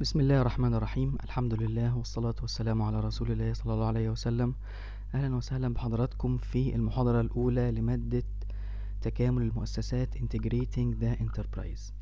بسم الله الرحمن الرحيم الحمد لله والصلاة والسلام على رسول الله صلى الله عليه وسلم أهلا وسهلا بحضراتكم في المحاضرة الأولى لمادة تكامل المؤسسات Integrating the Enterprise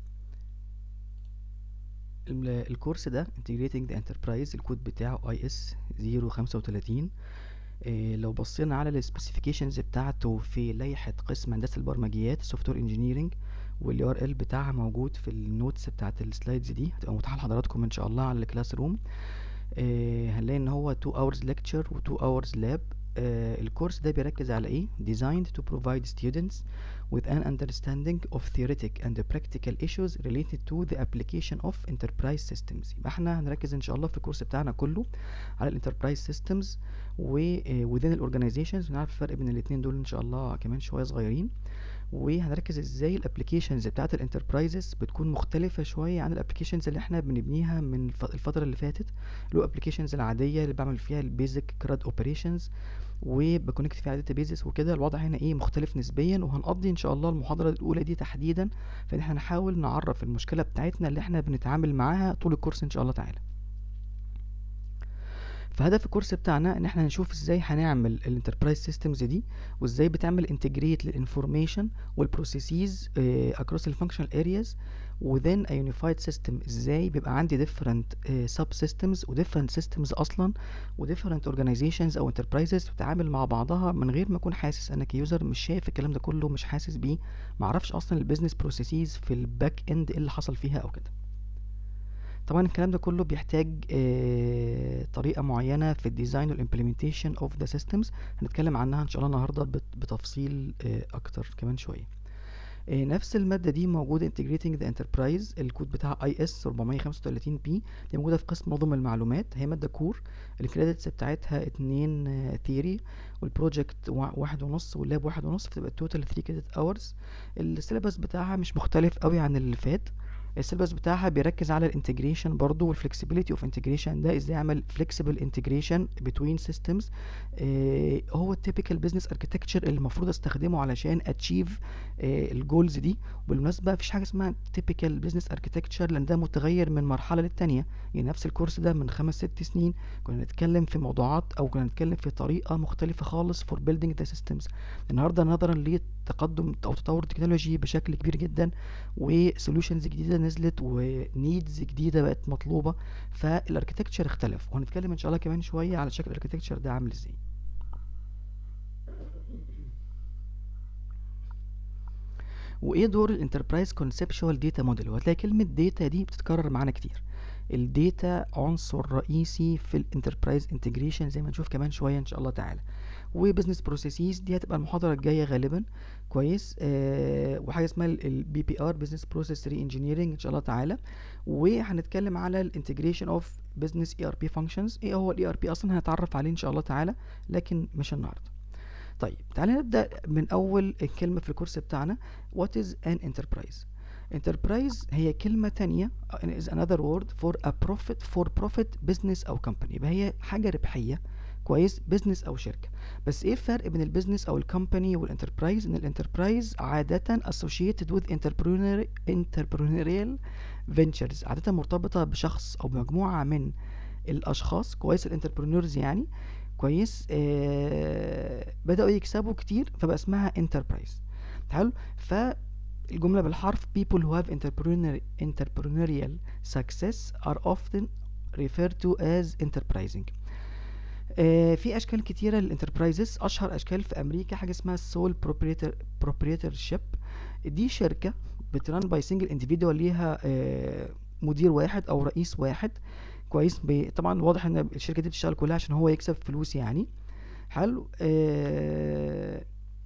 ال- الكورس ده Integrating the Enterprise الكود بتاعه IS 035 إيه لو بصينا على السبيسيفيكيشنز بتاعته في لائحة قسم هندسة البرمجيات سوفت وير انجينيرنج واليو ار ال بتاعها موجود في النوتس بتاعت السلايدز دي هتبقى متاحة لحضراتكم ان شاء الله على الكلاس روم إيه هنلاقي ان هو 2 hours lecture و 2 hours lab آه الكورس ده بيركز على ايه designed to provide students with an understanding of theoretic and practical issues related to the application of enterprise systems يبقى احنا هنركز ان شاء الله في الكورس بتاعنا كله على الانتربرايز سيستمز و آه، within الاورجانيزيشنز ونعرف الفرق بين الاتنين دول ان شاء الله كمان شويه صغيرين وهنركز ازاي الابلكيشنز بتاعت الانتربرايزز بتكون مختلفه شويه عن الابلكيشنز اللي احنا بنبنيها من الف- الفتره اللي فاتت اللي هو الابلكيشنز العاديه اللي بعمل فيها البيزك كراد اوبريشنز وبكونكت فيها على داتابيزز وكده الوضع هنا ايه مختلف نسبيا وهنقضي ان شاء الله المحاضره الاولى دي تحديدا في ان احنا نحاول نعرف المشكله بتاعتنا اللي احنا بنتعامل معاها طول الكورس ان شاء الله تعالى فهدف الكورس بتاعنا ان احنا نشوف ازاي هنعمل الانتربرايز سيستمز دي وازاي بتعمل انتجريت للانفورميشن والبروسيسز اكروس الفانكشنال ارياز وذن a unified system ازاي بيبقى عندي different سب سيستمز و different systems اصلا و different organizations او enterprises بتتعامل مع بعضها من غير ما اكون حاسس انا كيوزر مش شايف الكلام ده كله مش حاسس بيه معرفش اصلا البيزنس بروسيسز في الباك اند ايه اللي حصل فيها او كده طبعا الكلام ده كله بيحتاج آه، طريقة معينة في الديزاين والimplementation of the systems هنتكلم عنها ان شاء الله النهاردة بت- بتفصيل آه، اكتر كمان شوية آه، نفس المادة دي موجودة Integrating the Enterprise الكود بتاعها IS 435P دي موجودة في قسم نظم المعلومات هي مادة كور الكريدتس بتاعتها اتنين ثيري والبروجكت واحد ونص واللاب واحد ونص فتبقى التوتال 3 كريدت اورز السيلابس بتاعها مش مختلف قوي عن اللي فات السيلبس بتاعها بيركز على الانتجريشن برضو والفلكسبيليتي اوف انتجريشن ده ازاي اعمل فليكسبل انتجريشن بتوين سيستمز هو التيبيكال بزنس اركتكتشر اللي المفروض استخدمه علشان اتشيف الجولز دي وبالمناسبه مفيش حاجه اسمها تيبيكال بزنس اركتكتشر لان ده متغير من مرحله للتانيه يعني نفس الكورس ده من خمس ست سنين كنا نتكلم في موضوعات او كنا نتكلم في طريقه مختلفه خالص فور بيلدينج ذا سيستمز النهارده نظرا لتقدم او تطور التكنولوجي بشكل كبير جدا وسوليوشنز جديده نزلت ونيدز جديده بقت مطلوبه فالاركتكتشر اختلف وهنتكلم ان شاء الله كمان شويه على شكل الاركتكتشر ده عامل ازاي وايه دور الانتربرايز كونسبشوال داتا موديل وهتلاقي كلمه داتا دي بتتكرر معانا كتير الداتا عنصر رئيسي في الانتربرايز انتجريشن زي ما نشوف كمان شويه ان شاء الله تعالى وبزنس بروسيسز دي هتبقى المحاضره الجايه غالبا كويس آه وحاجه اسمها البي بي ار بزنس بروسيس ري انجينيرنج ان شاء الله تعالى وهنتكلم على الانتجريشن اوف بزنس اي ار بي فانكشنز ايه هو الاي ار بي اصلا هنتعرف عليه ان شاء الله تعالى لكن مش النهارده طيب تعالى نبدا من اول الكلمه في الكورس بتاعنا what is an enterprise enterprise هي كلمة تانية is another word for a profit for profit business أو company يبقى هي حاجة ربحية كويس بزنس أو شركة بس ايه الفرق بين البيزنس أو الكومباني والانتربرايز ان الانتربرايز عادة associated with entrepreneur entrepreneurial ventures عادة مرتبطة بشخص أو بمجموعة من الأشخاص كويس الانتربرينورز يعني كويس آه بدأوا يكسبوا كتير فبقى اسمها انتربرايز حلو فالجملة بالحرف people who have entrepreneur, entrepreneurial success are often referred to as enterprising آه في اشكال كتيره للانتربرايزز اشهر اشكال في امريكا حاجه اسمها السول proprietorship دي شركه بتران باي سنجل individual ليها آه مدير واحد او رئيس واحد كويس ب- طبعا واضح ان الشركه دي بتشتغل كلها عشان هو يكسب فلوس يعني حلو آه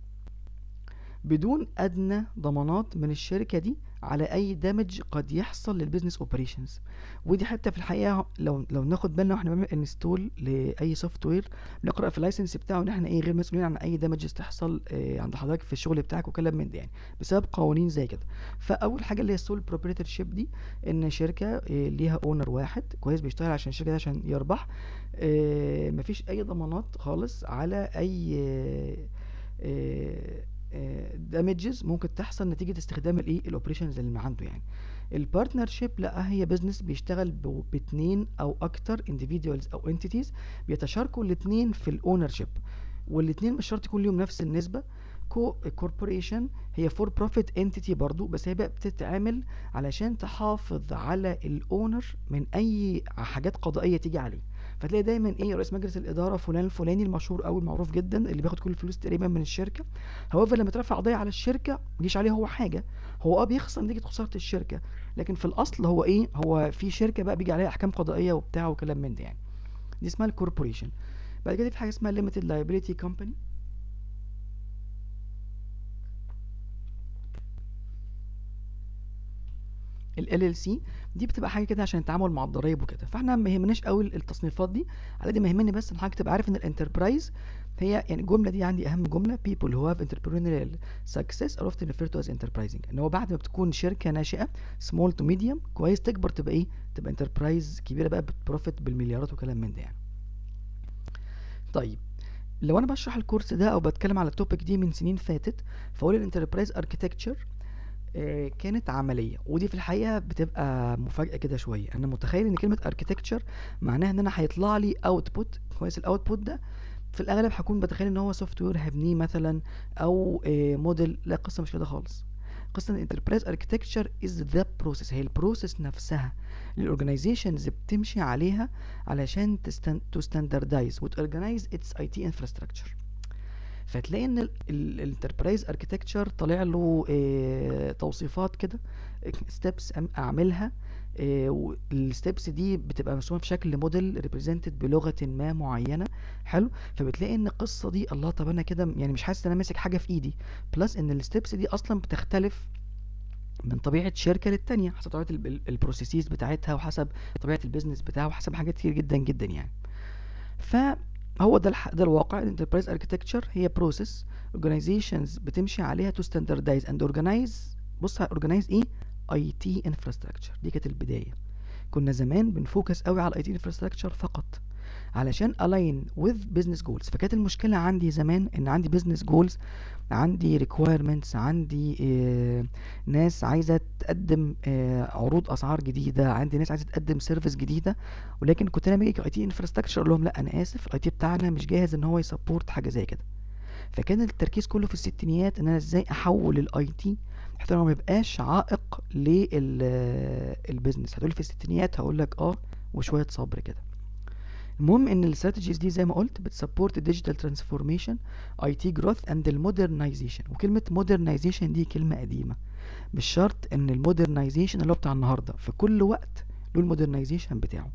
بدون ادنى ضمانات من الشركه دي على اي دامج قد يحصل للبيزنس اوبريشنز ودي حتى في الحقيقه لو لو ناخد بالنا واحنا بنعمل انستول لاي سوفت وير بنقرا في اللايسنس بتاعه ان احنا ايه غير مسؤولين عن اي دامجز تحصل آه عند حضرتك في الشغل بتاعك وكلام من ده يعني بسبب قوانين زي كده فاول حاجه اللي هي السول بروبريتور شيب دي ان شركه آه ليها اونر واحد كويس بيشتغل عشان الشركه دي عشان يربح آه مفيش اي ضمانات خالص على اي آه آه دامجز ممكن تحصل نتيجه استخدام الايه الاوبريشنز اللي عنده يعني البارتنرشيب لا هي بزنس بيشتغل ب- باتنين او اكتر individuals او entities بيتشاركوا الاتنين في الاونرشيب والاتنين مش شرط يكون ليهم نفس النسبه كو كوربوريشن هي فور بروفيت انتيتي برضو بس هي بقى بتتعمل علشان تحافظ على الاونر من اي حاجات قضائيه تيجي عليه فتلاقي دايما ايه رئيس مجلس الاداره فلان الفلاني المشهور قوي المعروف جدا اللي بياخد كل الفلوس تقريبا من الشركه هو لما ترفع قضيه على الشركه ما يجيش عليه هو حاجه هو اه بيخسر نتيجه خساره الشركه لكن في الاصل هو ايه هو في شركه بقى بيجي عليها احكام قضائيه وبتاع وكلام من ده يعني دي اسمها الكوربوريشن بعد كده في حاجه اسمها ليميتد لايبيليتي كومباني ال LLC دي بتبقى حاجه كده عشان التعامل مع الضرايب وكده فاحنا ما يهمناش قوي التصنيفات دي على قد ما يهمني بس ان حضرتك تبقى عارف ان الانتربرايز هي يعني الجمله دي عندي اهم جمله people who have entrepreneurial success are often referred to as enterprising ان هو بعد ما بتكون شركه ناشئه small to medium كويس تكبر تبقى ايه تبقى انتربرايز كبيره بقى بتبروفيت بالمليارات وكلام من ده يعني طيب لو انا بشرح الكورس ده او بتكلم على التوبيك دي من سنين فاتت فاقول الانتربرايز اركيتكتشر آه، كانت عمليه ودي في الحقيقه بتبقى مفاجاه كده شويه انا متخيل ان كلمه اركيتكتشر معناها ان انا هيطلع لي اوتبوت كويس الاوتبوت ده في الاغلب هكون بتخيل ان هو سوفت وير هبنيه مثلا او آه، موديل لا قصه مش كده خالص قصه الانتربرايز اركيتكتشر از ذا بروسيس هي البروسيس نفسها اللي الاورجنايزيشنز بتمشي عليها علشان تو ستاندردايز وتورجنايز اتس اي تي انفراستراكشر فتلاقي ان الانتربرايز اركيتكتشر طالع له آه، توصيفات كده ستيبس اعملها الستبس دي بتبقى مرسومه في شكل موديل ريبريزنتد بلغه ما معينه حلو فبتلاقي ان القصه دي الله طب انا كده يعني مش حاسس ان انا ماسك حاجه في ايدي بلس ان الستبس دي اصلا بتختلف من طبيعه شركه للتانيه حسب طبيعه البروسيسز بتاعتها وحسب طبيعه البيزنس بتاعها وحسب حاجات كتير جدا جدا يعني فهو ده الح... ده الواقع الانتربرايز اركيتكتشر هي بروسيس اورجانيزيشنز بتمشي عليها تو ستاندردايز اند اورجانيز بص اورجانيز ايه اي تي انفراستراكشر دي كانت البدايه كنا زمان بنفوكس قوي على الاي تي انفراستراكشر فقط علشان الاين وذ بزنس جولز فكانت المشكله عندي زمان ان عندي بزنس جولز عندي ريكويرمنتس عندي آه ناس عايزه تقدم آه عروض اسعار جديده عندي ناس عايزه تقدم سيرفيس جديده ولكن كنت انا باجي اي تي انفراستراكشر اقول لهم لا انا اسف الاي تي بتاعنا مش جاهز ان هو يسبورت حاجه زي كده فكان التركيز كله في الستينيات ان انا ازاي احول الاي تي حتى لو ما يبقاش عائق للبيزنس هتقولي في الستينيات هقول لك اه وشويه صبر كده المهم ان الاستراتيجيز دي زي ما قلت بتسبورت الديجيتال ترانسفورميشن اي تي جروث اند المودرنايزيشن وكلمه مودرنايزيشن دي كلمه قديمه مش شرط ان المودرنايزيشن اللي هو بتاع النهارده في كل وقت له المودرنايزيشن بتاعه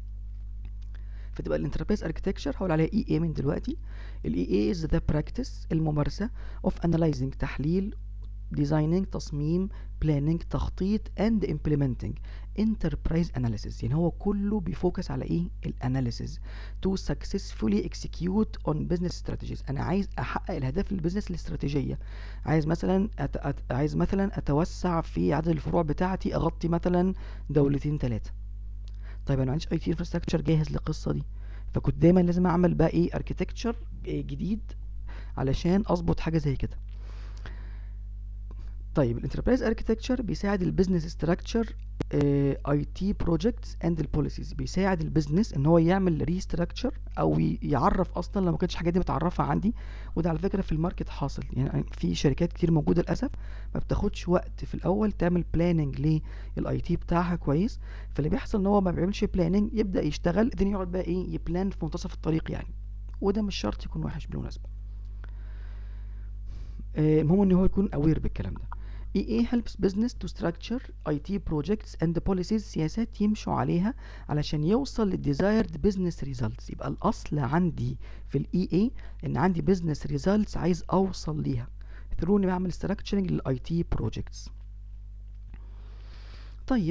فتبقى الانتربرايز اركتكتشر هقول عليها اي اي من دلوقتي الاي اي از ذا براكتس الممارسه اوف انالايزنج تحليل ديزايننج تصميم بلاننج تخطيط اند امبلمنتنج انتربرايز اناليسيس يعني هو كله بيفوكس على ايه الاناليسيس تو سكسسفولي اكسكيوت اون بزنس استراتيجيز انا عايز احقق الاهداف البيزنس الاستراتيجيه عايز مثلا أت... أت... عايز مثلا اتوسع في عدد الفروع بتاعتي اغطي مثلا دولتين ثلاثه طيب انا ما عنديش اي تي انفراستراكشر جاهز للقصه دي فكنت دايما لازم اعمل بقى ايه اركيتكتشر جديد علشان اظبط حاجه زي كده طيب الانتربرايز اركيتكتشر بيساعد البيزنس ستراكشر اي تي بروجكتس اند البوليسيز بيساعد البيزنس ان هو يعمل ريستراكشر او يعرف اصلا لو ما كانتش الحاجات دي متعرفه عندي وده على فكره في الماركت حاصل يعني في شركات كتير موجوده للاسف ما بتاخدش وقت في الاول تعمل بلاننج للاي تي بتاعها كويس فاللي بيحصل ان هو ما بيعملش بلاننج يبدا يشتغل then يقعد بقى ايه يبلان في منتصف الطريق يعني وده مش شرط يكون وحش بالمناسبه المهم ان هو يكون اوير بالكلام ده EA helps business to structure IT projects and policies سياسات يمشوا عليها علشان يوصل للديزايرد business results يبقى الأصل عندي في ال EA إن عندي business results عايز أوصل ليها through إني بعمل structuring لل IT projects طيب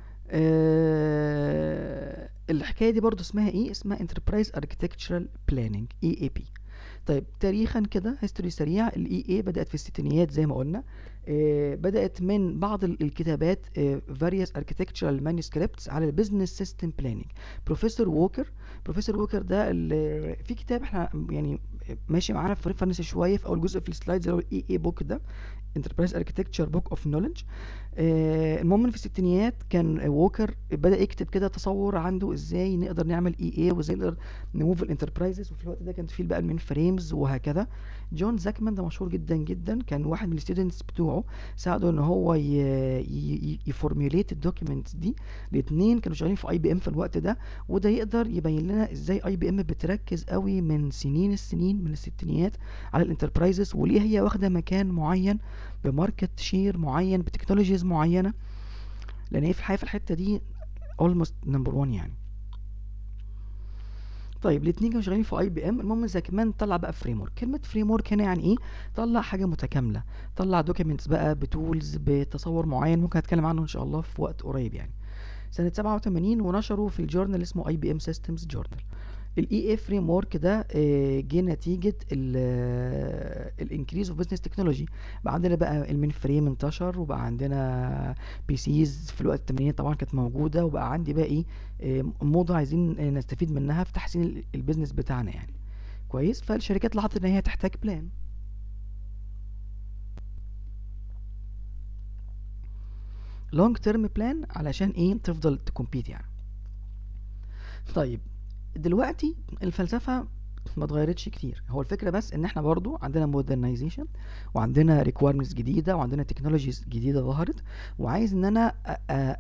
آه الحكاية دي برضو اسمها ايه اسمها Enterprise Architectural Planning EAP طيب تاريخا كده هيستوري سريع الاي اي بدات في الستينيات زي ما قلنا آه، بدأت من بعض ال- الكتابات آه، various architectural manuscripts على البيزنس سيستم بلاننج بروفيسور ووكر بروفيسور ووكر ده ال- في كتاب احنا يعني ماشي معانا في ريفرنس شويه في اول جزء في السلايدز اللي هو الاي اي بوك ده انتربرايز اركتكتشر بوك اوف نوليدج المهم في الستينيات كان ووكر بدأ يكتب كده تصور عنده ازاي نقدر نعمل اي اي وازاي نقدر نموف الانتربرايزز وفي الوقت ده كانت فيه بقى المين فريمز وهكذا جون زاكمان ده مشهور جدا جدا كان واحد من الستودنتس بتوعه ساعده ان هو يفورميوليت الدوكيومنتس دي الاثنين كانوا شغالين في اي بي ام في الوقت ده وده يقدر يبين لنا ازاي اي بي ام بتركز قوي من سنين السنين من الستينيات على الانتربرايزز وليه هي واخده مكان معين بماركت شير معين بتكنولوجيز معينه لان هي في الحقيقه في الحته دي almost نمبر 1 يعني طيب الاثنين كانوا شغالين في اي بي ام المهم زاكمان طلع بقى فريم ورك كلمه فريم ورك هنا يعني ايه طلع حاجه متكامله طلع دوكيومنتس بقى بتولز بتصور معين ممكن هتكلم عنه ان شاء الله في وقت قريب يعني سنه 87 ونشره في الجورنال اسمه اي بي ام سيستمز جورنال الاي اي فريم ورك ده آه، جه نتيجه الانكريز اوف بزنس تكنولوجي بقى عندنا بقى المين فريم انتشر وبقى عندنا بي سيز في الوقت الثمانينات طبعا كانت موجوده وبقى عندي بقى ايه آه، موضه عايزين آه، نستفيد منها في تحسين ال- البيزنس بتاعنا يعني كويس فالشركات لاحظت ان هي تحتاج بلان لونج تيرم بلان علشان ايه تفضل تكمبيت يعني طيب دلوقتي الفلسفه ما اتغيرتش كتير هو الفكره بس ان احنا برضو عندنا مودرنايزيشن وعندنا ريكويرمنتس جديده وعندنا تكنولوجيز جديده ظهرت وعايز ان انا أ- أ-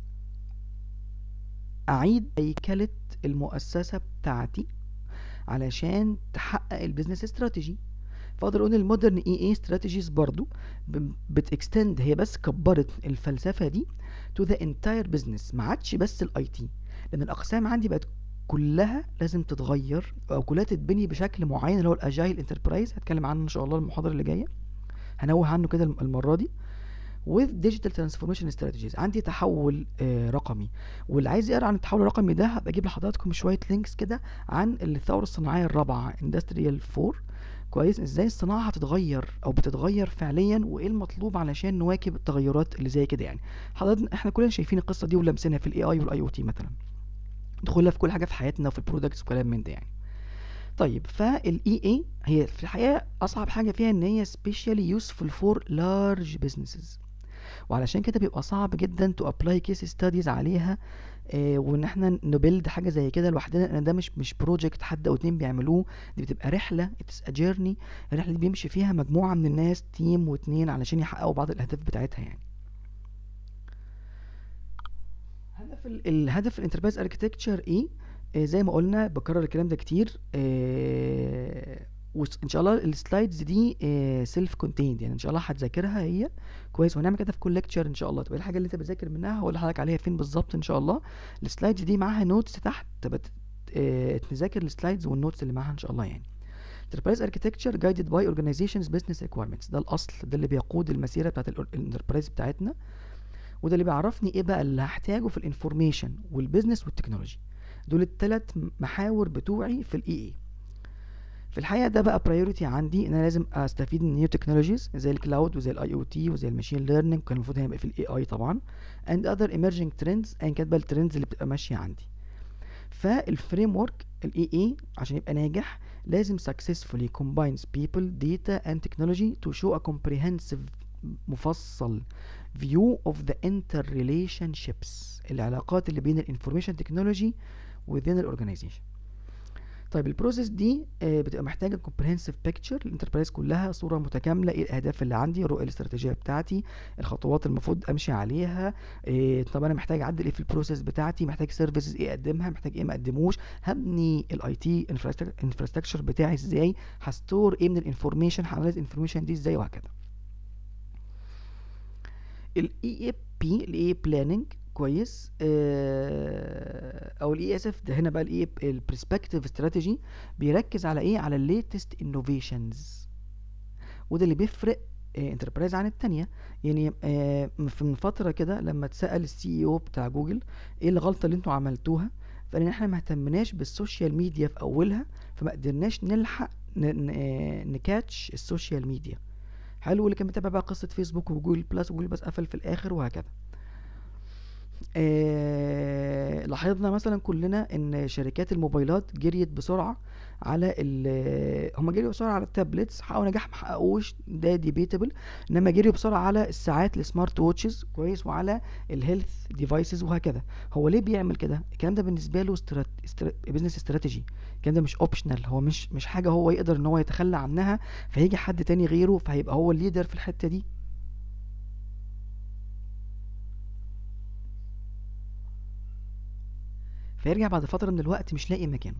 اعيد هيكله المؤسسه بتاعتي علشان تحقق البيزنس استراتيجي فاقدر اقول المودرن اي اي استراتيجيز برضو بتكستند هي بس كبرت الفلسفه دي تو ذا انتاير بزنس ما عادش بس الاي تي لان الاقسام عندي بقت كلها لازم تتغير او كلها تتبني بشكل معين اللي هو الاجايل انتربرايز هتكلم عنه ان شاء الله المحاضره اللي جايه هنوه عنه كده الم- المره دي with digital transformation strategies عندي تحول آه رقمي واللي عايز يقرا عن التحول الرقمي ده هبقى اجيب لحضراتكم شويه لينكس كده عن الثوره الصناعيه الرابعه industrial 4 كويس ازاي الصناعه هتتغير او بتتغير فعليا وايه المطلوب علشان نواكب التغيرات اللي زي كده يعني حضرتك احنا كلنا شايفين القصه دي ولامسينها في الاي اي والاي او تي مثلا دخولها في كل حاجه في حياتنا وفي البرودكتس وكلام من ده يعني طيب فالاي اي هي في الحقيقه اصعب حاجه فيها ان هي سبيشالي يوسفول فور لارج businesses وعلشان كده بيبقى صعب جدا تو ابلاي كيس ستاديز عليها آه وان احنا نبيلد حاجه زي كده لوحدنا لان ده مش مش بروجكت حد او اتنين بيعملوه دي بتبقى رحله اتس ا جيرني الرحله دي بيمشي فيها مجموعه من الناس تيم واتنين علشان يحققوا بعض الاهداف بتاعتها يعني هدف ال- الهدف الانتربرايز اركتكتشر ايه آه زي ما قلنا بكرر الكلام ده كتير آه وان شاء الله السلايدز دي سيلف كونتيند يعني ان شاء الله هتذاكرها هي كويس وهنعمل كده في كل ليكتشر ان شاء الله تبقى الحاجه اللي انت بتذاكر منها هقول لحضرتك عليها فين بالظبط ان شاء الله السلايدز دي معاها نوتس تحت تبقى ت- آه، تذاكر السلايدز والنوتس اللي معاها ان شاء الله يعني enterprise architecture guided by organizations business requirements ده الاصل ده اللي بيقود المسيره بتاعت الانتربرايز بتاعتنا وده اللي بيعرفني ايه بقى اللي هحتاجه في الانفورميشن والبيزنس والتكنولوجي دول الثلاث محاور بتوعي في الاي اي في الحقيقه ده بقى برايورتي عندي ان انا لازم استفيد من نيو تكنولوجيز زي الكلاود وزي الاي او تي وزي الماشين ليرنينج كان المفروض هيبقى في الاي اي طبعا and other emerging trends ايا كانت بقى الترندز اللي بتبقى ماشيه عندي فالفريم ورك الاي اي عشان يبقى ناجح لازم successfully combines people data and technology to show a comprehensive مفصل view of the interrelationships العلاقات اللي بين الانفورميشن تكنولوجي within الاورجانيزيشن طيب البروسيس دي آه، بتبقى محتاجه كومبريهنسيف بيكتشر الانتربرايز كلها صوره متكامله ايه الاهداف اللي عندي الرؤيه الاستراتيجيه بتاعتي الخطوات المفروض امشي عليها إيه طب انا محتاج اعدل ايه في البروسيس بتاعتي محتاج سيرفيسز ايه اقدمها محتاج ايه ما اقدموش هبني الاي تي انفراستراكشر بتاعي ازاي هستور ايه من الانفورميشن هانلايز الانفورميشن دي ازاي وهكذا الاي اي بي الاي بلاننج كويس آه، او الاي اس اف ده هنا بقى الاي البرسبكتيف استراتيجي بيركز على ايه على الليتست انوفيشنز وده اللي بيفرق انتربرايز عن التانية يعني آه، في- من فترة كده لما اتسأل السي او بتاع جوجل ايه الغلطة اللي انتوا عملتوها فقال ان احنا ما اهتمناش بالسوشيال ميديا في اولها فما قدرناش نلحق ن- ن- آه، نكاتش السوشيال ميديا حلو واللي كان متابع بقى قصه فيسبوك وجوجل بلس وجوجل بلس قفل في الاخر وهكذا آه لاحظنا مثلا كلنا ان شركات الموبايلات جريت بسرعه على ال هم جريوا بسرعه على التابلتس حققوا نجاح ما حققوش ده ديبيتبل انما جريوا بسرعه على الساعات السمارت ووتشز كويس وعلى الهيلث ديفايسز وهكذا هو ليه بيعمل كده الكلام ده بالنسبه له استرات... استرات... بزنس استراتيجي الكلام ده مش اوبشنال هو مش مش حاجه هو يقدر ان هو يتخلى عنها فهيجي حد تاني غيره فهيبقى هو الليدر في الحته دي فيرجع بعد فتره من الوقت مش لاقي مكانه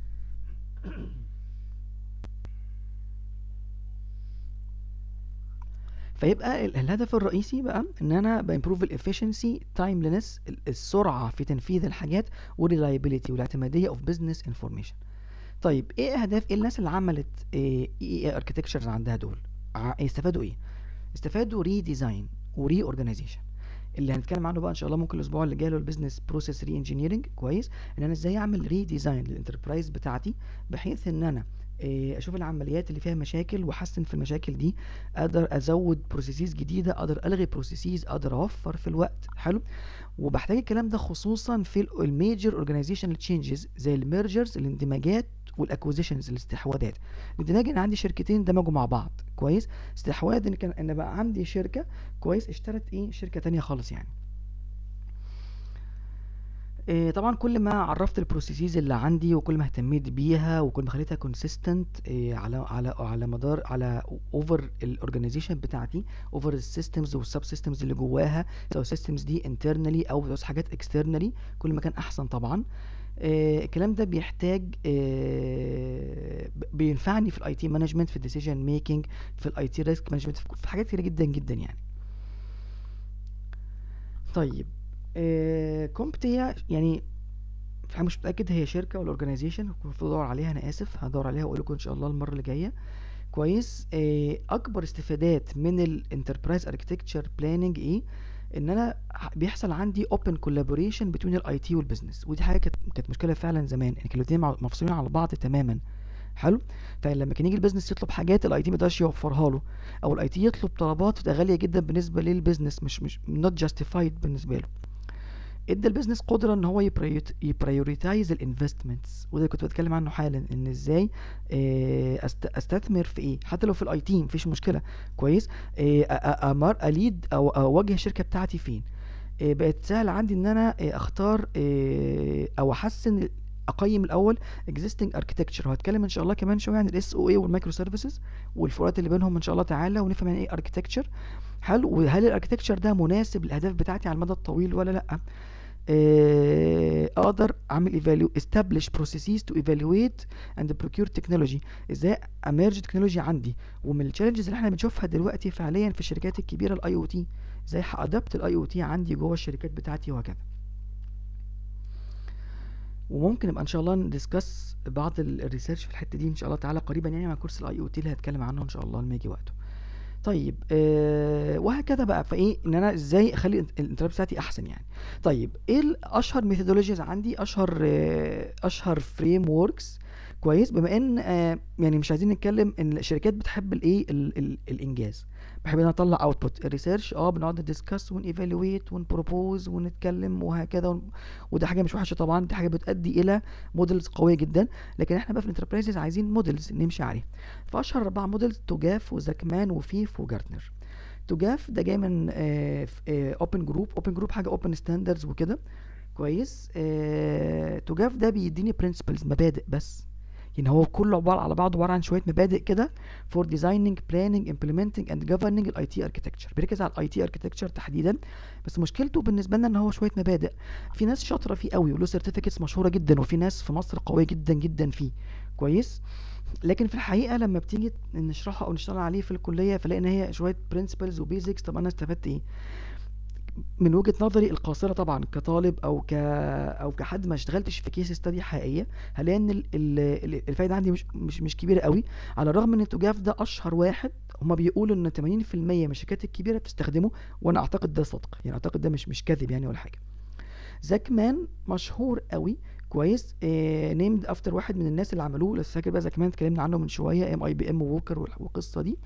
فيبقى ال- الهدف الرئيسي بقى ان انا بامبروف الافشنسي تايملينس السرعه في تنفيذ الحاجات والريلايبيليتي والاعتماديه اوف بزنس انفورميشن طيب ايه اهداف ايه الناس اللي عملت اي اي اركتكتشرز عندها دول ع- استفادوا ايه استفادوا ري ديزاين وري اورجانيزيشن اللي هنتكلم عنه بقى ان شاء الله ممكن الاسبوع اللي جاي له البيزنس بروسيس ري انجينيرنج كويس ان انا ازاي اعمل ري ديزاين للانتربرايز بتاعتي بحيث ان انا إيه، اشوف العمليات اللي فيها مشاكل واحسن في المشاكل دي اقدر ازود بروسيسز جديده اقدر الغي بروسيسز اقدر اوفر في الوقت حلو وبحتاج الكلام ده خصوصا في الميجر اورجانيزيشنال تشينجز زي الميرجرز الاندماجات والاكوزيشنز الاستحواذات الاندماج انا عندي شركتين اندمجوا مع بعض كويس استحواذ ان كان ان بقى عندي شركه كويس اشترت ايه شركه تانية خالص يعني إيه طبعا كل ما عرفت البروسيسز اللي عندي وكل ما اهتميت بيها وكل ما خليتها كونسيستنت إيه على على على مدار على اوفر الاورجانيزيشن بتاعتي اوفر السيستمز والسب سيستمز اللي جواها سواء السيستمز دي انترنالي او بس حاجات اكسترنالي كل ما كان احسن طبعا إيه الكلام ده بيحتاج إيه ب- بينفعني في الاي تي مانجمنت في الديسيجن ميكنج في الاي تي ريسك مانجمنت في حاجات كتير جدا جدا يعني طيب آه كومبتيا يعني انا مش متاكد هي شركه ولا اورجانيزيشن المفروض ادور عليها انا اسف هدور عليها واقول لكم ان شاء الله المره اللي جايه كويس آه اكبر استفادات من الانتربرايز اركتكتشر بلاننج ايه ان انا ح- بيحصل عندي اوبن كولابوريشن بين الاي تي والبزنس ودي حاجه كانت كانت مشكله فعلا زمان ان كانوا الاتنين مع- مفصولين على بعض تماما حلو فلما كان يجي البيزنس يطلب حاجات الاي تي ما يقدرش يوفرها له او الاي تي يطلب طلبات بتبقى غاليه جدا بالنسبه للبيزنس مش مش not justified بالنسبه له ادى البيزنس قدره ان هو يبريوريتايز الانفستمنتس وده اللي كنت بتكلم عنه حالا ان ازاي آه، أست- استثمر في ايه حتى لو في الاي تي مفيش مشكله كويس آه، أ- أ- امر اليد او اوجه الشركه بتاعتي فين آه، بقت سهل عندي ان انا آه، اختار آه، او احسن اقيم الاول existing architecture وهتكلم ان شاء الله كمان شويه عن الاس او اي والمايكرو سيرفيسز والفروقات اللي بينهم ان شاء الله تعالى ونفهم يعني ايه architecture حلو وهل الاركتكتشر ده مناسب للاهداف بتاعتي على المدى الطويل ولا لا آه، اقدر اعمل evalu- establish processes to evaluate and procure technology ازاي اميرج تكنولوجي عندي ومن التشالنجز اللي احنا بنشوفها دلوقتي فعليا في الشركات الكبيره الاي او تي ازاي هادبت الاي او تي عندي جوه الشركات بتاعتي وهكذا وممكن نبقى ان شاء الله ندسكس بعض ال- الريسيرش في الحته دي ان شاء الله تعالى قريبا يعني مع كورس الاي او تي اللي هتكلم عنه ان شاء الله لما يجي وقته طيب آه وهكذا بقى فايه ان انا ازاي اخلي الانت- الانترنت بتاعتي احسن يعني طيب ايه ال- اشهر ميثودولوجيز عندي اشهر آه اشهر فريم وركس كويس بما ان آه يعني مش عايزين نتكلم ان الشركات بتحب الايه ال- ال- الانجاز بحب ان انا اطلع اوتبوت الريسيرش اه بنقعد ندسكس ونيفالويت ونبروبوز ونتكلم وهكذا ون... وده حاجه مش وحشه طبعا دي حاجه بتؤدي الى موديلز قويه جدا لكن احنا بقى في الانتربرايزز عايزين موديلز نمشي عليها فاشهر اربع موديلز توجاف وزاكمان وفيف وجارتنر توجاف ده جاي من اوبن جروب اوبن جروب حاجه اوبن ستاندردز وكده كويس آه توجاف ده بيديني برنسبلز مبادئ بس يعني هو كله عباره على بعضه عباره عن شويه مبادئ كده فور ديزايننج بلاننج امبلمنتنج اند جفرننج الاي تي اركتكتشر بيركز على الاي تي اركتكتشر تحديدا بس مشكلته بالنسبه لنا ان هو شويه مبادئ في ناس شاطره فيه قوي وله سيرتيفيكتس مشهوره جدا وفي ناس في مصر قويه جدا جدا فيه كويس لكن في الحقيقه لما بتيجي نشرحها او نشتغل عليه في الكليه فلاقي ان هي شويه برنسبلز وبيزكس طب انا استفدت ايه من وجهة نظري القاصرة طبعا كطالب او ك او كحد ما اشتغلتش في كيس ستادي حقيقية هلاقي ان ال- ال- ال- الفايدة عندي مش مش مش كبيرة قوي على الرغم ان التجاف ده اشهر واحد هما بيقولوا ان 80% من الشركات الكبيرة بتستخدمه وانا اعتقد ده صدق يعني اعتقد ده مش مش كذب يعني ولا حاجة زاك مان مشهور قوي كويس نيمد افتر واحد من الناس اللي عملوه لسه فاكر بقى زاك مان اتكلمنا عنه من شويه ام اي بي ام ووكر والقصه دي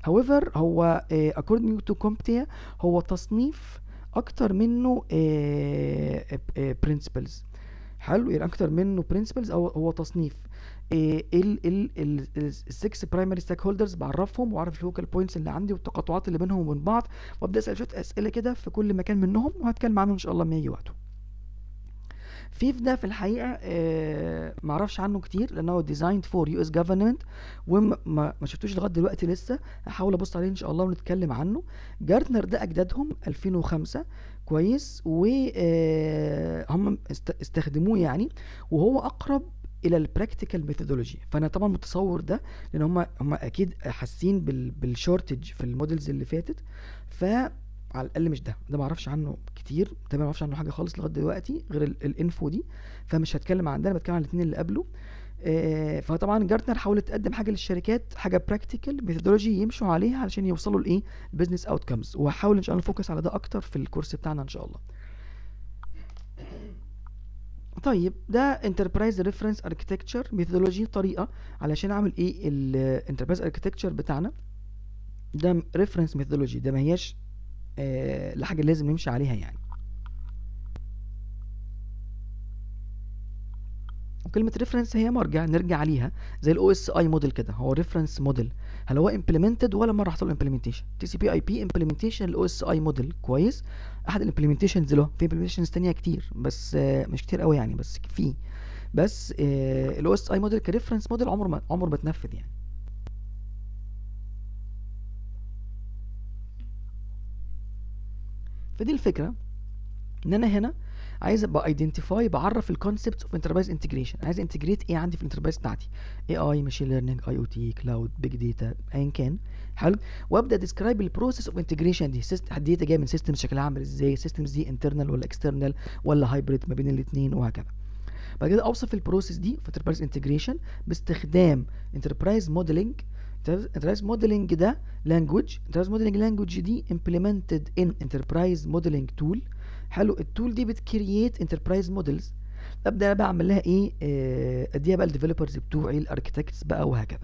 however هو آه، according to CompTIA هو تصنيف اكتر منه آه، آه، principles حلو يعني اكتر منه principles او هو تصنيف ال ال السكس برايمري ستيك هولدرز بعرفهم واعرف الفوكال بوينتس اللي عندي والتقاطعات اللي بينهم وبين بعض وابدا اسال شويه اسئله كده في كل مكان منهم وهتكلم عنهم ان شاء الله لما يجي وقته فيف ده في الحقيقه آه معرفش عنه كتير لان هو ديزايند فور يو اس جفرمنت وما ما شفتوش لغايه دلوقتي لسه هحاول ابص عليه ان شاء الله ونتكلم عنه جارتنر ده اجدادهم 2005 كويس وهم استخدموه يعني وهو اقرب الى البراكتيكال ميثودولوجي فانا طبعا متصور ده لان هم هم اكيد حاسين بالشورتج في المودلز اللي فاتت ف على الاقل مش ده ده ما اعرفش عنه كتير ده ما اعرفش عنه حاجه خالص لغايه دلوقتي غير الانفو دي فمش هتكلم عن ده انا بتكلم عن الاثنين اللي قبله آه فطبعا جارتنر حاولت تقدم حاجه للشركات حاجه براكتيكال ميثودولوجي يمشوا عليها علشان يوصلوا لايه البيزنس اوتكمز وهحاول ان شاء الله نفوكس على ده اكتر في الكورس بتاعنا ان شاء الله طيب ده انتربرايز ريفرنس اركتكتشر ميثودولوجي طريقه علشان اعمل ايه الانتربرايز اركتكتشر بتاعنا ده ريفرنس ميثودولوجي ده ما هياش آه لحاجه لازم نمشي عليها يعني وكلمة ريفرنس هي مرجع نرجع ليها زي الاو اس اي موديل كده هو ريفرنس موديل هل هو امبلمنتد ولا مرة حصل امبلمنتيشن تي سي بي اي بي امبلمنتيشن الاو اس اي موديل كويس احد الامبلمنتيشنز له في امبلمنتيشنز تانية كتير بس آه مش كتير قوي يعني بس في بس الاو اس اي موديل كريفرنس موديل عمره ما عمره ما اتنفذ يعني فدي الفكره ان انا هنا عايز ابقى ايدنتيفاي بعرف الكونسبتس اوف انتربرايز انتجريشن عايز انتجريت ايه عندي في الانتربرايز بتاعتي اي اي ماشين ليرنينج اي او تي كلاود بيج داتا ايا كان حلو وابدا ديسكرايب البروسيس اوف انتجريشن دي الداتا جايه من سيستمز شكلها عامل ازاي السيستمز دي انترنال ولا اكسترنال ولا هايبريد ما بين الاثنين وهكذا بعد كده اوصف البروسيس دي في انتربرايز انتجريشن باستخدام انتربرايز موديلنج انتربرايز موديلنج ده لانجوج انتربرايز موديلنج لانجوج دي implemented in انتربرايز موديلنج تول حلو التول دي بتكرييت انتربرايز موديلز ابدا بقى اعمل لها ايه آه اديها بقى الديفلوبرز بتوعي الاركتكتس بقى وهكذا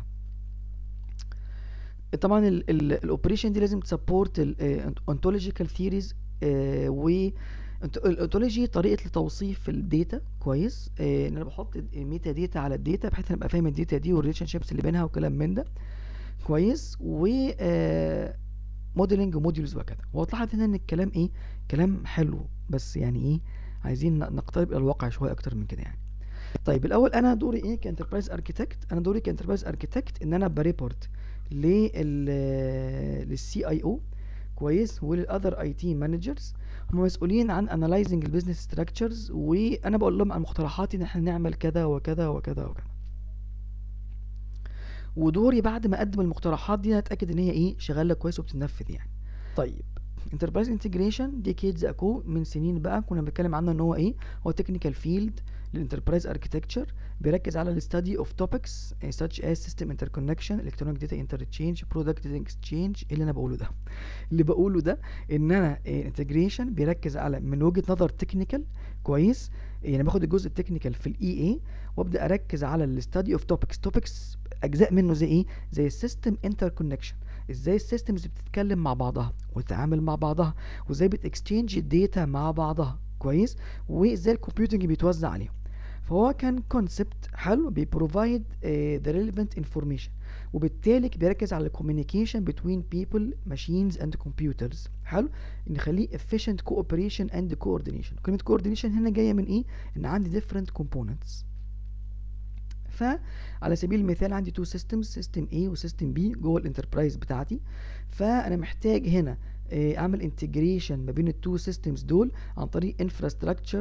طبعا الاوبريشن دي لازم تسبورت الاونتولوجيكال ثيوريز و الاونتولوجي طريقه لتوصيف الداتا كويس آه ان انا بحط ميتا داتا على الداتا بحيث ان ابقى فاهم الداتا دي والريليشن شيبس اللي بينها وكلام من ده كويس و آه موديلنج وموديولز وكذا وهتلاحظ هنا ان الكلام ايه كلام حلو بس يعني ايه عايزين نقترب الى الواقع شويه اكتر من كده يعني طيب الاول انا دوري ايه كانتربرايز اركيتكت انا دوري كانتربرايز اركيتكت ان انا بريبورت لل للسي اي او كويس وللاذر اي تي مانجرز هم مسؤولين عن انالايزنج البيزنس ستراكشرز وانا بقول لهم عن مقترحاتي ان احنا نعمل كذا وكذا وكذا وكذا ودوري بعد ما اقدم المقترحات دي اتاكد ان هي ايه شغاله كويس وبتنفذ يعني طيب انتربرايز انتجريشن ديكيدز اكو من سنين بقى كنا بنتكلم عنه ان هو ايه هو تكنيكال فيلد للانتربرايز اركتكتشر بيركز على الستادي اوف توبكس such as system interconnection electronic data interchange product data exchange اللي انا بقوله ده اللي بقوله ده ان انا انتجريشن بيركز على من وجهه نظر تكنيكال كويس يعني باخد الجزء التكنيكال في الاي اي وابدا اركز على الستادي اوف توبكس توبكس اجزاء منه زي ايه زي السيستم انتركونكشن ازاي السيستمز بتتكلم مع بعضها وتتعامل مع بعضها وازاي بتكستشينج الداتا مع بعضها كويس وازاي الكمبيوتنج بيتوزع عليهم فهو كان كونسبت حلو بيبروفايد ذا ريليفنت انفورميشن وبالتالي بيركز على الكوميونيكيشن بين بيبل ماشينز اند كمبيوترز حلو نخليه efficient cooperation and coordination كلمه coordination هنا جايه من ايه ان عندي different components فعلى سبيل المثال عندي تو سيستمز سيستم A وسيستم B جوه الانتربرايز بتاعتي فانا محتاج هنا اعمل انتجريشن ما بين التو سيستمز دول عن طريق انفراستراكشر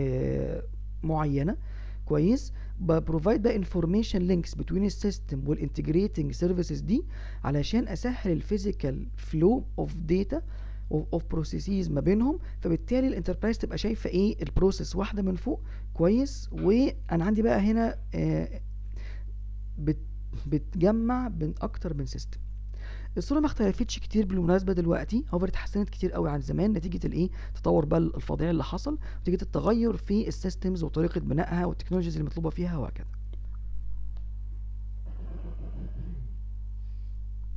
معينه كويس ببروفايد بقى انفورميشن لينكس بتوين السيستم والانتجريتنج سيرفيسز دي علشان اسهل الفيزيكال فلو اوف داتا اوف بروسيسز ما بينهم فبالتالي الانتربرايز تبقى شايفه ايه البروسيس واحده من فوق كويس وانا عندي بقى هنا آه بت بتجمع بين اكتر من سيستم الصوره ما اختلفتش كتير بالمناسبه دلوقتي هو اتحسنت كتير قوي عن زمان نتيجه الايه تطور بقى الفظيع اللي حصل نتيجه التغير في السيستمز وطريقه بنائها والتكنولوجيز اللي مطلوبه فيها وهكذا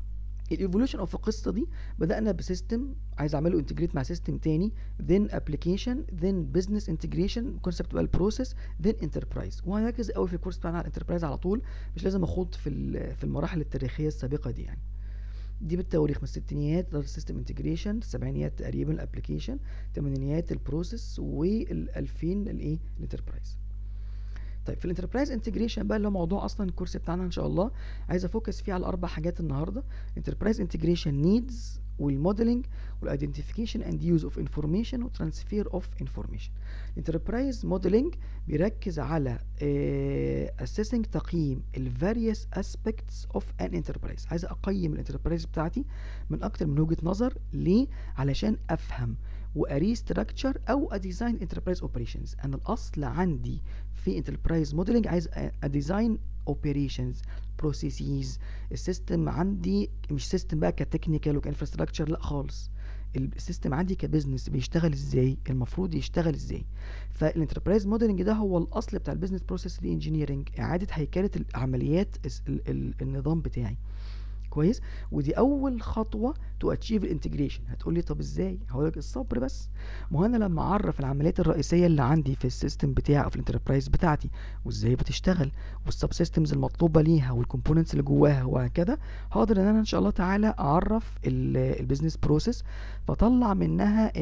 الايفولوشن اوف القصه دي بدانا بسيستم عايز اعمله انتجريت مع سيستم تاني then application then business integration concept بقى البروسيس then enterprise وهنركز قوي في الكورس بتاعنا على الانتربرايز على طول مش لازم اخوض في في المراحل التاريخيه السابقه دي يعني دي بالتواريخ من الستينيات داتا سيستم انتجريشن السبعينيات تقريبا الابلكيشن الثمانينيات البروسيس وال2000 الايه الانتربرايز طيب في الانتربرايز انتجريشن بقى اللي هو موضوع اصلا الكورس بتاعنا ان شاء الله عايز افوكس فيه على اربع حاجات النهارده انتربرايز انتجريشن نيدز والموديلنج والايدنتيفيكيشن اند يوز اوف انفورميشن وترانسفير اوف انفورميشن الانتربرايز موديلنج بيركز على اسيسنج uh, تقييم الفاريوس اسبيكتس اوف ان انتربرايز عايز اقيم الانتربرايز بتاعتي من اكتر من وجهه نظر ليه علشان افهم واري ستراكشر او اديزاين انتربرايز اوبريشنز انا الاصل عندي في انتربرايز موديلنج عايز اديزاين اوبريشنز بروسيسز السيستم عندي مش سيستم بقى كتكنيكال وكانفراستراكشر لا خالص السيستم عندي كبزنس بيشتغل ازاي المفروض يشتغل ازاي فالانتربرايز موديلنج ده هو الاصل بتاع البيزنس بروسيس ري انجينيرنج اعاده هيكله العمليات النظام بتاعي كويس ودي اول خطوه تو اتشيف الانتجريشن هتقول لي طب ازاي هقول لك الصبر بس ما هو انا لما اعرف العمليات الرئيسيه اللي عندي في السيستم بتاعي او في الانتربرايز بتاعتي وازاي بتشتغل والسب سيستمز المطلوبه ليها والكومبوننتس اللي جواها وهكذا هقدر ان انا ان شاء الله تعالى اعرف البيزنس بروسيس فاطلع منها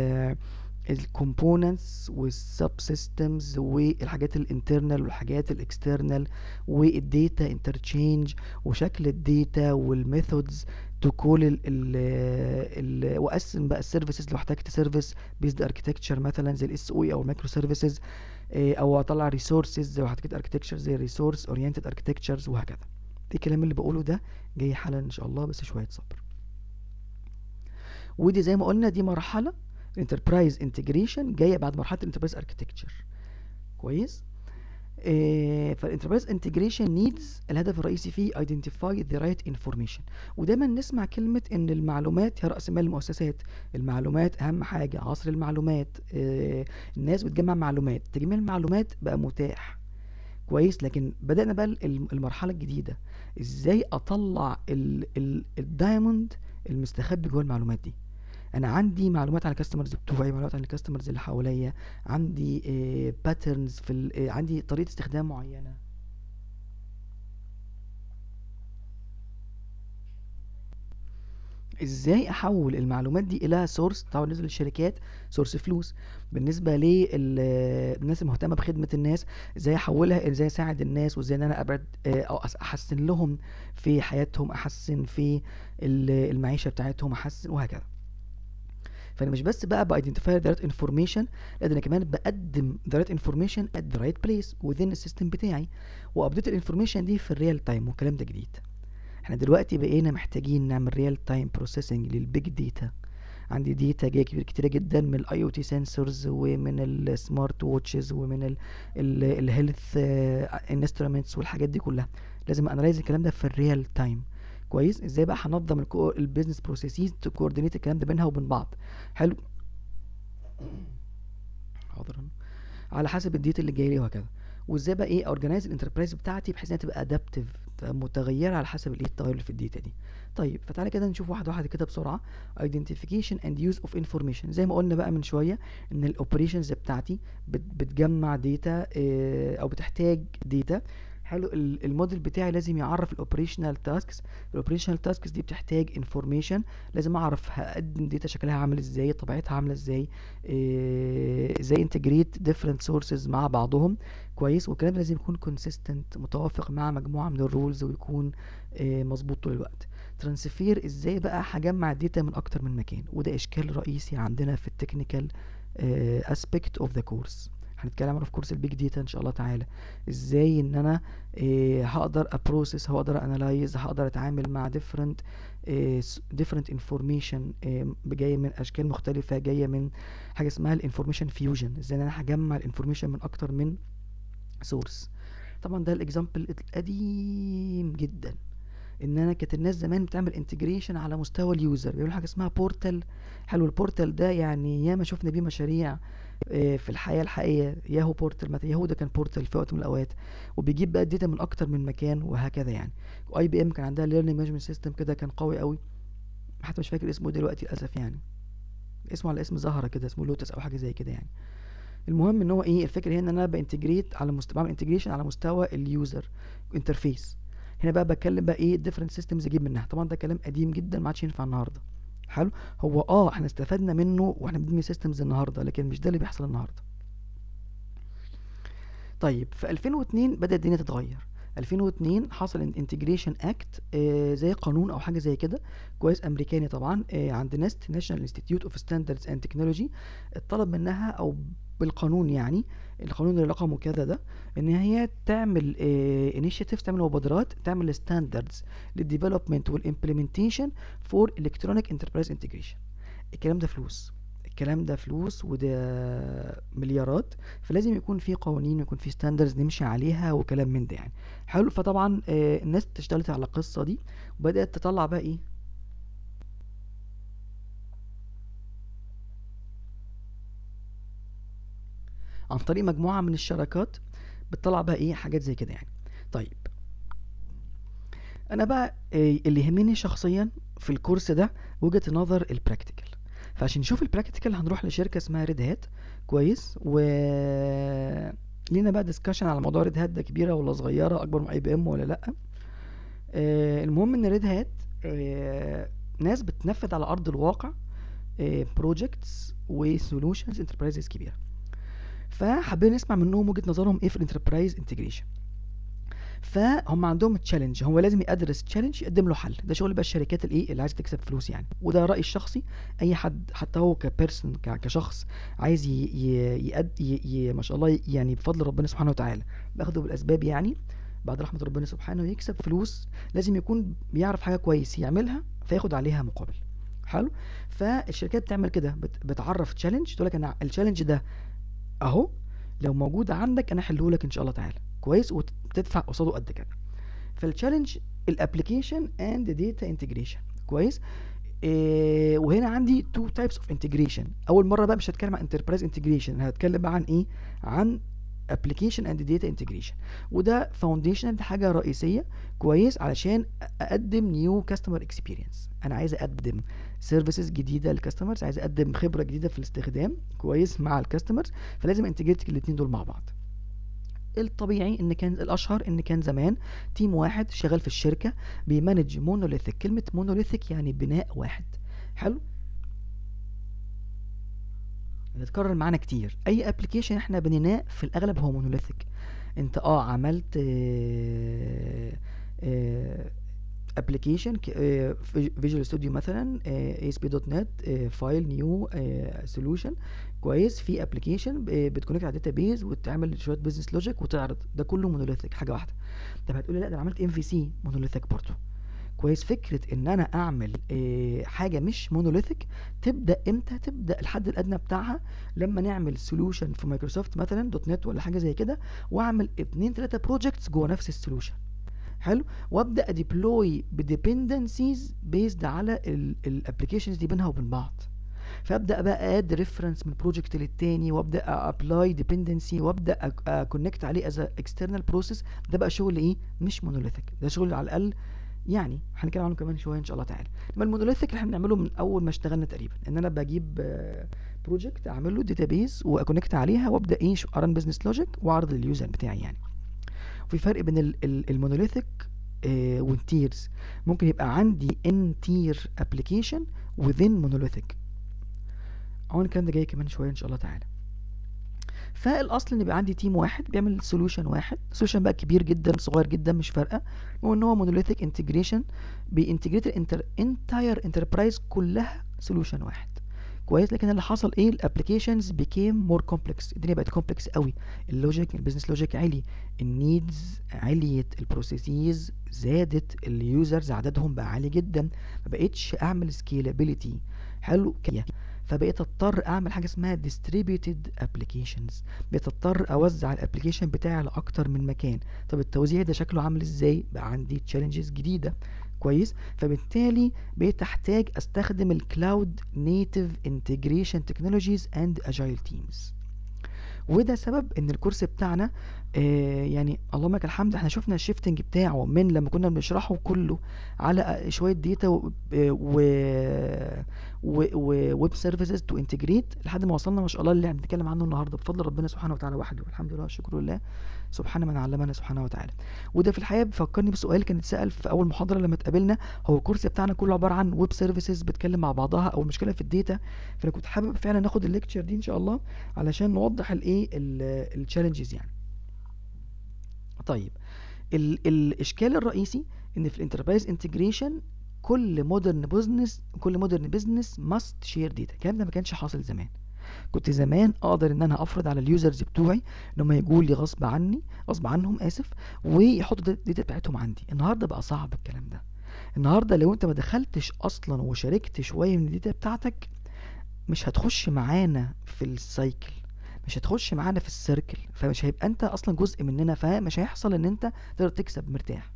الكومبوننتس والسب سيستمز والحاجات الانترنال والحاجات الاكسترنال والديتا انترتشينج وشكل الديتا والميثودز تو كول ال ال واقسم بقى السيرفيسز لو احتجت سيرفيس بيزد اركتكتشر مثلا زي الاس او اي او المايكرو سيرفيسز او اطلع ريسورسز لو احتجت اركتكتشر زي ريسورس اورينتد اركتكتشرز وهكذا دي الكلام اللي بقوله ده جاي حالا ان شاء الله بس شويه صبر ودي زي ما قلنا دي مرحله الانتربرايز انتجريشن جايه بعد مرحله الانتربرايز اركتكتشر كويس إيه فالانتربرايز انتجريشن نيدز الهدف الرئيسي فيه ايدنتيفاي ذا رايت انفورميشن ودايما نسمع كلمه ان المعلومات هي راس مال المؤسسات المعلومات اهم حاجه عصر المعلومات إيه الناس بتجمع معلومات تجميع المعلومات بقى متاح كويس لكن بدانا بقى المرحله الجديده ازاي اطلع الدايموند المستخبي جوه المعلومات دي انا عندي معلومات عن الكاستمرز بتوعي معلومات عن الكاستمرز اللي حواليا عندي باترنز في عندي طريقه استخدام معينه ازاي احول المعلومات دي الى سورس طبعا بالنسبه للشركات سورس فلوس بالنسبه للناس المهتمه بخدمه الناس ازاي احولها ازاي اساعد الناس وازاي ان انا ابعد او احسن لهم في حياتهم احسن في المعيشه بتاعتهم احسن وهكذا فانا مش بس بقى بايدنتيفاي ذا رايت انفورميشن لا ده انا كمان بقدم ذا رايت انفورميشن ات ذا رايت بليس وذين السيستم بتاعي وابديت الانفورميشن دي في الريال تايم والكلام ده جديد احنا دلوقتي بقينا محتاجين نعمل ريال تايم بروسيسنج للبيج داتا عندي داتا جايه كبير كتيره جدا من الاي او تي سنسورز ومن السمارت ووتشز ومن الهيلث انسترومنتس والحاجات دي كلها لازم انالايز الكلام ده في الريال تايم كويس ازاي بقى هنظم البيزنس بروسيسز تكوردينيت الكلام ده بينها وبين بعض حلو حاضر على حسب الديتا اللي جاي لي وهكذا وازاي بقى ايه اورجنايز الانتربرايز بتاعتي بحيث انها تبقى ادابتيف متغيره على حسب الايه التغير اللي في الداتا دي طيب فتعالى كده نشوف واحد واحد كده بسرعه identification and use of information زي ما قلنا بقى من شويه ان الاوبريشنز بتاعتي بتجمع داتا او بتحتاج داتا حلو الموديل بتاعي لازم يعرف الاوبريشنال تاسكس الاوبريشنال تاسكس دي بتحتاج انفورميشن لازم اعرف هقدم داتا شكلها عامل ازاي طبيعتها عامله ازاي ازاي انتجريت ديفرنت سورسز مع بعضهم كويس والكلام لازم يكون كونسيستنت متوافق مع مجموعه من الرولز ويكون مظبوط طول الوقت ترانسفير ازاي بقى هجمع الداتا من اكتر من مكان وده اشكال رئيسي عندنا في التكنيكال اسبيكت اوف ذا كورس هنتكلم عنه في كورس البيج داتا ان شاء الله تعالى ازاي ان انا إيه هقدر ابروسس هقدر انالايز هقدر اتعامل مع ديفرنت ديفرنت انفورميشن جايه من اشكال مختلفه جايه من حاجه اسمها الانفورميشن فيوجن ازاي ان انا هجمع الانفورميشن من اكتر من سورس طبعا ده الاكزامبل القديم جدا ان انا كانت الناس زمان بتعمل انتجريشن على مستوى اليوزر بيعملوا حاجه اسمها بورتال حلو البورتال ده يعني ياما شفنا بيه مشاريع آه، في الحياه الحقيقيه ياهو بورتال مثلا ياهو ده كان بورتال في وقت من الاوقات وبيجيب بقى الداتا من اكتر من مكان وهكذا يعني واي بي ام كان عندها ليرنينج مانجمنت سيستم كده كان قوي قوي حتى مش فاكر اسمه دلوقتي للاسف يعني اسمه على اسم زهره كده اسمه لوتس او حاجه زي كده يعني المهم ان هو ايه الفكره هنا ان انا بانتجريت على مستوى بعمل انتجريشن على مستوى اليوزر انترفيس هنا بقى بتكلم بقى ايه ديفرنت سيستمز اجيب منها طبعا ده كلام قديم جدا ما عادش ينفع النهارده حلو هو اه احنا استفدنا منه واحنا بنبني سيستمز النهارده لكن مش ده اللي بيحصل النهارده طيب في 2002 بدأت الدنيا تتغير 2002 حصل انتجريشن اكت زي قانون او حاجه زي كده كويس امريكاني طبعا آه عند نست ناشونال انستيتيوت اوف ستاندردز اند تكنولوجي اتطلب منها او بالقانون يعني القانون اللي رقمه كذا ده ان هي تعمل انيشيتيفز تعمل مبادرات تعمل ستاندردز للديفلوبمنت والامبلمنتيشن فور الكترونيك انتربرايز انتجريشن الكلام ده فلوس الكلام ده فلوس وده مليارات فلازم يكون في قوانين ويكون في ستاندرز نمشي عليها وكلام من ده يعني حلو فطبعا آه الناس اشتغلت على القصه دي وبدات تطلع بقى ايه عن طريق مجموعه من الشراكات بتطلع بقى ايه حاجات زي كده يعني طيب انا بقى آه اللي يهمني شخصيا في الكورس ده وجهه نظر البراكتيكال فعشان نشوف البراكتيكال هنروح لشركه اسمها ريد هات كويس و لينا بقى ديسكشن على موضوع ريد هات ده كبيره ولا صغيره اكبر من اي بي ام ولا لا آه المهم ان ريد هات آه ناس بتنفذ على ارض الواقع بروجكتس وسولوشنز انتربرايزز كبيره فحابين نسمع منهم وجهه نظرهم ايه في الانتربرايز انتجريشن فهم عندهم تشالنج هو لازم يدرس تشالنج يقدم له حل ده شغل بقى الشركات الايه اللي عايزه تكسب فلوس يعني وده رايي الشخصي اي حد حتى هو كبيرسون كشخص عايز ي ي يقد ي ي ما شاء الله يعني بفضل ربنا سبحانه وتعالى باخده بالاسباب يعني بعد رحمه ربنا سبحانه يكسب فلوس لازم يكون بيعرف حاجه كويس يعملها فياخد عليها مقابل حلو فالشركات بتعمل كده بت بتعرف تشالنج تقول لك انا التشالنج ده اهو لو موجود عندك انا احله لك ان شاء الله تعالى كويس وتدفع قصاده قد كده فالتشالنج الابلكيشن اند داتا انتجريشن كويس إيه وهنا عندي تو تايبس اوف انتجريشن اول مره بقى مش هتكلم عن انتربرايز انتجريشن هتكلم بقى عن ايه عن ابلكيشن اند داتا انتجريشن وده فاونديشن دي حاجه رئيسيه كويس علشان اقدم نيو كاستمر اكسبيرينس انا عايز اقدم سيرفيسز جديده للكاستمرز عايز اقدم خبره جديده في الاستخدام كويس مع الكاستمرز فلازم انتجريت الاثنين دول مع بعض الطبيعي ان كان الاشهر ان كان زمان تيم واحد شغال في الشركه بيمانج مونوليثيك كلمه مونوليثيك يعني بناء واحد حلو بتتكرر معانا كتير اي ابلكيشن احنا بنيناه في الاغلب هو مونوليثيك انت اه عملت ابلكيشن فيجوال ستوديو مثلا اي اس بي دوت نت فايل نيو سولوشن كويس في ابلكيشن بتكونكت على داتا بيز وتعمل شويه بزنس لوجيك وتعرض ده كله مونوليثيك حاجه واحده طب هتقولي لا ده انا عملت ام في سي مونوليثيك برضه كويس فكره ان انا اعمل إيه حاجه مش مونوليثيك تبدا امتى تبدا الحد الادنى بتاعها لما نعمل سولوشن في مايكروسوفت مثلا دوت نت ولا حاجه زي كده واعمل اتنين تلاته بروجكتس جوه نفس السولوشن حلو وابدا اديبلوي بديبندنسيز بيزد على الابلكيشنز دي بينها وبين بعض فابدا بقى اد ريفرنس من بروجكت للتاني وابدا ابلاي ديبندنسي وابدا اكونكت عليه از اكسترنال بروسيس ده بقى شغل ايه مش مونوليثيك ده شغل على الاقل يعني هنتكلم عنه كمان شويه ان شاء الله تعالى اما المونوليثيك اللي احنا بنعمله من اول ما اشتغلنا تقريبا ان انا بجيب بروجكت اعمل له داتابيز واكونكت عليها وابدا ايه ارن بزنس لوجيك واعرض لليوزر بتاعي يعني وفي فرق بين المونوليثيك آه والتيرز ممكن يبقى عندي ان تير ابلكيشن within monolithic اهو الكلام ده جاي كمان شويه ان شاء الله تعالى فالاصل ان يبقى عندي تيم واحد بيعمل سولوشن واحد سولوشن بقى كبير جدا صغير جدا مش فارقه وان هو مونوليثيك انتجريشن بينتجريت الانتر انتاير انتربرايز كلها سولوشن واحد كويس لكن اللي حصل ايه الابلكيشنز بيكيم مور كومبلكس الدنيا بقت كومبلكس قوي اللوجيك البيزنس لوجيك عالي النيدز عليت البروسيسز زادت اليوزرز عددهم بقى عالي جدا ما بقتش اعمل سكيلابيليتي حلو كده فبقيت اضطر اعمل حاجه اسمها distributed applications بقيت اضطر اوزع الابلكيشن بتاعي على اكتر من مكان طب التوزيع ده شكله عامل ازاي بقى عندي تشالنجز جديده كويس فبالتالي بقيت احتاج استخدم الكلاود نيتيف انتجريشن تكنولوجيز اند اجايل تيمز وده سبب ان الكورس بتاعنا آه يعني اللهم لك الحمد احنا شفنا الشيفتنج بتاعه من لما كنا بنشرحه كله على شويه داتا و ويب سيرفيسز تو انتجريت لحد ما وصلنا ما شاء الله اللي احنا بنتكلم عنه النهارده بفضل ربنا سبحانه وتعالى وحده الحمد لله والشكر لله سبحان من علمنا سبحانه وتعالى وده في الحقيقه بيفكرني بسؤال كان اتسال في اول محاضره لما اتقابلنا هو الكورس بتاعنا كله عباره عن ويب سيرفيسز بتتكلم مع بعضها او المشكله في الداتا فانا كنت حابب فعلا ناخد الليكتشر دي ان شاء الله علشان نوضح الايه التشالنجز يعني طيب ال الاشكال الرئيسي ان في الانتربرايز انتجريشن كل مودرن بزنس كل مودرن بزنس ماست شير داتا الكلام ده ما كانش حاصل زمان كنت زمان اقدر ان انا افرض على اليوزرز بتوعي ان هم يجوا لي غصب عني غصب عنهم اسف ويحطوا الداتا بتاعتهم عندي النهارده بقى صعب الكلام ده النهارده لو انت ما دخلتش اصلا وشاركت شويه من الداتا بتاعتك مش هتخش معانا في السايكل مش هتخش معانا في السيركل فمش هيبقى انت اصلا جزء مننا فمش هيحصل ان انت تقدر تكسب مرتاح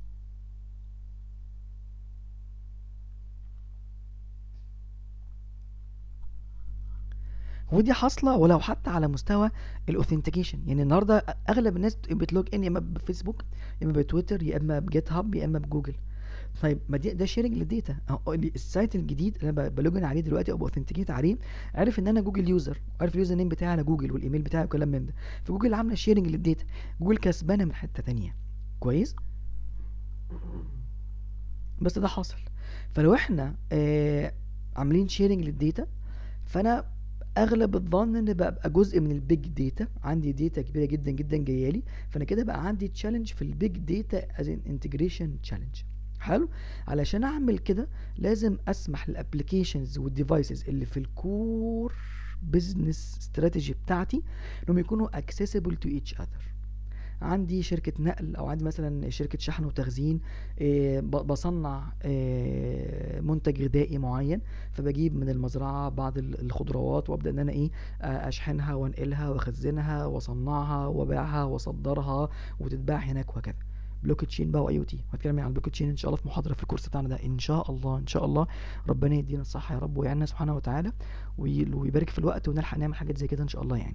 ودي حاصله ولو حتى على مستوى الاوثنتيكيشن يعني النهارده اغلب الناس بتلوج ان يا اما بفيسبوك يا اما بتويتر يا اما بجيت هاب يا اما بجوجل طيب ما دي ده شيرنج للداتا السايت الجديد اللي انا بلوجن عليه دلوقتي او باوثنتيكيت عليه عارف ان انا جوجل يوزر عارف اليوزر نيم بتاعي على جوجل والايميل بتاعي وكلام من ده فجوجل عامله شيرنج للداتا جوجل كسبانه من حته تانية كويس بس ده حاصل فلو احنا آه عاملين شيرنج للداتا فانا اغلب الظن ان ببقى جزء من البيج داتا عندي داتا كبيره جدا جدا جايه لي فانا كده بقى عندي تشالنج في البيج داتا از ان انتجريشن تشالنج حلو علشان اعمل كده لازم اسمح للابلكيشنز والديفايسز اللي في الكور بزنس استراتيجي بتاعتي انهم يكونوا accessible to each other عندي شركة نقل او عندي مثلا شركة شحن وتخزين إيه بصنع إيه منتج غذائي معين فبجيب من المزرعة بعض الخضروات وابدأ ان انا ايه اشحنها وانقلها واخزنها واصنعها وابيعها واصدرها وتتباع هناك وهكذا بلوك تشين بقى واي او تي هتكلم عن البلوك تشين ان شاء الله في محاضره في الكورس بتاعنا ده ان شاء الله ان شاء الله ربنا يدينا الصحه يا رب ويعيننا سبحانه وتعالى ويبارك في الوقت ونلحق نعمل حاجات زي كده ان شاء الله يعني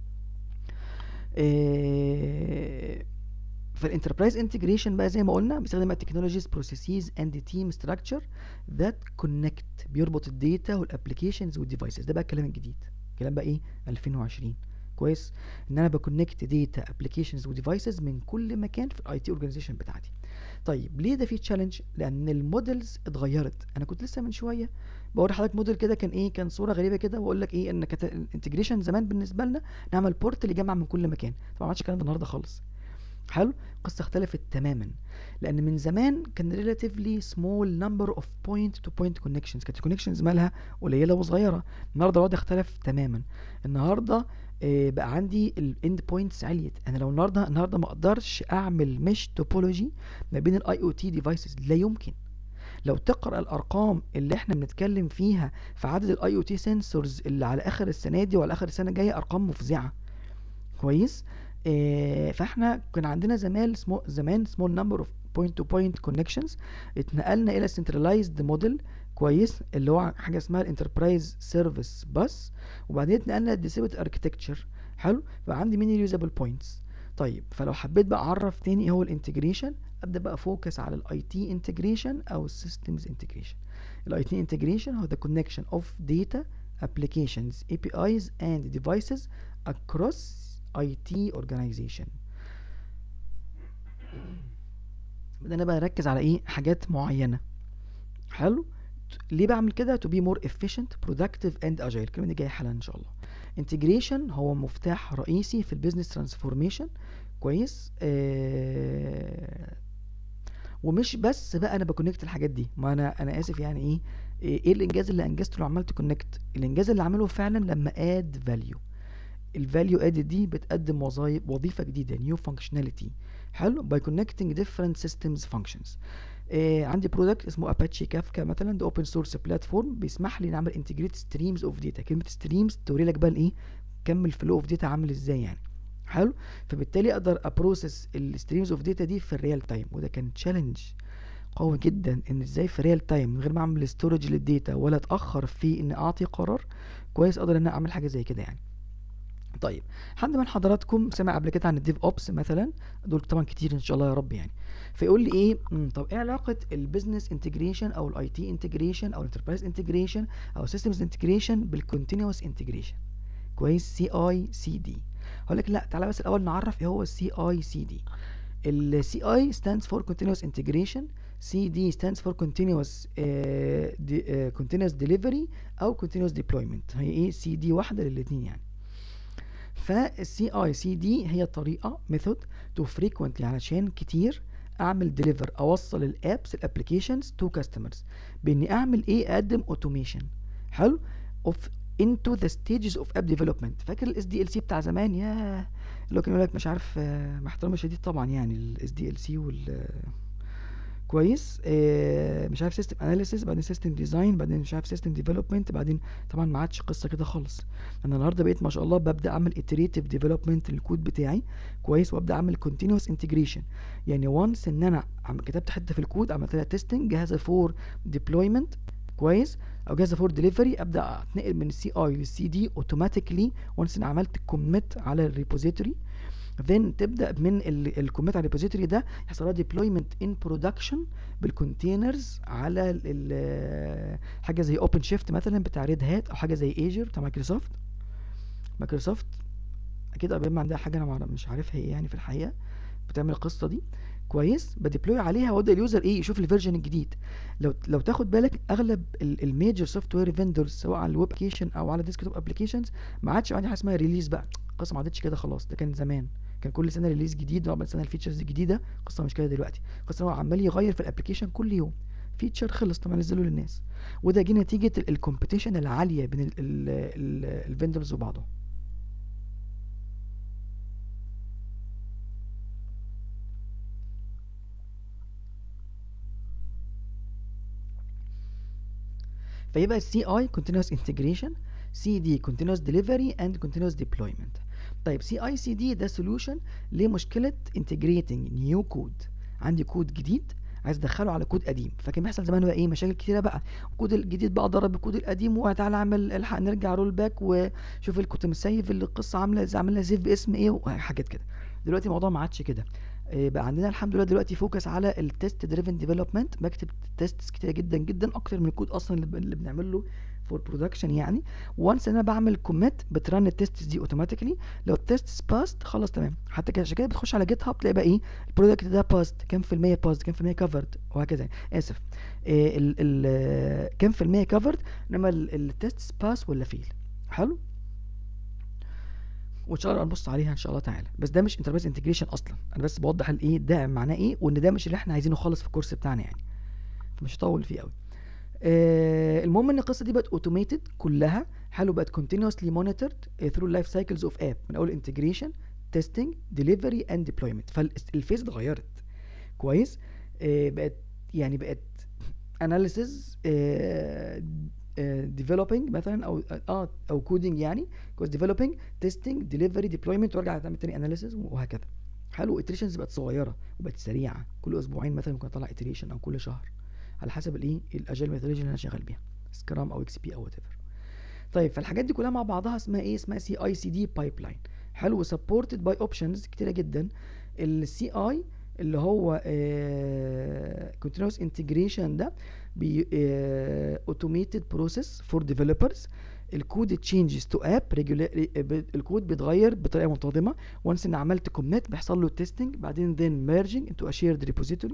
إيه فالانتربرايز انتجريشن بقى زي ما قلنا بيستخدم التكنولوجيز بروسيسز اند تيم ستراكشر ذات كونكت بيربط الداتا والابلكيشنز والديفايسز ده بقى الكلام الجديد الكلام بقى ايه 2020 كويس ان انا بكونكت داتا ابلكيشنز وديفايسز من كل مكان في الاي تي اورجانيزيشن بتاعتي طيب ليه ده في تشالنج لان المودلز اتغيرت انا كنت لسه من شويه بوري حضرتك موديل كده كان ايه كان صوره غريبه كده واقول لك ايه ان كانت الانتجريشن زمان بالنسبه لنا نعمل بورت اللي يجمع من كل مكان طبعا ما عادش الكلام ده النهارده خالص حلو القصه اختلفت تماما لان من زمان كان relatively small number of point to point connections كانت الكونكشنز مالها قليله وصغيره النهارده الوضع اختلف تماما النهارده آه بقى عندي الاند بوينتس عليت انا لو النهارده النهارده ما اقدرش اعمل مش توبولوجي ما بين الاي او تي ديفايسز لا يمكن لو تقرا الارقام اللي احنا بنتكلم فيها في عدد الاي او تي سنسورز اللي على اخر السنه دي وعلى اخر السنه الجايه ارقام مفزعه كويس آه فاحنا كان عندنا زمان سمو زمان سمول نمبر اوف بوينت تو بوينت كونكشنز اتنقلنا الى سنترلايزد موديل كويس اللي هو حاجه اسمها الانتربرايز سيرفيس باس وبعدين اتنقلنا للديسيبت اركتكتشر حلو بقى عندي ميني ريوزابل بوينتس طيب فلو حبيت بقى اعرف تاني ايه هو الانتجريشن ابدا بقى فوكس على الاي تي انتجريشن او السيستمز انتجريشن الاي تي انتجريشن هو the connection of data applications APIs and devices across IT organization بدأنا بقى نركز على ايه حاجات معينة حلو ليه بعمل كده to be more efficient productive and agile الكلمة دي جاية حالا ان شاء الله integration هو مفتاح رئيسي في البيزنس ترانسفورميشن كويس آه ومش بس بقى انا بكونكت الحاجات دي ما انا انا اسف يعني ايه ايه الانجاز اللي انجزته لو عملت كونكت الانجاز اللي عمله فعلا لما اد فاليو الفاليو اد دي بتقدم وظايف وظيفه جديده نيو فانكشناليتي حلو باي كونكتنج ديفرنت سيستمز فانكشنز عندي برودكت اسمه اباتشي كافكا مثلا ده اوبن سورس بلاتفورم بيسمح لي نعمل انتجريت ستريمز اوف داتا كلمه ستريمز توري لك بقى الايه كم الفلو اوف داتا عامل ازاي يعني حلو فبالتالي اقدر ابروسس الستريمز اوف داتا دي في الريال تايم وده كان تشالنج قوي جدا ان ازاي في ريال تايم من غير ما اعمل ستورج للداتا ولا اتاخر في ان اعطي قرار كويس اقدر ان انا اعمل حاجه زي كده يعني طيب حد من حضراتكم سمع قبل كده عن الديف اوبس مثلا دول طبعا كتير ان شاء الله يا رب يعني فيقول لي ايه مم، طب ايه علاقه البيزنس انتجريشن او الاي تي انتجريشن او الانتربرايز انتجريشن او سيستمز انتجريشن بالكونتينوس انتجريشن كويس سي اي سي دي هقول لك لا تعالى بس الاول نعرف ايه هو السي اي سي دي السي اي stands for continuous integration CD stands for continuous uh, de, uh, continuous delivery او continuous deployment هي ايه سي دي واحده للاثنين يعني فالسي اي سي دي هي طريقه ميثود تو frequently علشان كتير اعمل ديليفر اوصل الابس الابلكيشنز تو كاستمرز باني اعمل ايه اقدم اوتوميشن حلو اوف into the stages of app development فاكر الاس دي ال سي بتاع زمان ياه اللي هو كان يقول لك مش عارف آه، مع احترامي الشديد طبعا يعني الاس دي ال سي وال كويس آه، مش عارف سيستم اناليسيس بعدين سيستم ديزاين بعدين مش عارف سيستم ديفلوبمنت بعدين طبعا ما عادش قصه كده خالص انا النهارده بقيت ما شاء الله ببدا اعمل iterative ديفلوبمنت للكود بتاعي كويس وابدا اعمل continuous انتجريشن يعني وانس ان انا عم كتبت حته في الكود عملت لها تيستنج جاهزه فور ديبلويمنت كويس او جاهزه فور ديليفري ابدا اتنقل من السي اي للسي دي اوتوماتيكلي وانس ان عملت كوميت على الريبوزيتوري then تبدا من الكوميت على الريبوزيتوري ده يحصل لها ديبلويمنت ان برودكشن بالكونتينرز على ال- ال- حاجه زي اوبن شيفت مثلا بتاع ريد هات او حاجه زي ايجر بتاع مايكروسوفت مايكروسوفت اكيد اي بي ام عندها حاجه انا معرف- مش عارفها ايه يعني في الحقيقه بتعمل القصه دي كويس بديبلوي عليها وابدا اليوزر ايه يشوف الفيرجن الجديد لو لو تاخد بالك اغلب الميجر سوفت وير فيندرز سواء على الويب ابلكيشن او على ديسكتوب ابلكيشنز ما عادش عندي حاجه اسمها ريليز بقى القصه ما عادتش كده خلاص ده كان زمان كان كل سنه ريليز جديد وعمل سنه الفيتشرز الجديده القصه مش كده دلوقتي القصه هو عمال يغير في الابلكيشن كل يوم فيتشر خلص طبعا نزله للناس وده جه نتيجه الكومبيتيشن العاليه بين الفيندرز وبعضهم فيبقى السي اي continuous integration سي دي continuous delivery and continuous deployment طيب سي اي سي دي ده solution لمشكله integrating new code عندي كود جديد عايز ادخله على كود قديم فكان بيحصل زمان بقى ايه مشاكل كتيره بقى الكود الجديد بقى ضرب الكود القديم وتعالى اعمل الحق نرجع رول باك وشوف اللي كنت مسيف القصه عامله ازاي عامل لها سيف باسم ايه وحاجات كده دلوقتي الموضوع ما عادش كده إيه بقى عندنا الحمد لله دلوقتي فوكس على التست دريفن ديفلوبمنت بكتب تيست كتير جدا جدا اكتر من الكود اصلا اللي ب- اللي بنعمل له فور برودكشن يعني وانس انا بعمل كوميت بترن التيست دي اوتوماتيكلي لو التيست باست خلاص تمام حتى كده عشان كده بتخش على جيت هاب تلاقي بقى ايه البرودكت ده باست كام في المية باست كام في المية كفرد وهكذا يعني. اسف إيه ال ال كام في المية كفرد انما التيست باس ولا فيل حلو وان شاء الله نبص عليها ان شاء الله تعالى بس ده مش انتربرايز انتجريشن اصلا انا بس بوضح الايه ده معناه ايه وان ده مش اللي احنا عايزينه خالص في الكورس بتاعنا يعني فمش هطول فيه قوي آه المهم ان القصه دي بقت اوتوميتد كلها حلو بقت continuously monitored uh, through life cycles of app من اول integration testing delivery and deployment فالفيز اتغيرت كويس آه بقت يعني بقت analysis آه آه developing مثلا او اه او كودينج يعني كويس developing testing delivery deployment وارجع تعمل تاني analysis وهكذا حلو iterations بقت صغيره وبقت سريعه كل اسبوعين مثلا ممكن اطلع iteration او كل شهر على حسب الايه الاجيل ميثودولوجي اللي انا شغال بيها سكرام او اكس بي او وات طيب فالحاجات دي كلها مع بعضها اسمها ايه اسمها سي اي سي دي بايب لاين حلو سبورتد باي اوبشنز كتيره جدا السي اي اللي هو كونتينوس انتجريشن ده بي اوتوميتد بروسيس فور ديفلوبرز الكود تشينجز تو اب الكود بيتغير بطريقه منتظمه وانس ان عملت كوميت بيحصل له تيستنج بعدين then merging into a shared repository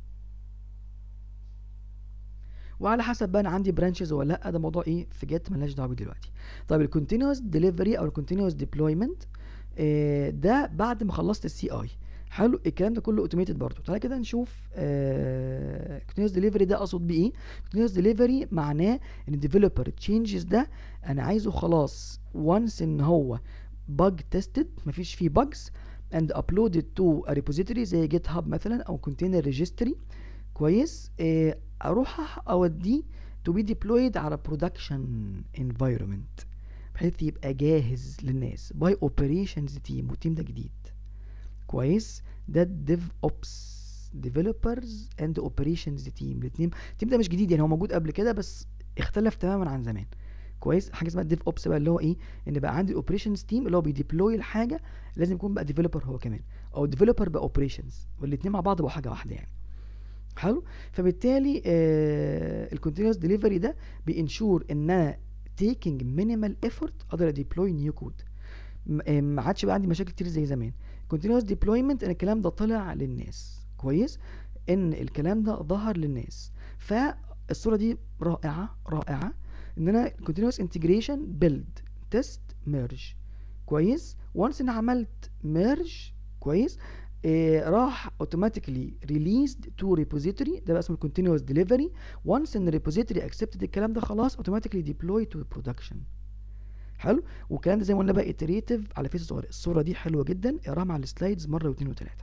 وعلى حسب بقى انا عندي برانشز ولا لا ده موضوع ايه في جت ملناش دعوه بيه دلوقتي طيب الكونتينوس ديليفري او الكونتينوس ديبلويمنت ده بعد ما خلصت السي اي حلو الكلام ده كله اوتوميتد برضه تعالى كده نشوف كونتينوس ديليفري ده اقصد بيه ايه كونتينوس ديليفري معناه ان الديفلوبر تشينجز ده انا عايزه خلاص وانس ان هو بج تيستد مفيش فيه bugs and uploaded to a repository زي جيت هاب مثلا او container registry كويس آه، اروح اوديه to be deployed على production environment بحيث يبقى جاهز للناس by operations team والتيم ده جديد كويس ده dev ops developers and operations team الاتنين التيم ده مش جديد يعني هو موجود قبل كده بس اختلف تماما عن زمان كويس حاجه اسمها الديف اوبس بقى اللي هو ايه ان بقى عندي الاوبريشنز تيم اللي هو بيديبلوي الحاجه لازم يكون بقى ديفلوبر هو كمان او ديفلوبر بقى اوبريشنز والاثنين مع بعض بقوا حاجه واحده يعني حلو فبالتالي آه الكونتينوس ديليفري ده بينشور ان انا تيكينج مينيمال ايفورت اقدر اديبلوي نيو كود ما عادش بقى عندي مشاكل كتير زي زمان continuous deployment ان الكلام ده طلع للناس كويس ان الكلام ده ظهر للناس فالصوره دي رائعه رائعه ان انا continuous integration build test merge كويس once انا عملت merge كويس إيه راح automatically released to repository ده بقى اسمه continuous delivery once ان repository accepted الكلام ده خلاص automatically deploy to production حلو والكلام ده زي ما قلنا بقى iterative على فيس صغير الصوره دي حلوه جدا اقراها مع السلايدز مره واثنين وثلاثه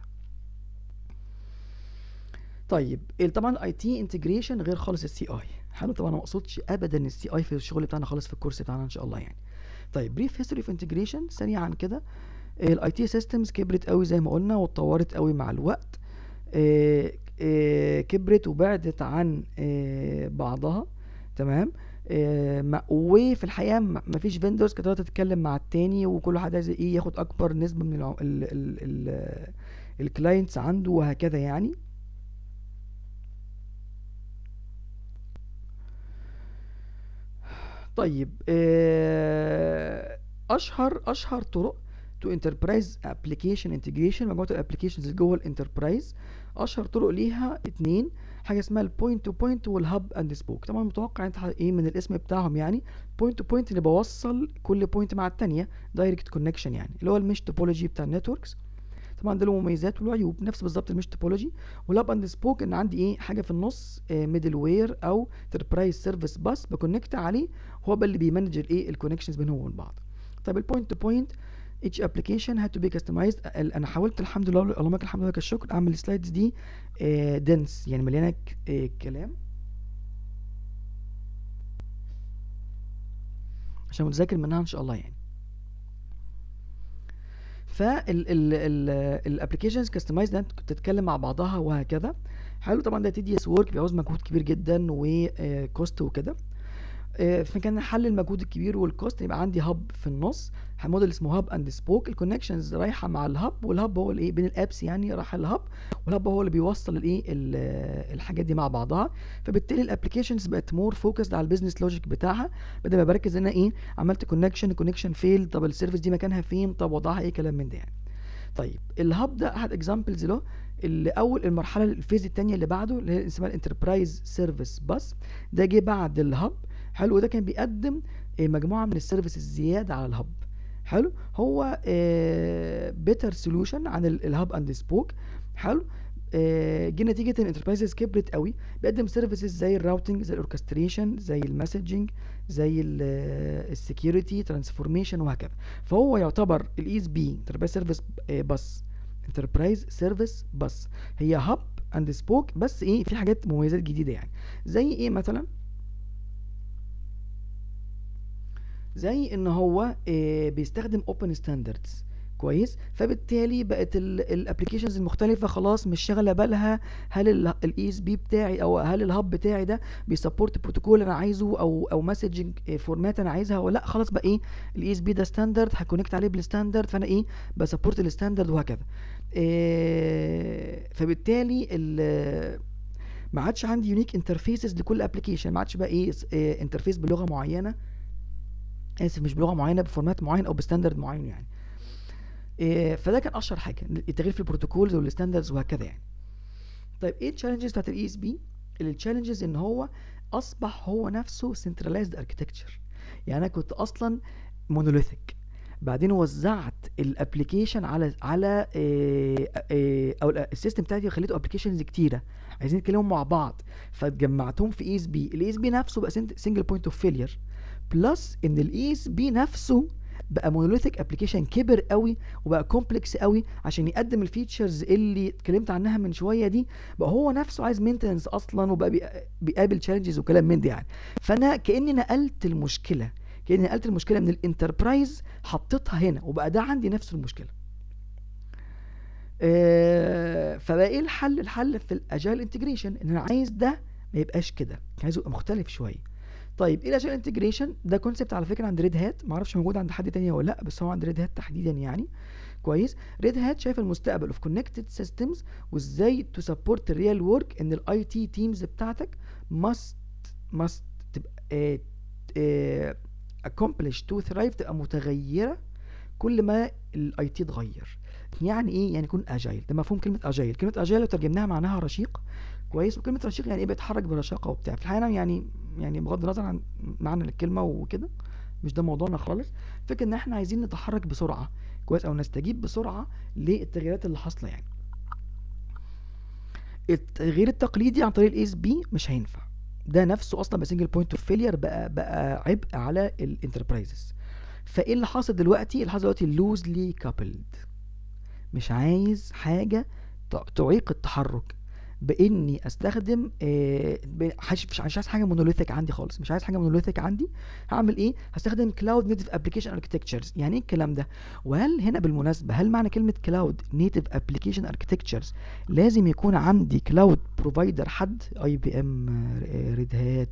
طيب طبعا الاي تي انتجريشن غير خالص السي اي حلو طبعا ما اقصدش ابدا السي اي في الشغل بتاعنا خالص في الكورس بتاعنا ان شاء الله يعني طيب بريف هيستوري اوف انتجريشن سريعا كده الاي تي سيستمز كبرت قوي زي ما قلنا واتطورت قوي مع الوقت آه، آه، كبرت وبعدت عن آه، بعضها تمام وفي الحقيقه ما فيش فيندورز كانت تقدر تتكلم مع التاني وكل واحد عايز ايه ياخد اكبر نسبه من الكلاينتس عنده وهكذا يعني طيب اشهر اشهر طرق تو انتربرايز ابلكيشن انتجريشن مجموعه الابلكيشنز اللي جوه الانتربرايز اشهر طرق ليها اتنين حاجه اسمها البوينت تو بوينت والهاب اند سبوك طبعا متوقع انت ايه من الاسم بتاعهم يعني بوينت تو بوينت اللي بوصل كل بوينت مع الثانيه دايركت كونكشن يعني اللي هو المش توبولوجي بتاع النتوركس طبعا ده له مميزات وله عيوب نفس بالظبط المش توبولوجي والهاب اند سبوك ان عندي ايه حاجه في النص ميدل آه وير او انتربرايز سيرفيس باس بكونكت عليه هو بقى اللي بيمانج الايه الكونكشنز بينهم وبين بعض طيب البوينت تو بوينت each application had to be customized انا حاولت الحمد لله اللهم لك الحمد لله الشكر اعمل السلايدز دي دنس يعني مليانه كلام عشان متذاكر منها ان شاء الله يعني فالابلكيشنز كاستمايز ده كنت تتكلم مع بعضها وهكذا حلو طبعا ده تيديس ورك بيعوز مجهود كبير جدا وكوست وكده فكان حل المجهود الكبير والكوست يبقى عندي هاب في النص موديل اسمه هاب اند سبوك الكونكشنز رايحه مع الهاب والهاب هو الايه بين الابس يعني راح الهاب والهاب هو اللي بيوصل الايه الحاجات دي مع بعضها فبالتالي الابلكيشنز بقت مور فوكسد على البيزنس لوجيك بتاعها بدل ما بركز ان انا ايه عملت كونكشن الكونكشن فيل طب السيرفيس دي مكانها فين طب وضعها ايه كلام من ده يعني طيب الهاب ده احد اكزامبلز له اللي اول المرحله الفيز الثانيه اللي بعده اللي هي اسمها الانتربرايز سيرفيس بس ده جه بعد الهاب حلو ده كان بيقدم مجموعه من السيرفيسز زياده على الهاب حلو هو بيتر سولوشن عن الهاب اند سبوك حلو آه، جه نتيجه ان الانتربرايزز كبرت قوي بيقدم سيرفيسز زي الراوتنج زي الاوركستريشن زي المسجنج زي السكيورتي ترانسفورميشن وهكذا فهو يعتبر الاي اس بي انتربرايز سيرفيس بس انتربرايز سيرفيس بس هي هاب اند سبوك بس ايه في حاجات مميزات جديده يعني زي ايه مثلا زي ان هو آه، بيستخدم اوبن ستاندردز كويس فبالتالي بقت الابلكيشنز المختلفه خلاص مش شاغله بالها هل الاي اس بي بتاعي او هل الهاب بتاعي ده بيسبورت بروتوكول انا عايزه او او مسجنج فورمات انا عايزها ولا لا خلاص بقى ايه الاي اس بي ده ستاندرد هكونكت عليه بالستاندرد فانا ايه بسبورت الستاندرد وهكذا إيه فبالتالي ما عادش عندي يونيك انترفيسز لكل ابلكيشن ما عادش بقى ايه انترفيس بلغه معينه اسف مش بلغه معينه بفورمات معين او بستاندرد معين يعني إيه فده كان اشهر حاجه التغيير في البروتوكولز والستاندردز وهكذا يعني طيب ايه التشالنجز بتاعت الاي اس بي التشالنجز ان هو اصبح هو نفسه سنترلايزد اركتكتشر يعني انا كنت اصلا مونوليثيك بعدين وزعت الابلكيشن على على إيه إيه او السيستم بتاعتي خليته ابلكيشنز كتيره عايزين يتكلموا مع بعض فجمعتهم في اي اس بي الاي اس بي نفسه بقى سنجل بوينت اوف فيلير بلس ان الاي اس بي نفسه بقى مونوليثيك ابلكيشن كبر قوي وبقى كومبلكس قوي عشان يقدم الفيتشرز اللي اتكلمت عنها من شويه دي بقى هو نفسه عايز مينتنس اصلا وبقى بيقابل تشالنجز وكلام من ده يعني فانا كاني نقلت المشكله كاني نقلت المشكله من الانتربرايز حطيتها هنا وبقى ده عندي نفس المشكله آه فبقى ايه الحل الحل في الاجايل انتجريشن ان انا عايز ده ما يبقاش كده عايزه يبقى مختلف شويه طيب ايه الاجايل انتجريشن ده كونسيبت على فكره عند ريد هات معرفش موجود عند حد تاني ولا لا بس هو عند ريد هات تحديدا يعني كويس ريد هات شايف المستقبل اوف كونكتد سيستمز وازاي تو سبورت الريال ورك ان الاي تي تيمز بتاعتك ماست ماست تبقى accomplish to thrive تبقى متغيره كل ما الاي تي اتغير يعني ايه يعني يكون اجايل ده مفهوم كلمه اجايل كلمه اجايل لو ترجمناها معناها رشيق كويس وكلمه رشيق يعني ايه بيتحرك برشاقه وبتاع في الحقيقه يعني يعني بغض النظر عن معنى الكلمه وكده مش ده موضوعنا خالص فكرة ان احنا عايزين نتحرك بسرعه كويس او نستجيب بسرعه للتغييرات اللي حاصله يعني التغيير التقليدي عن طريق الاس بي مش هينفع ده نفسه اصلا بسنجل بوينت اوف فيلير بقى بقى عبء على الانتربرايزز فايه اللي حاصل دلوقتي اللي حاصل دلوقتي لوزلي كابلد مش عايز حاجه تعيق التحرك باني استخدم آه مش عايز حاجه مونوليثيك عندي خالص مش عايز حاجه مونوليثيك عندي هعمل ايه هستخدم كلاود نيتف ابلكيشن اركتكتشرز يعني ايه الكلام ده وهل هنا بالمناسبه هل معنى كلمه كلاود نيتف ابلكيشن اركتكتشرز لازم يكون عندي كلاود بروفايدر حد اي بي ام ريد هات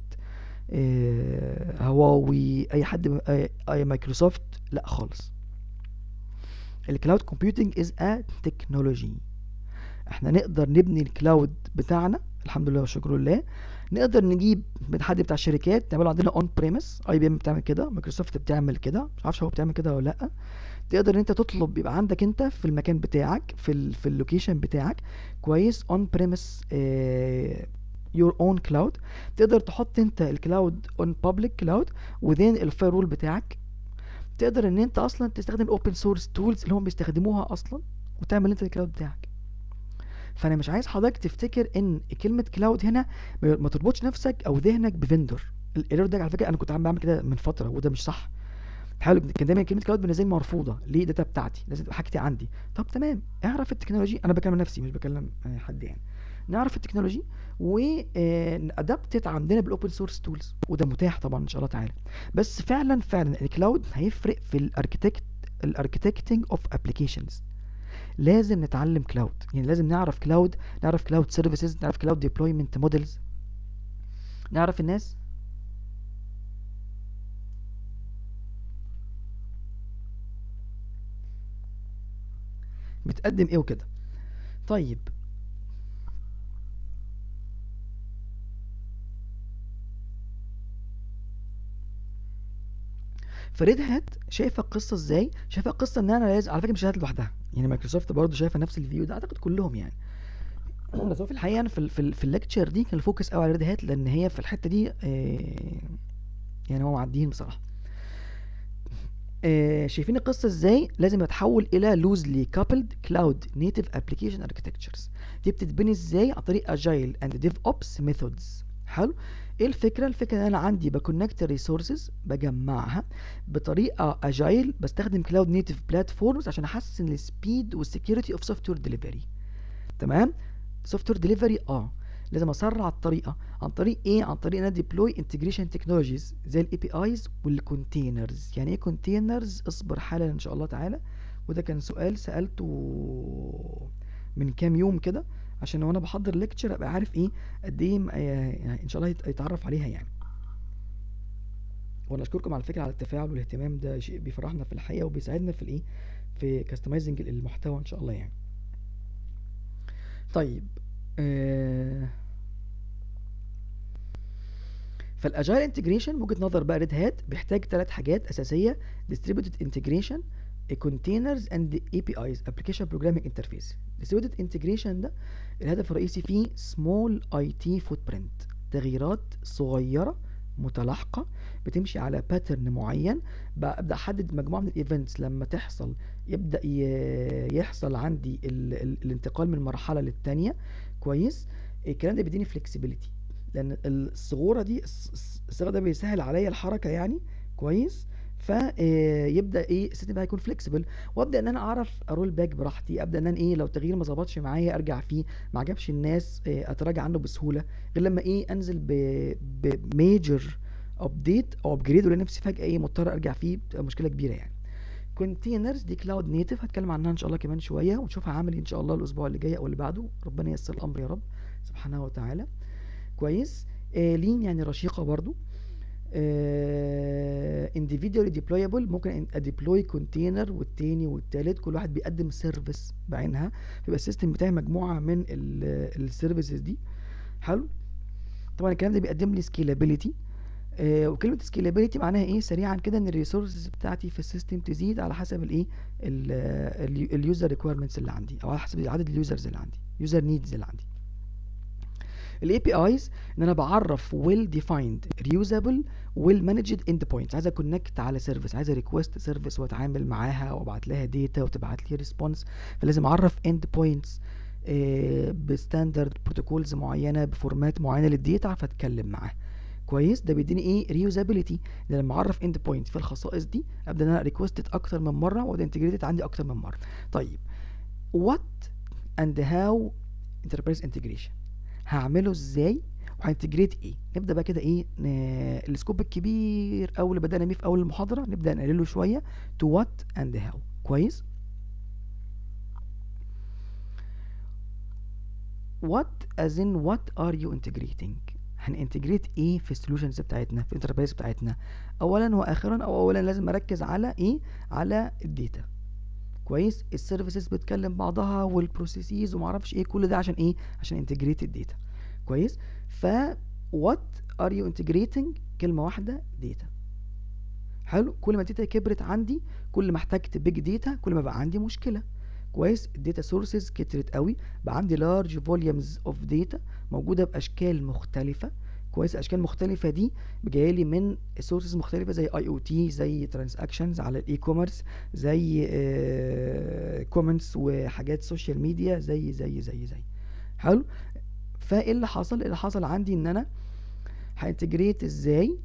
هواوي اي حد اي مايكروسوفت لا خالص الكلاود كومبيوتنج از ا تكنولوجي احنا نقدر نبني الكلاود بتاعنا الحمد لله والشكر لله نقدر نجيب من حد بتاع الشركات تعمله عندنا اون بريمس اي بي ام بتعمل كده مايكروسوفت بتعمل كده مش عارفش هو بتعمل كده ولا لا تقدر ان انت تطلب يبقى عندك انت في المكان بتاعك في ال في اللوكيشن بتاعك كويس اون بريمس يور اون كلاود تقدر تحط انت الكلاود اون بابليك كلاود وذين الفايرول بتاعك تقدر ان انت اصلا تستخدم الاوبن سورس تولز اللي هم بيستخدموها اصلا وتعمل انت الكلاود بتاعك فانا مش عايز حضرتك تفتكر ان كلمه كلاود هنا ما تربطش نفسك او ذهنك بفندور الايرور ده على فكره انا كنت عم بعمل كده من فتره وده مش صح حلو كان دايما كلمه كلاود بالنسبه لي مرفوضه ليه الداتا بتاعتي لازم تبقى حاجتي عندي طب تمام اعرف التكنولوجي انا بكلم نفسي مش بكلم حد يعني نعرف التكنولوجي وادابتت عندنا بالاوبن سورس تولز وده متاح طبعا ان شاء الله تعالى بس فعلا فعلا الكلاود هيفرق في الاركتكت الاركتكتنج اوف ابلكيشنز لازم نتعلم كلاود يعني لازم نعرف كلاود نعرف كلاود سيرفيسز نعرف كلاود ديبلويمنت موديلز نعرف الناس بتقدم ايه وكده طيب فريد هات شايفه القصه ازاي شايفه القصه ان انا لازم على فكره مش هات لوحدها يعني مايكروسوفت برضه شايفه نفس الفيو ده اعتقد كلهم يعني بس هو في الحقيقه انا في في, في الليكتشر دي كان الفوكس قوي على ريد هات لان هي في الحته دي آه يعني هم معديين بصراحه آه شايفين القصه ازاي لازم اتحول الى لوزلي كابلد كلاود نيتيف ابلكيشن اركتكتشرز دي بتتبني ازاي عن طريق اجايل اند ديف اوبس ميثودز حلو ايه الفكره الفكره ان انا عندي بكونكت الريسورسز بجمعها بطريقه اجايل بستخدم كلاود نيتيف بلاتفورمز عشان احسن السبيد والسكيورتي اوف سوفت وير ديليفري تمام سوفت وير ديليفري اه لازم اسرع الطريقه عن طريق ايه عن طريق ان انا ديبلوي انتجريشن تكنولوجيز زي الاي بي ايز والكونتينرز يعني ايه كونتينرز اصبر حالا ان شاء الله تعالى وده كان سؤال سالته من كام يوم كده عشان وانا بحضر ليكتشر ابقى عارف ايه قد ايه يعني ان شاء الله يتعرف عليها يعني وانا اشكركم على فكره على التفاعل والاهتمام ده شيء بيفرحنا في الحقيقه وبيساعدنا في الايه في كاستمايزنج المحتوى ان شاء الله يعني طيب آه فالاجايل انتجريشن من وجهه نظر بقى ريد هات بيحتاج ثلاث حاجات اساسيه distributed integration containers and APIs application programming interface distributed integration ده الهدف الرئيسي فيه small IT footprint تغييرات صغيرة متلاحقة بتمشي على باترن معين ببدأ احدد مجموعة من الايفنتس لما تحصل يبدأ يحصل عندي ال ال الانتقال من مرحلة للتانية كويس الكلام ده بيديني flexibility لان الصغورة دي الصغر ده بيسهل عليا الحركة يعني كويس فيبدا ايه السيستم هيكون فليكسبل وابدا ان انا اعرف ارول باك براحتي ابدا ان انا ايه لو تغيير ما ظبطش معايا ارجع فيه ما عجبش الناس إيه اتراجع عنه بسهوله غير لما ايه انزل بميجر ابديت او ابجريد ولا نفسي فجاه ايه مضطر ارجع فيه بتبقى مشكله كبيره يعني كونتينرز دي كلاود نيتف هتكلم عنها ان شاء الله كمان شويه ونشوفها عملي ان شاء الله الاسبوع اللي جاي او اللي بعده ربنا ييسر الامر يا رب سبحانه وتعالى كويس آه لين يعني رشيقه برضو آه individually deployable ممكن اديبلوي كونتينر والتاني والتالت كل واحد بيقدم سيرفيس بعينها فيبقى السيستم بتاعي مجموعه من السيرفيسز دي حلو طبعا الكلام ده بيقدم لي سكيلابيلتي آه وكلمه سكيلابيلتي معناها ايه سريعا كده ان الريسورسز بتاعتي في السيستم تزيد على حسب الايه اليوزر ريكويرمنتس اللي عندي او على حسب عدد اليوزرز اللي عندي يوزر نيدز اللي عندي الاي بي ايز ان انا بعرف ويل ديفايند ريوزابل ويل مانجد اند بوينتس عايز اكونكت على سيرفيس عايز ريكوست سيرفيس واتعامل معاها وابعت لها داتا وتبعت لي ريسبونس فلازم اعرف اند بوينتس بستاندرد بروتوكولز معينه بفورمات معينه للديتا اعرف اتكلم معاها كويس ده بيديني ايه ريوزابيلتي ده لما اعرف اند بوينت في الخصائص دي ابدا ان انا ريكوستد اكتر من مره وده انتجريتد عندي اكتر من مره طيب وات اند هاو انتربرايز انتجريشن هعمله ازاي وهنتجريت ايه نبدا بقى كده ايه السكوب الكبير او اللي بدانا بيه في اول المحاضره نبدا نقلله شويه تو وات اند هاو كويس what as in what are you integrating هننتجريت ايه في السوليوشنز بتاعتنا في الانتربرايز بتاعتنا اولا واخرا او اولا لازم اركز على ايه على الداتا كويس السيرفيسز بتكلم بعضها والبروسيسز وما اعرفش ايه كل ده عشان ايه عشان انتجريت الداتا كويس ف what are you integrating كلمه واحده داتا حلو كل ما الداتا كبرت عندي كل ما احتجت بيج داتا كل ما بقى عندي مشكله كويس الداتا سورسز كترت قوي بقى عندي لارج فوليومز اوف داتا موجوده باشكال مختلفه كويس اشكال مختلفه دي جايه لي من سورسز مختلفه زي اي او تي زي ترانزاكشنز على الاي كوميرس زي كومنتس وحاجات سوشيال ميديا زي زي زي زي حلو فايه اللي حصل اللي حصل عندي ان انا هانتجريت ازاي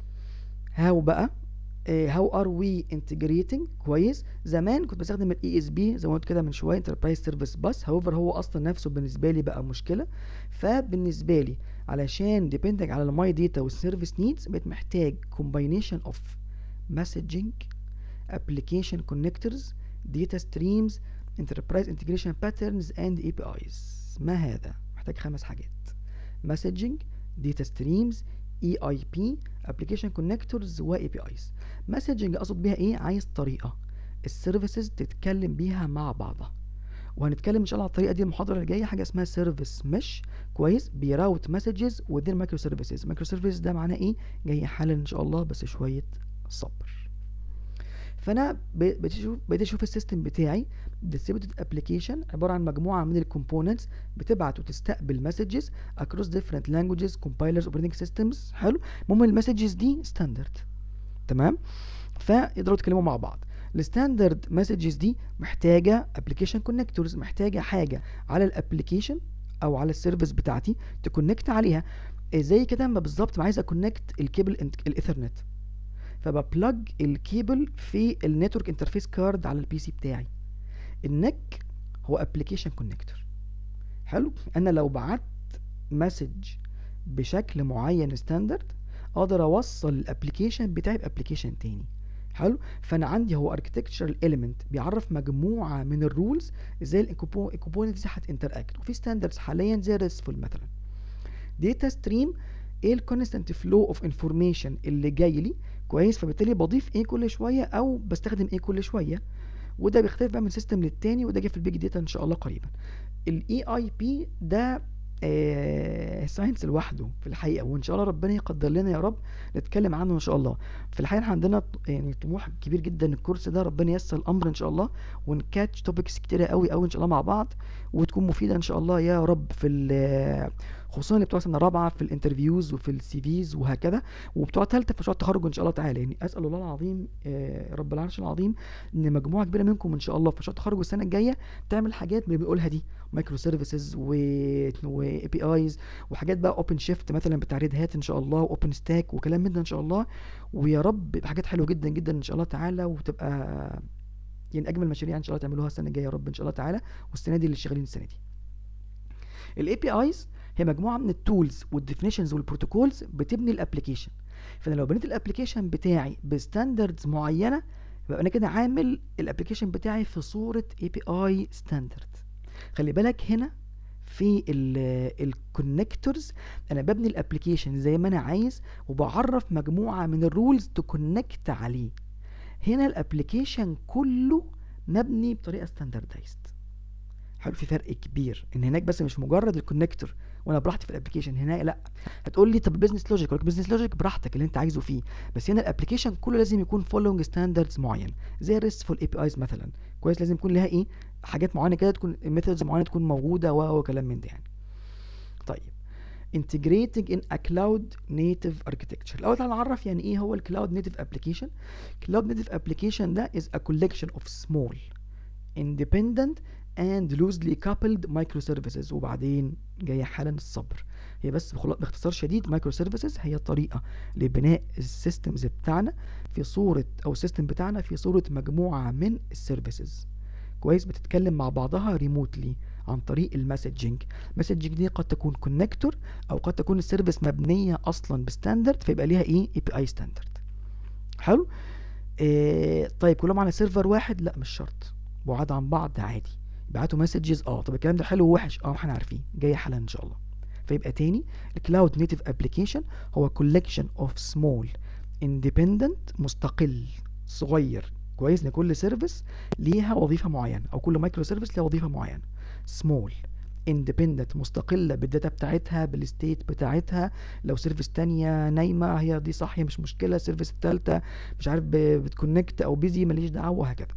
هاو بقى هاو ار وي انتجريتنج كويس زمان كنت بستخدم الاي اس بي زي ما قلت كده من شويه انتربرايز سيرفيس باس هاوفر هو اصلا نفسه بالنسبه لي بقى مشكله فبالنسبه لي علشان ديبندنج على الماي داتا والسيرفيس نيدز بقيت محتاج كومباينيشن اوف مسجنج ابلكيشن كونكتورز داتا ستريمز انتربرايز انتجريشن باترنز اند اي بي ايز ما هذا محتاج خمس حاجات مسجنج داتا ستريمز اي اي بي ابلكيشن كونكتورز واي بي ايز مسجنج اقصد بيها ايه عايز طريقه السيرفيسز تتكلم بيها مع بعضها وهنتكلم ان شاء الله على الطريقه دي المحاضره اللي جايه حاجه اسمها سيرفيس مش كويس بيراوت مسجز وذين مايكرو سيرفيسز مايكرو سيرفيس ده معناه ايه جاي حالا ان شاء الله بس شويه صبر فانا بقيت اشوف بقيت اشوف السيستم بتاعي distributed ابلكيشن عباره عن مجموعه من الكومبوننتس بتبعت وتستقبل مسجز across different languages compilers operating systems حلو المهم المسجز دي ستاندرد تمام فيقدروا يتكلموا مع بعض الستاندرد مسجز دي محتاجه ابلكيشن كونكتورز محتاجه حاجه على الابلكيشن او على السيرفيس بتاعتي تكونكت عليها زي كده ما بالظبط عايز اكونكت الكيبل الايثرنت فببلج الكيبل في النتورك انترفيس كارد على البي سي بتاعي النك هو ابلكيشن كونكتور حلو انا لو بعت مسج بشكل معين ستاندرد اقدر اوصل الابلكيشن بتاعي بابلكيشن تاني حلو فانا عندي هو اركتكتشرال اليمنت بيعرف مجموعه من الرولز ازاي الكومبوننتس دي هتنتراكت وفي ستاندردز حاليا زي ريسفول مثلا داتا ستريم ايه الكونستنت فلو اوف انفورميشن اللي جاي لي كويس فبالتالي بضيف ايه كل شويه او بستخدم ايه كل شويه وده بيختلف بقى من سيستم للتاني وده جه في البيج داتا ان شاء الله قريبا الاي اي بي ده آه ساينس لوحده في الحقيقه وان شاء الله ربنا يقدر لنا يا رب نتكلم عنه ان شاء الله في الحقيقه احنا عندنا يعني طموح كبير جدا الكورس ده ربنا ييسر الامر ان شاء الله ونكاتش توبكس كتيره قوي قوي ان شاء الله مع بعض وتكون مفيده ان شاء الله يا رب في خصوصا اللي بتوع سنه رابعه في الانترفيوز وفي السي فيز وهكذا وبتوع ثالثه في مشروع التخرج ان شاء الله تعالى يعني اسال الله العظيم آه رب العرش العظيم ان مجموعه كبيره منكم ان شاء الله في مشروع التخرج السنه الجايه تعمل حاجات اللي بنقولها دي مايكرو سيرفيسز و اي بي ايز وحاجات بقى اوبن شيفت مثلا بتاع ريد هات ان شاء الله واوبن ستاك وكلام من ده ان شاء الله ويا رب يبقى حاجات حلوه جدا جدا ان شاء الله تعالى وتبقى يعني اجمل مشاريع ان شاء الله تعملوها السنه الجايه يا رب ان شاء الله تعالى والسنه دي اللي شغالين السنه دي الاي بي ايز هي مجموعه من التولز والديفينيشنز والبروتوكولز بتبني الابلكيشن فانا لو بنيت الابلكيشن بتاعي بستاندردز معينه يبقى انا كده عامل الابلكيشن بتاعي في صوره اي بي اي ستاندرد خلي بالك هنا في الكونكتورز انا ببني الابلكيشن زي ما انا عايز وبعرف مجموعه من الرولز تكونكت عليه هنا الابلكيشن كله مبني بطريقه ستاندردايزد حلو في فرق كبير ان هناك بس مش مجرد الكونكتور وانا براحتي في الابلكيشن هنا لا هتقول لي طب البيزنس لوجيك اقول بزنس لوجيك براحتك اللي انت عايزه فيه بس هنا الابلكيشن كله لازم يكون فولوينج ستاندردز معين زي الريستفول اي بي ايز مثلا كويس لازم يكون لها ايه حاجات معينه كده تكون ميثودز معينه تكون موجوده وكلام من ده يعني طيب integrating in a cloud native architecture الاول تعالى نعرف يعني ايه هو الكلاود نيتيف ابلكيشن cloud native application ده is a collection of small independent and loosely coupled microservices وبعدين جاي حالا الصبر هي بس باختصار شديد مايكرو سيرفيسز هي طريقه لبناء السيستمز بتاعنا في صوره او السيستم بتاعنا في صوره مجموعه من السيرفيسز كويس بتتكلم مع بعضها ريموتلي عن طريق المسجنج المسجنج دي قد تكون كونكتور او قد تكون السيرفيس مبنيه اصلا بستاندرد فيبقى ليها ايه اي بي اي ستاندرد حلو إيه طيب كلهم على سيرفر واحد لا مش شرط بعاد عن بعض عادي يبعتوا مسجز اه طب الكلام ده حلو ووحش اه احنا عارفين جاي حالا ان شاء الله فيبقى تاني الكلاود نيتيف ابلكيشن هو collection of small independent مستقل صغير كويس ان كل سيرفيس ليها وظيفه معينه او كل مايكرو سيرفيس ليها وظيفه معينه small independent مستقله بالداتا بتاعتها بالستيت بتاعتها لو سيرفيس تانية نايمه هي دي صح هي مش مشكله السيرفيس التالتة مش عارف بتكونكت او بيزي ماليش دعوه وهكذا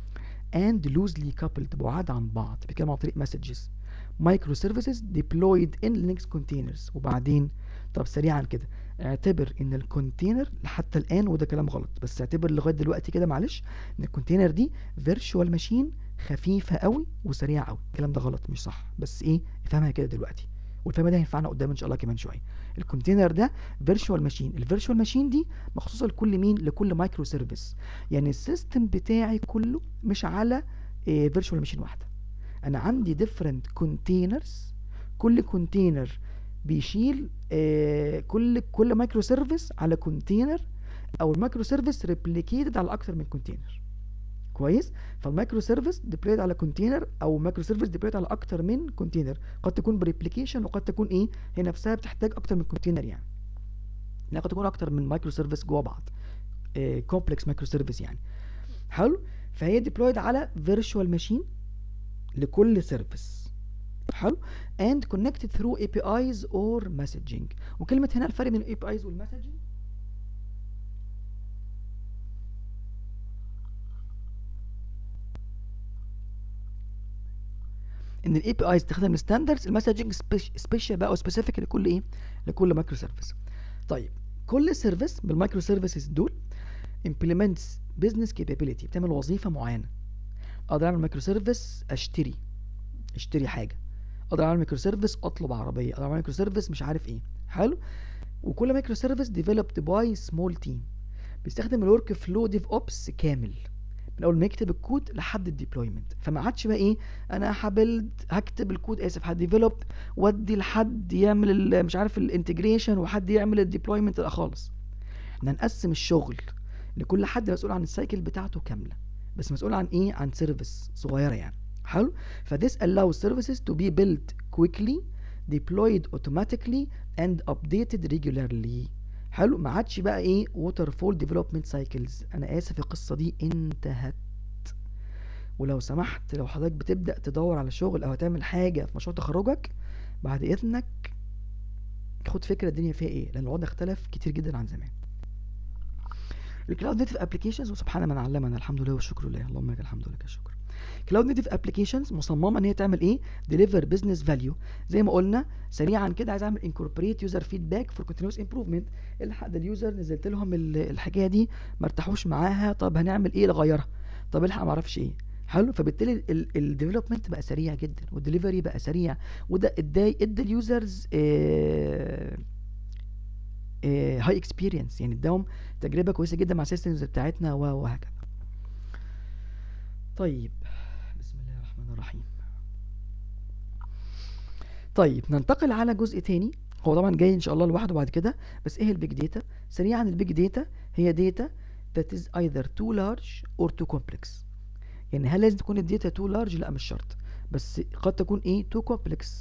and loosely coupled بعاد عن بعض بيتكلم عن طريق messages micro services deployed in Linux containers وبعدين طب سريعا كده اعتبر ان الكونتينر حتى الان وده كلام غلط بس اعتبر لغايه دلوقتي كده معلش ان الكونتينر دي فيرتشوال ماشين خفيفه قوي وسريعه قوي الكلام ده غلط مش صح بس ايه افهمها كده دلوقتي والفهم ده هينفعنا قدام ان شاء الله كمان شويه الكونتينر ده فيرتشوال ماشين الفيرتشوال ماشين دي مخصوصه لكل مين لكل مايكرو سيرفيس يعني السيستم بتاعي كله مش على فيرتشوال ماشين واحده انا عندي ديفرنت كونتينرز كل كونتينر بيشيل آه كل كل مايكرو سيرفيس على كونتينر او المايكرو سيرفيس ريبليكيتد على اكتر من كونتينر كويس فالمايكرو سيرفيس ديبلويد على كونتينر او مايكرو سيرفيس ديبلويد على اكتر من كونتينر قد تكون بريبليكيشن وقد تكون ايه هي نفسها بتحتاج اكتر من كونتينر يعني لا قد تكون اكتر من مايكرو سيرفيس جوه بعض كومبلكس مايكرو سيرفيس يعني حلو فهي ديبلويد على فيرتشوال ماشين لكل سيرفيس حلو and connected through APIs or messaging وكلمة هنا الفرق بين ال APIs والمسجنج ان الاي بي ايز تستخدم الستاندردز المسجنج سبيشال بقى او سبيسيفيك لكل ايه لكل مايكرو سيرفيس طيب كل سيرفيس بالمايكرو سيرفيسز دول implements business capability بتعمل وظيفه معينه اقدر اعمل مايكرو سيرفيس اشتري اشتري حاجه اقدر اعمل مايكرو سيرفيس اطلب عربيه اقدر اعمل مايكرو سيرفيس مش عارف ايه حلو وكل مايكرو سيرفيس ديفلوبد باي سمول تيم بيستخدم الورك فلو ديف اوبس كامل من اول ما يكتب الكود لحد الديبلويمنت فما عادش بقى ايه انا هبلد هكتب الكود اسف هديفلوب وادي لحد يعمل مش عارف الانتجريشن وحد يعمل الديبلويمنت لا خالص احنا نقسم الشغل لكل حد مسؤول عن السايكل بتاعته كامله بس مسؤول عن ايه عن سيرفيس صغيره يعني حلو فthis allows services to be built quickly deployed automatically and updated regularly حلو ما عادش بقى ايه ووتر فول ديفلوبمنت سايكلز انا اسف القصه دي انتهت ولو سمحت لو حضرتك بتبدا تدور على شغل او هتعمل حاجه في مشروع تخرجك بعد اذنك خد فكره الدنيا فيها ايه لان الوضع اختلف كتير جدا عن زمان الكلاود نيتف ابلكيشنز وسبحان من علمنا الحمد لله والشكر لله اللهم لك الحمد ولك الشكر كلاود نيتف ابلكيشنز مصممه ان هي تعمل ايه ديليفر بزنس فاليو زي ما قلنا سريعا كده عايز اعمل انكوربريت يوزر فيدباك فور كونتينوس امبروفمنت الحق ده اليوزر نزلت لهم الحكايه دي ما ارتاحوش معاها طب هنعمل ايه نغيرها طب الحق ما اعرفش ايه حلو فبالتالي الديفلوبمنت بقى سريع جدا والدليفري بقى سريع وده ادى ادى اليوزرز هاي اكسبيرينس يعني اداهم تجربه كويسه جدا مع السيستمز بتاعتنا وهكذا طيب بسم الله الرحمن الرحيم طيب ننتقل على جزء تاني هو طبعا جاي ان شاء الله لوحده بعد كده بس ايه البيج داتا سريعا البيج داتا هي داتا that is either too large or too complex يعني هل لازم تكون الداتا too large لا مش شرط بس قد تكون ايه too complex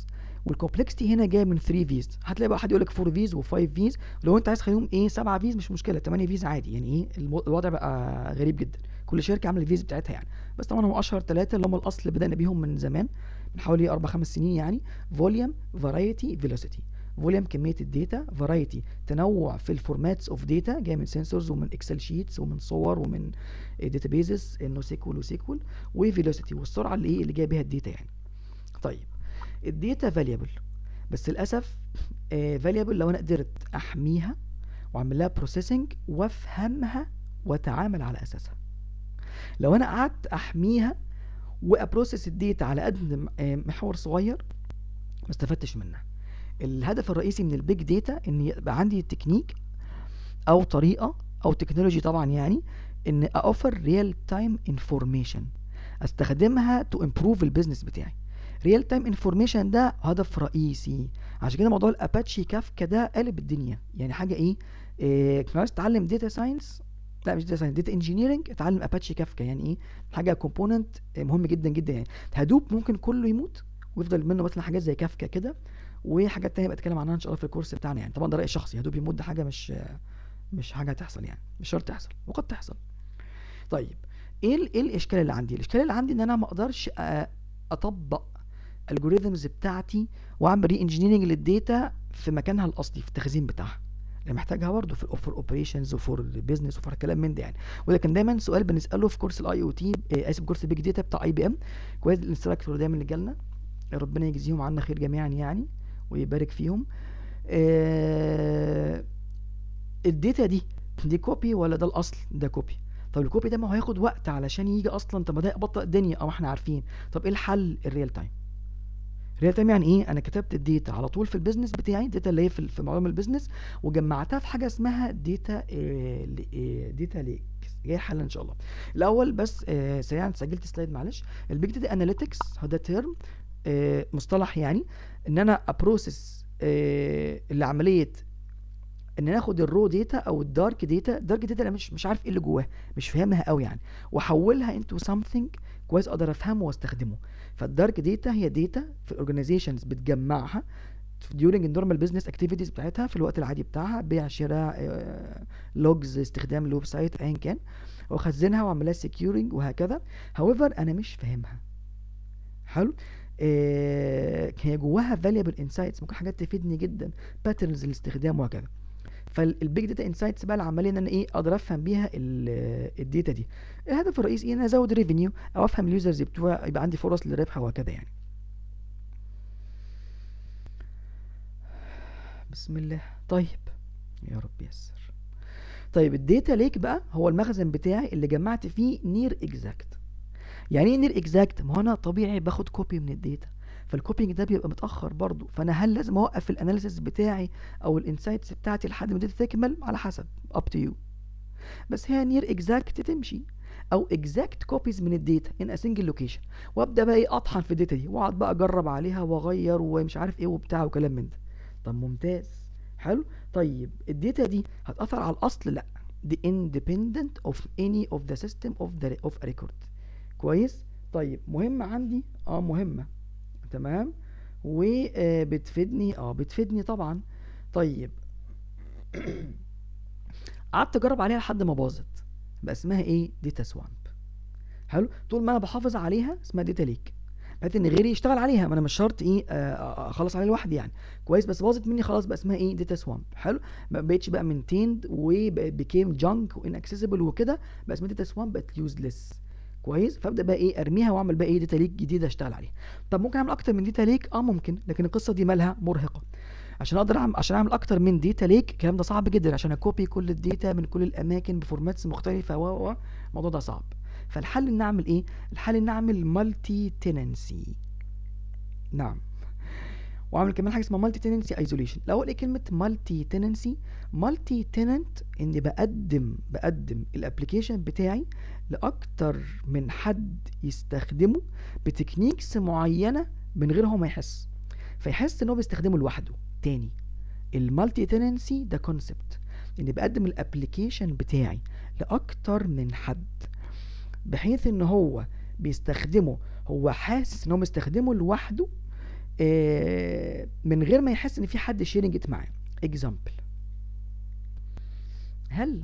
والكومبلكسيتي هنا جايه من 3 فيز هتلاقي بقى حد يقول لك 4 فيز و5 فيز لو انت عايز تخليهم ايه 7 فيز مش مشكله 8 فيز عادي يعني ايه المو- الوضع بقى غريب جدا كل شركه عامله الفيز بتاعتها يعني بس طبعا هم اشهر ثلاثه اللي هم الاصل اللي بدانا بيهم من زمان من حوالي اربع خمس سنين يعني فوليوم فرايتي فيلوسيتي فوليوم كميه الداتا فرايتي تنوع في الفورماتس اوف داتا جاي من سنسورز ومن اكسل شيتس ومن صور ومن داتابيزز انه سيكول وسيكول وفيلوسيتي والسرعه اللي ايه اللي جاي بيها الداتا يعني طيب الداتا فاليبل بس للاسف فاليبل لو انا قدرت احميها واعمل لها بروسيسنج وافهمها واتعامل على اساسها لو انا قعدت احميها وابروسس الداتا على قد م- آه، محور صغير ما استفدتش منها الهدف الرئيسي من البيج داتا ان يبقى عندي تكنيك او طريقه او تكنولوجي طبعا يعني ان اوفر ريال تايم انفورميشن استخدمها تو امبروف البيزنس بتاعي ريال تايم انفورميشن ده هدف رئيسي عشان كده موضوع الاباتشي كافكا ده قلب الدنيا يعني حاجه ايه, إيه كنت عايز تتعلم داتا ساينس لا مش داتا ساينس داتا انجينيرنج اتعلم اباتشي كافكا يعني ايه حاجه كومبوننت مهم جدا جدا يعني هدوب ممكن كله يموت ويفضل منه مثلا حاجات زي كافكا كده وحاجات تانية بتكلم عنها ان شاء الله في الكورس بتاعنا يعني طبعا ده راي شخصي هدوب يموت ده حاجه مش مش حاجه هتحصل يعني مش شرط تحصل وقد تحصل طيب ايه ال- ايه الاشكال اللي عندي الاشكال اللي عندي ان انا ما اقدرش أ- اطبق الجوريزمز بتاعتي واعمل ري انجينيرنج للداتا في مكانها الاصلي في التخزين بتاعها اللي محتاجها برضه في الاوفر اوبريشنز وفور البيزنس وفور الكلام من ده يعني وده كان دايما سؤال بنساله في كورس الاي او تي اسف كورس بيج داتا بتاع اي بي ام كويس الانستراكتور دايما اللي جالنا ربنا يجزيهم عنا خير جميعا يعني ويبارك فيهم آه الداتا دي دي كوبي ولا ده الاصل ده كوبي طب الكوبي ده ما هو هياخد وقت علشان يجي اصلا طب ما ده يبطئ الدنيا او احنا عارفين طب ايه الحل الريال تايم ريال تايم يعني ايه انا كتبت الداتا على طول في البيزنس بتاعي الداتا اللي هي في في معلومه البيزنس وجمعتها في حاجه اسمها داتا داتا ليك جاي حل ان شاء الله الاول بس آه، سريعا سجلت سلايد معلش البيج داتا اناليتكس هو ده تيرم مصطلح يعني ان انا ابروسس العمليه ان ناخد الرو داتا او الدارك داتا الدارك داتا انا مش مش عارف ايه اللي جواها مش فاهمها قوي يعني واحولها انتو something كويس اقدر افهمه واستخدمه فالدارك داتا هي داتا في الاورجانيزيشنز بتجمعها during النورمال بزنس اكتيفيتيز بتاعتها في الوقت العادي بتاعها بيع شراء لوجز استخدام الويب سايت ايا كان واخزنها واعملها سكيورنج وهكذا however انا مش فاهمها حلو آه هي جواها valuable insights ممكن حاجات تفيدني جدا باترنز الاستخدام وهكذا فالبيج داتا انسايتس بقى العمليه ان انا ايه اقدر افهم بيها الداتا دي الهدف الرئيسي ايه ان انا ازود ريفينيو او افهم اليوزرز بتوع يبقى عندي فرص للربح وهكذا يعني بسم الله طيب يا رب يسر طيب الداتا ليك بقى هو المخزن بتاعي اللي جمعت فيه نير اكزاكت يعني ايه نير اكزاكت ما هو انا طبيعي باخد كوبي من الداتا فالكوبينج ده بيبقى متاخر برضو فانا هل لازم اوقف الاناليسيس بتاعي او الانسايتس بتاعتي لحد ما الداتا تكمل على حسب اب تو يو بس هي نير اكزاكت تمشي او اكزاكت كوبيز من الداتا ان سنجل لوكيشن وابدا بقى ايه اطحن في الداتا دي واقعد بقى اجرب عليها واغير ومش عارف ايه وبتاع وكلام من ده طب ممتاز حلو طيب الداتا دي هتاثر على الاصل لا دي independent of any of the system of the of a record كويس طيب مهمة عندي اه مهمة تمام وبتفيدني اه بتفيدني طبعا طيب قعدت اجرب عليها لحد ما باظت بقى اسمها ايه داتا سوامب حلو طول ما انا بحافظ عليها اسمها داتا ليك بحيث ان غيري يشتغل عليها ما انا مش شرط ايه آه، اخلص عليها لوحدي يعني كويس بس باظت مني خلاص بقى اسمها ايه داتا سوامب حلو ما بقتش بقى مينتيند وبيكيم جانك وان اكسسبل وكده بقى اسمها داتا سوامب بقت يوزلس كويس فابدا بقى ايه ارميها واعمل بقى ايه داتا ليك جديده اشتغل عليها طب ممكن اعمل اكتر من داتا ليك اه ممكن لكن القصه دي مالها مرهقه عشان اقدر اعمل عشان اعمل اكتر من داتا ليك الكلام ده صعب جدا عشان اكوبي كل الداتا من كل الاماكن بفورماتس مختلفه و و الموضوع ده صعب فالحل ان اعمل ايه الحل ان اعمل مالتي تننسي نعم واعمل كمان حاجه اسمها مالتي تننسي ايزوليشن الاول ايه كلمه مالتي تننسي مالتي تننت اني بقدم بقدم الابلكيشن بتاعي لاكتر من حد يستخدمه بتكنيكس معينه من غير هو ما يحس فيحس ان هو بيستخدمه لوحده تاني المالتي تننسي ده كونسبت اني بقدم الابلكيشن بتاعي لاكتر من حد بحيث ان هو بيستخدمه هو حاسس ان هو مستخدمه لوحده آه، من غير ما يحس ان في حد شيرنج ات معاه اكزامبل هل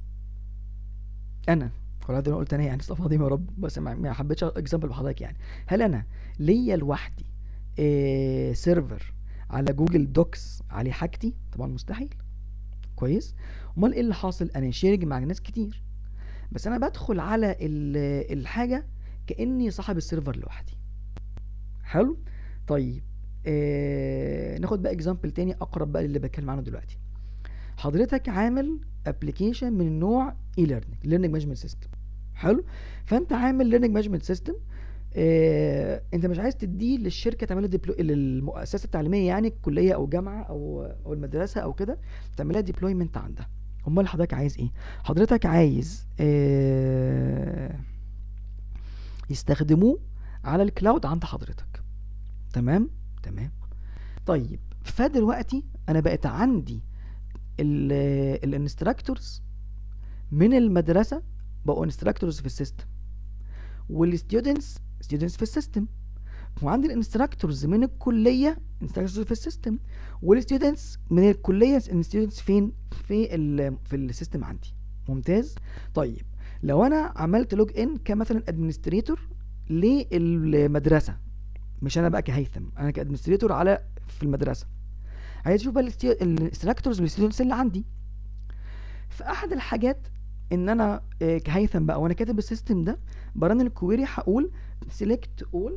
انا ولا ده انا قلت انا يعني استغفر يا رب بس ما ما حبيتش اكزامبل بحضرتك يعني هل انا ليا لوحدي آه سيرفر على جوجل دوكس عليه حاجتي طبعا مستحيل كويس امال ايه اللي حاصل انا شيرنج مع ناس كتير بس انا بدخل على ال- الحاجه كاني صاحب السيرفر لوحدي حلو طيب آه ناخد بقى اكزامبل تاني اقرب بقى للي بتكلم عنه دلوقتي حضرتك عامل ابلكيشن من نوع اي ليرنينج ليرنينج مانجمنت سيستم حلو فانت عامل ليرنينج مانجمنت سيستم آه، انت مش عايز تديه للشركه تعمله ديبلو للمؤسسه التعليميه يعني الكليه او جامعه او او المدرسه او كده تعملها ديبلويمنت عندها امال حضرتك عايز ايه حضرتك عايز آه، يستخدموه على الكلاود عند حضرتك تمام تمام طيب فدلوقتي انا بقت عندي الانستراكتورز من المدرسه بقوا انستراكتورز في السيستم والستودنتس ستودنتس في السيستم وعندي الانستراكتورز من الكليه انستراكتورز في السيستم والستودنتس من الكليه ستودنتس فين في ال في السيستم عندي ممتاز طيب لو انا عملت لوج ان كمثلا ادمنستريتور للمدرسه مش انا بقى كهيثم انا كادمنستريتور على في المدرسه عايز اشوف بقى الانستراكتورز والستودنتس اللي عندي فاحد الحاجات ان انا آه، كهيثم بقى وانا كاتب السيستم ده برن الكويري هقول select all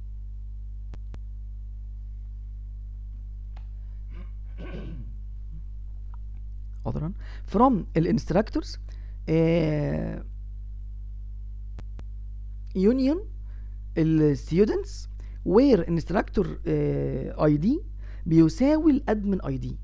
عذرا from الانستراكتورز union الستودنتس where انستراكتور اي دي بيساوي الادمن اي دي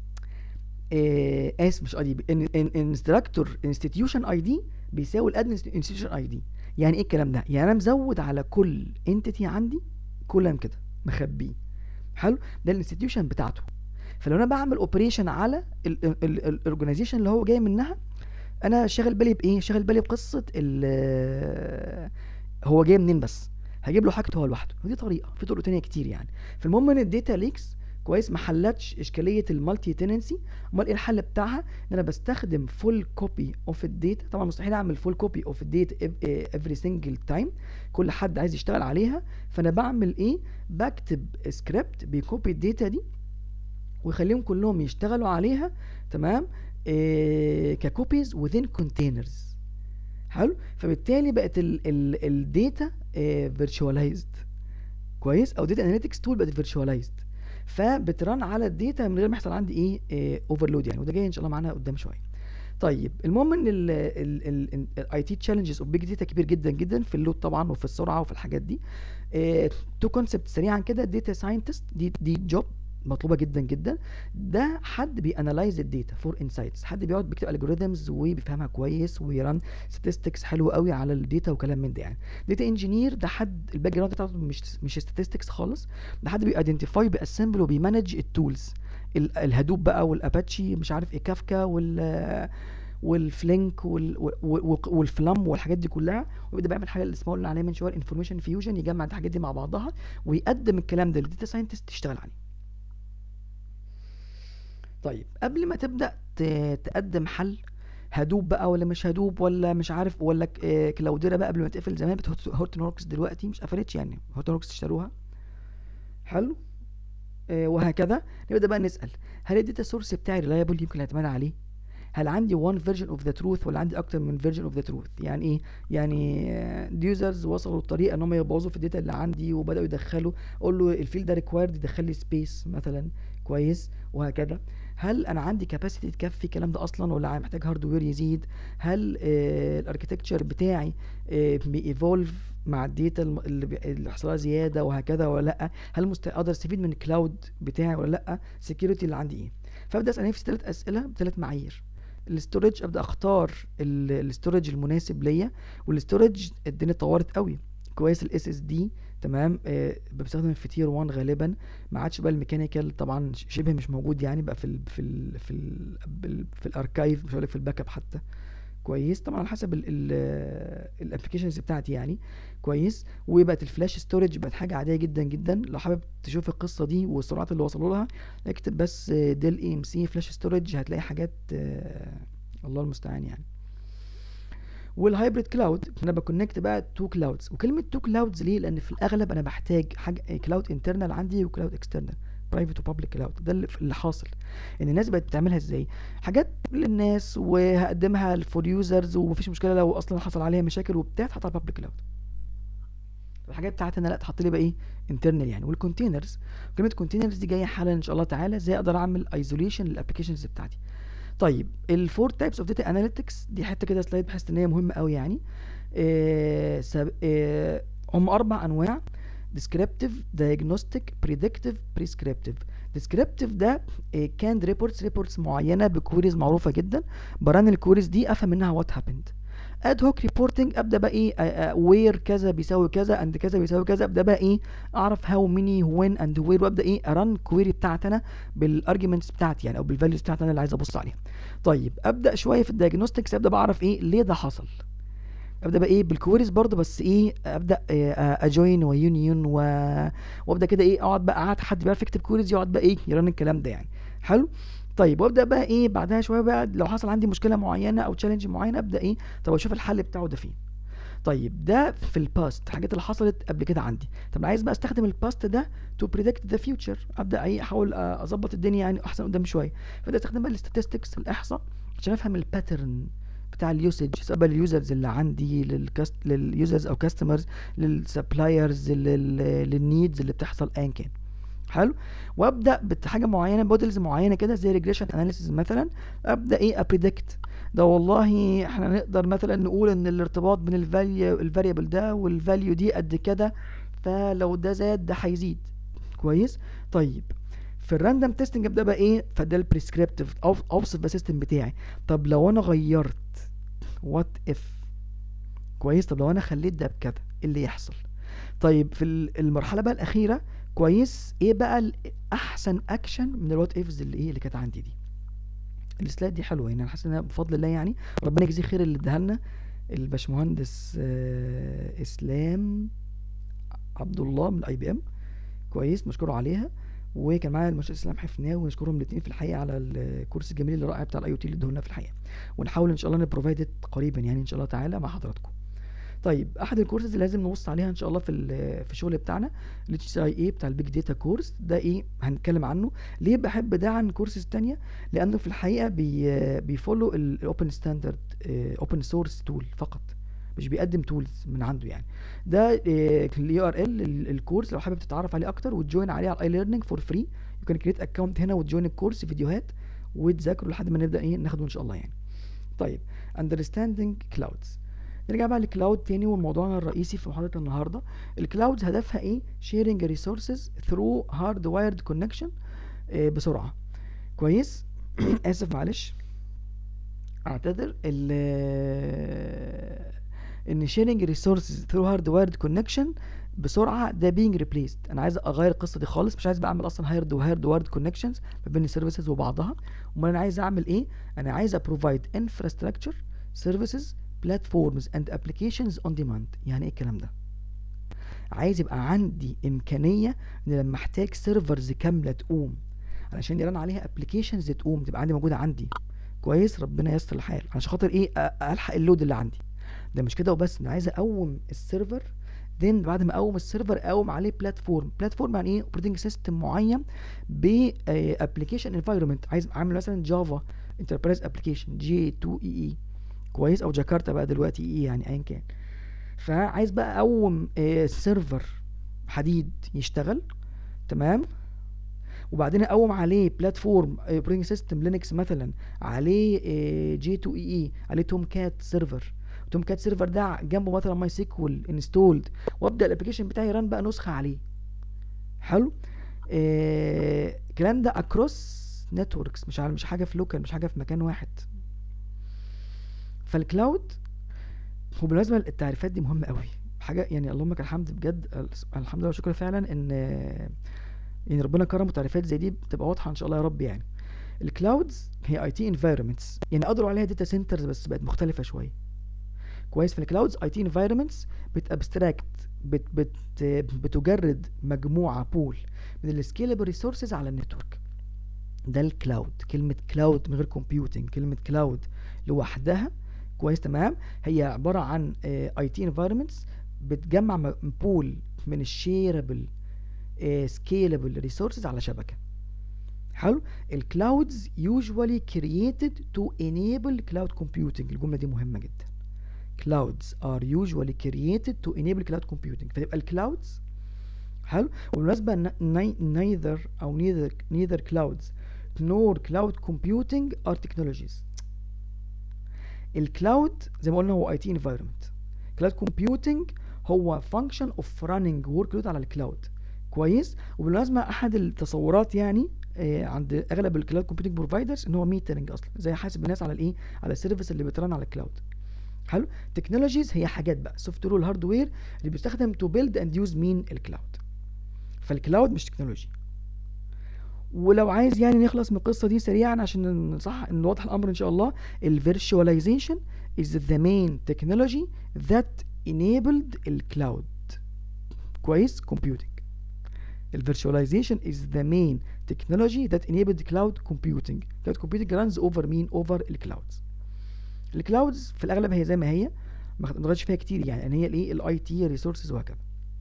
اسف مش اي دي انستراكتور انستتيوشن اي دي بيساوي الادمن انستتيوشن اي دي يعني ايه الكلام ده يعني انا مزود على كل انتيتي عندي كولم كده مخبيه حلو ده الانستتيوشن بتاعته فلو انا بعمل اوبريشن على الاورجنايزيشن اللي هو جاي منها انا شاغل بالي بايه شاغل بالي بقصه ال هو جاي منين بس هجيب له حاجته هو لوحده ودي طريقه في طرق تانية كتير يعني فالمهم ان الداتا ليكس كويس ما حلتش اشكاليه المالتي تننسي امال ايه الحل بتاعها ان انا بستخدم فول كوبي اوف الداتا طبعا مستحيل اعمل فول كوبي اوف الداتا افري سنجل تايم كل حد عايز يشتغل عليها فانا بعمل ايه بكتب سكريبت بيكوبي الداتا دي ويخليهم كلهم يشتغلوا عليها تمام إيه ككوبيز within containers حلو فبالتالي بقت الداتا فيرتشواليزد كويس او داتا اناليتكس تول بقت فيرتشواليزد فبترن على الداتا من غير ما يحصل عندي ايه اوفرلود يعني وده جاي ان شاء الله معانا قدام شويه طيب المهم ان الاي تي تشالنجز اوف بيج داتا كبير جدا جدا في اللود طبعا وفي السرعه وفي الحاجات دي تو كونسبت سريعا كده داتا ساينتست دي دي جوب مطلوبه جدا جدا ده حد بيانلايز الداتا فور انسايتس حد بيقعد بيكتب الجوريزمز وبيفهمها كويس ويران statistics حلو قوي على الداتا وكلام من ده يعني داتا انجينير ده حد الباك جراوند بتاعته مش مش statistics خالص ده حد بيأيدنتيفاي بيأسمبل وبيمانج التولز الهدوب بقى والاباتشي مش عارف ايه كافكا وال والفلينك وال... وال... والفلام والحاجات دي كلها ويبدا بيعمل حاجه اللي اسمها قلنا عليها من شويه الانفورميشن فيوجن يجمع الحاجات دي مع بعضها ويقدم الكلام ده للداتا ساينتست تشتغل عليه طيب قبل ما تبدا ت- تقدم حل هدوب بقى ولا مش هدوب ولا مش عارف ولا ك- آه، كلاوديرا بقى قبل ما تقفل زمان بتهوت هورتن هوركس دلوقتي مش قفلتش يعني هورتن هوركس اشتروها حلو آه، وهكذا نبدا بقى نسال هل الداتا سورس بتاعي ريلايبل يمكن الاعتماد عليه هل عندي one version of the truth ولا عندي اكتر من version of the truth يعني ايه يعني اليوزرز وصلوا لطريقه ان هم يبوظوا في الداتا اللي عندي وبداوا يدخلوا اقول له الفيلد ده ريكوايرد يدخل لي سبيس مثلا كويس وهكذا هل انا عندي كاباسيتي تكفي الكلام ده اصلا ولا محتاج هاردوير يزيد هل الاركتكتشر بتاعي بييفولف مع الداتا الم- اللي بي- اللي حصل لها زياده وهكذا ولا لا هل مست... اقدر استفيد من الكلاود بتاعي ولا لا السكيورتي اللي عندي ايه فابدا اسال نفسي ثلاث اسئله بثلاث معايير الاستورج ابدا اختار الاستورج المناسب ليا والاستورج الدنيا اتطورت قوي كويس الاس اس دي تمام آه بستخدم في تير 1 غالبا ما عادش بقى الميكانيكال طبعا ش- شبه مش موجود يعني بقى في ال في ال في ال في الاركايف مش هقول لك في الباك اب حتى كويس طبعا على حسب الابلكيشنز بتاعتي يعني كويس وبقت الفلاش ستورج بقت حاجه عاديه جدا جدا لو حابب تشوف القصه دي والسرعات اللي وصلوا لها اكتب بس ديل اي ام سي فلاش ستورج هتلاقي حاجات آه، الله المستعان يعني والهايبريد كلاود انا بكونكت بقى تو كلاودز وكلمه تو كلاودز ليه لان في الاغلب انا بحتاج حاجه كلاود انترنال عندي وكلاود اكسترنال برايفت وبابليك كلاود ده اللي حاصل ان الناس بقت بتعملها ازاي حاجات للناس وهقدمها فور يوزرز ومفيش مشكله لو اصلا حصل عليها مشاكل وبتاع تحطها بابليك كلاود الحاجات بتاعتي انا لا تحط لي بقى ايه انترنال يعني والكونتينرز كلمه كونتينرز دي جايه حالا ان شاء الله تعالى ازاي اقدر اعمل ايزوليشن للابلكيشنز بتاعتي طيب الفور تايبس اوف داتا اناليتكس دي حته كده سلايد بحس ان هي مهمه قوي يعني آه سب... آه هم اربع انواع descriptive diagnostic predictive prescriptive descriptive ده كان ريبورتس ريبورتس معينه بكويريز معروفه جدا بران الكويريز دي افهم منها وات هابند اد هوك ريبورتنج ابدا بقى ايه وير كذا بيساوي كذا اند كذا بيساوي كذا ابدا بقى ايه اعرف هاو ميني وين اند وير وابدا ايه ارن كويري بتاعتي انا بالارجيومنتس بتاعتي يعني او بالفاليوز بتاعتي انا اللي عايز ابص عليها طيب ابدا شويه في الدايجنوستكس ابدا بعرف ايه ليه ده حصل ابدا بقى ايه بالكويريز برضه بس ايه ابدا إيه اجوين ويونيون و... وابدا كده ايه اقعد بقى قعد حد بيعرف يكتب كويريز يقعد بقى ايه يرن الكلام ده يعني حلو طيب وابدا بقى ايه بعدها شويه بقى لو حصل عندي مشكله معينه او تشالنج معين ابدا ايه طب اشوف الحل بتاعه ده فين طيب ده في الباست الحاجات اللي حصلت قبل كده عندي طب عايز بقى استخدم الباست ده تو بريدكت ذا فيوتشر ابدا ايه احاول اظبط الدنيا يعني احسن قدام شويه فده استخدم بقى الاستاتستكس الاحصاء عشان افهم الباترن بتاع اليوسج سواء اليوزرز اللي عندي للكاست لليوزرز او كاستمرز للسبلايرز للنيدز اللي بتحصل ايا كان حلو وابدا بحاجه معينه موديلز معينه كده زي ريجريشن اناليسيس مثلا ابدا ايه ابريدكت ده والله احنا نقدر مثلا نقول ان الارتباط بين الفاليو الفاريبل ده والفاليو دي قد كده فلو ده زاد ده هيزيد كويس طيب في الراندوم تيستنج ابدا بقى ايه فده البريسكريبتيف اوصف بقى السيستم بتاعي طب لو انا غيرت وات اف كويس طب لو انا خليت ده بكذا ايه اللي يحصل طيب في المرحله بقى الاخيره كويس ايه بقى احسن اكشن من الوات افز اللي ايه اللي كانت عندي دي السلايد دي حلوه يعني انا حاسس انها بفضل الله يعني ربنا يجزيه خير اللي اداها لنا الباشمهندس آه اسلام عبد الله من الاي بي ام كويس مشكور عليها وكان معايا المهندس اسلام حفناوي ونشكرهم الاثنين في الحقيقه على الكورس الجميل الرائع بتاع الاي او تي اللي ادوه لنا في الحقيقه ونحاول ان شاء الله نبروفايد قريبا يعني ان شاء الله تعالى مع حضراتكم طيب احد الكورسز اللي لازم نبص عليها ان شاء الله في في الشغل بتاعنا الاتش سي اي اي بتاع البيج داتا كورس ده ايه هنتكلم عنه ليه بحب ده عن كورسز تانية لانه في الحقيقه بي بيفولو الاوبن ستاندرد اوبن سورس تول فقط مش بيقدم تولز من عنده يعني ده الاي ار ال الكورس لو حابب تتعرف عليه اكتر وتجوين عليه على اي ليرنينج فور فري يو كان كريت اكونت هنا وتجوين الكورس فيديوهات وتذاكروا لحد ما نبدا ايه ناخده ان شاء الله يعني طيب understanding clouds نرجع بقى للكلاود تاني وموضوعنا الرئيسي في محاضره النهارده الكلاود هدفها ايه sharing resources through hardwired connection آه بسرعه كويس اسف معلش اعتذر ال ان sharing resources through hardwired connection بسرعه ده being replaced انا عايز اغير القصه دي خالص مش عايز بعمل اصلا هايرد وهايرد وايرد كونكشنز ما بين السيرفيسز وبعضها امال انا عايز اعمل ايه انا عايز ابروفايد انفراستراكشر سيرفيسز بلاتفورمز اند ابلكيشنز اون ديماند يعني ايه الكلام ده عايز يبقى عندي امكانيه ان لما احتاج سيرفرز كامله تقوم علشان يرن عليها ابلكيشنز تقوم تبقى عندي موجوده عندي كويس ربنا ييسر الحال عشان خاطر ايه الحق اللود اللي عندي ده مش كده وبس انا عايز اقوم السيرفر then بعد ما اقوم السيرفر اقوم عليه بلاتفورم بلاتفورم يعني ايه اوبريتنج سيستم معين ب ابلكيشن انفايرمنت عايز اعمل مثلا جافا انتربرايز ابلكيشن جي 2 اي اي كويس او جاكرتا بقى دلوقتي اي يعني ايا كان فعايز بقى اقوم سيرفر حديد يشتغل تمام وبعدين اقوم عليه بلاتفورم اوبريتنج سيستم لينكس مثلا عليه جي 2 اي اي عليه توم كات سيرفر توم كات سيرفر ده جنبه مثلا ماي سيكوال انستولد وابدا الابلكيشن بتاعي ران بقى نسخه عليه حلو الكلام آه ده اكروس نتوركس مش مش حاجه في لوكال مش حاجه في مكان واحد فالكلاود وبالنسبه التعريفات دي مهمه قوي حاجه يعني اللهم لك الحمد بجد الحمد لله والشكر فعلا ان يعني ربنا كرم وتعريفات زي دي بتبقى واضحه ان شاء الله يا رب يعني الكلاودز هي اي تي انفايرمنتس يعني اقدروا عليها داتا سنترز بس بقت مختلفه شويه كويس في الكلاودز اي تي انفايرمنتس بتابستراكت بت بت بتجرد مجموعه بول من السكيلبل ريسورسز على النتورك ده الكلاود كلمه كلاود من غير كومبيوتنج كلمه كلاود لوحدها كويس تمام هي عباره عن اي تي انفايرمنتس بتجمع بول من الشيربل سكيلبل ريسورسز على شبكه حلو الكلاودز usually created to enable cloud computing الجمله دي مهمه جدا clouds are usually created to enable cloud computing فتبقى الكلاودز حلو وبالمناسبه neither او neither neither clouds nor cloud computing are technologies الكلاود زي ما قلنا هو اي تي انفايرمنت كلاود كومبيوتنج هو function of running workload على الكلاود كويس وبالمناسبه احد التصورات يعني آه عند اغلب الكلاود كومبيوتنج بروفايدرز ان هو ميترنج اصلا زي حاسب الناس على الايه على السيرفيس اللي بترن على الكلاود حلو تكنولوجيز هي حاجات بقى سوفت وير والهاردوير اللي بيستخدم تو بيلد اند يوز مين الكلاود فالكلاود مش تكنولوجي ولو عايز يعني نخلص من القصه دي سريعا عشان صح ان واضح الامر ان شاء الله الفيرشواليزيشن is the main technology that enabled الكلاود كويس computing الفيرشواليزيشن is the main technology that enabled cloud computing cloud computing runs over مين over الكلاودز الكلاودز في الاغلب هي زي ما هي ما اتغيرش فيها كتير يعني ان هي الايه الاي تي ريسورسز وهكذا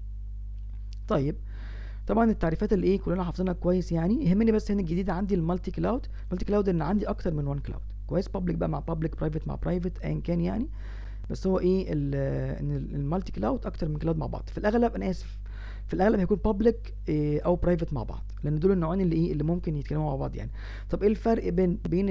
طيب طبعا التعريفات اللي ايه كلنا حافظينها كويس يعني يهمني بس هنا الجديد عندي المالتي كلاود المالتي كلاود ان عندي اكتر من وان كلاود كويس بابليك بقى مع بابليك برايفت مع برايفت ايا كان يعني بس هو ايه ان المالتي كلاود اكتر من كلاود مع بعض في الاغلب انا اسف في الاغلب هيكون بابليك إيه او برايفت مع بعض لان دول النوعين اللي ايه اللي ممكن يتكلموا مع بعض يعني طب ايه الفرق بين بين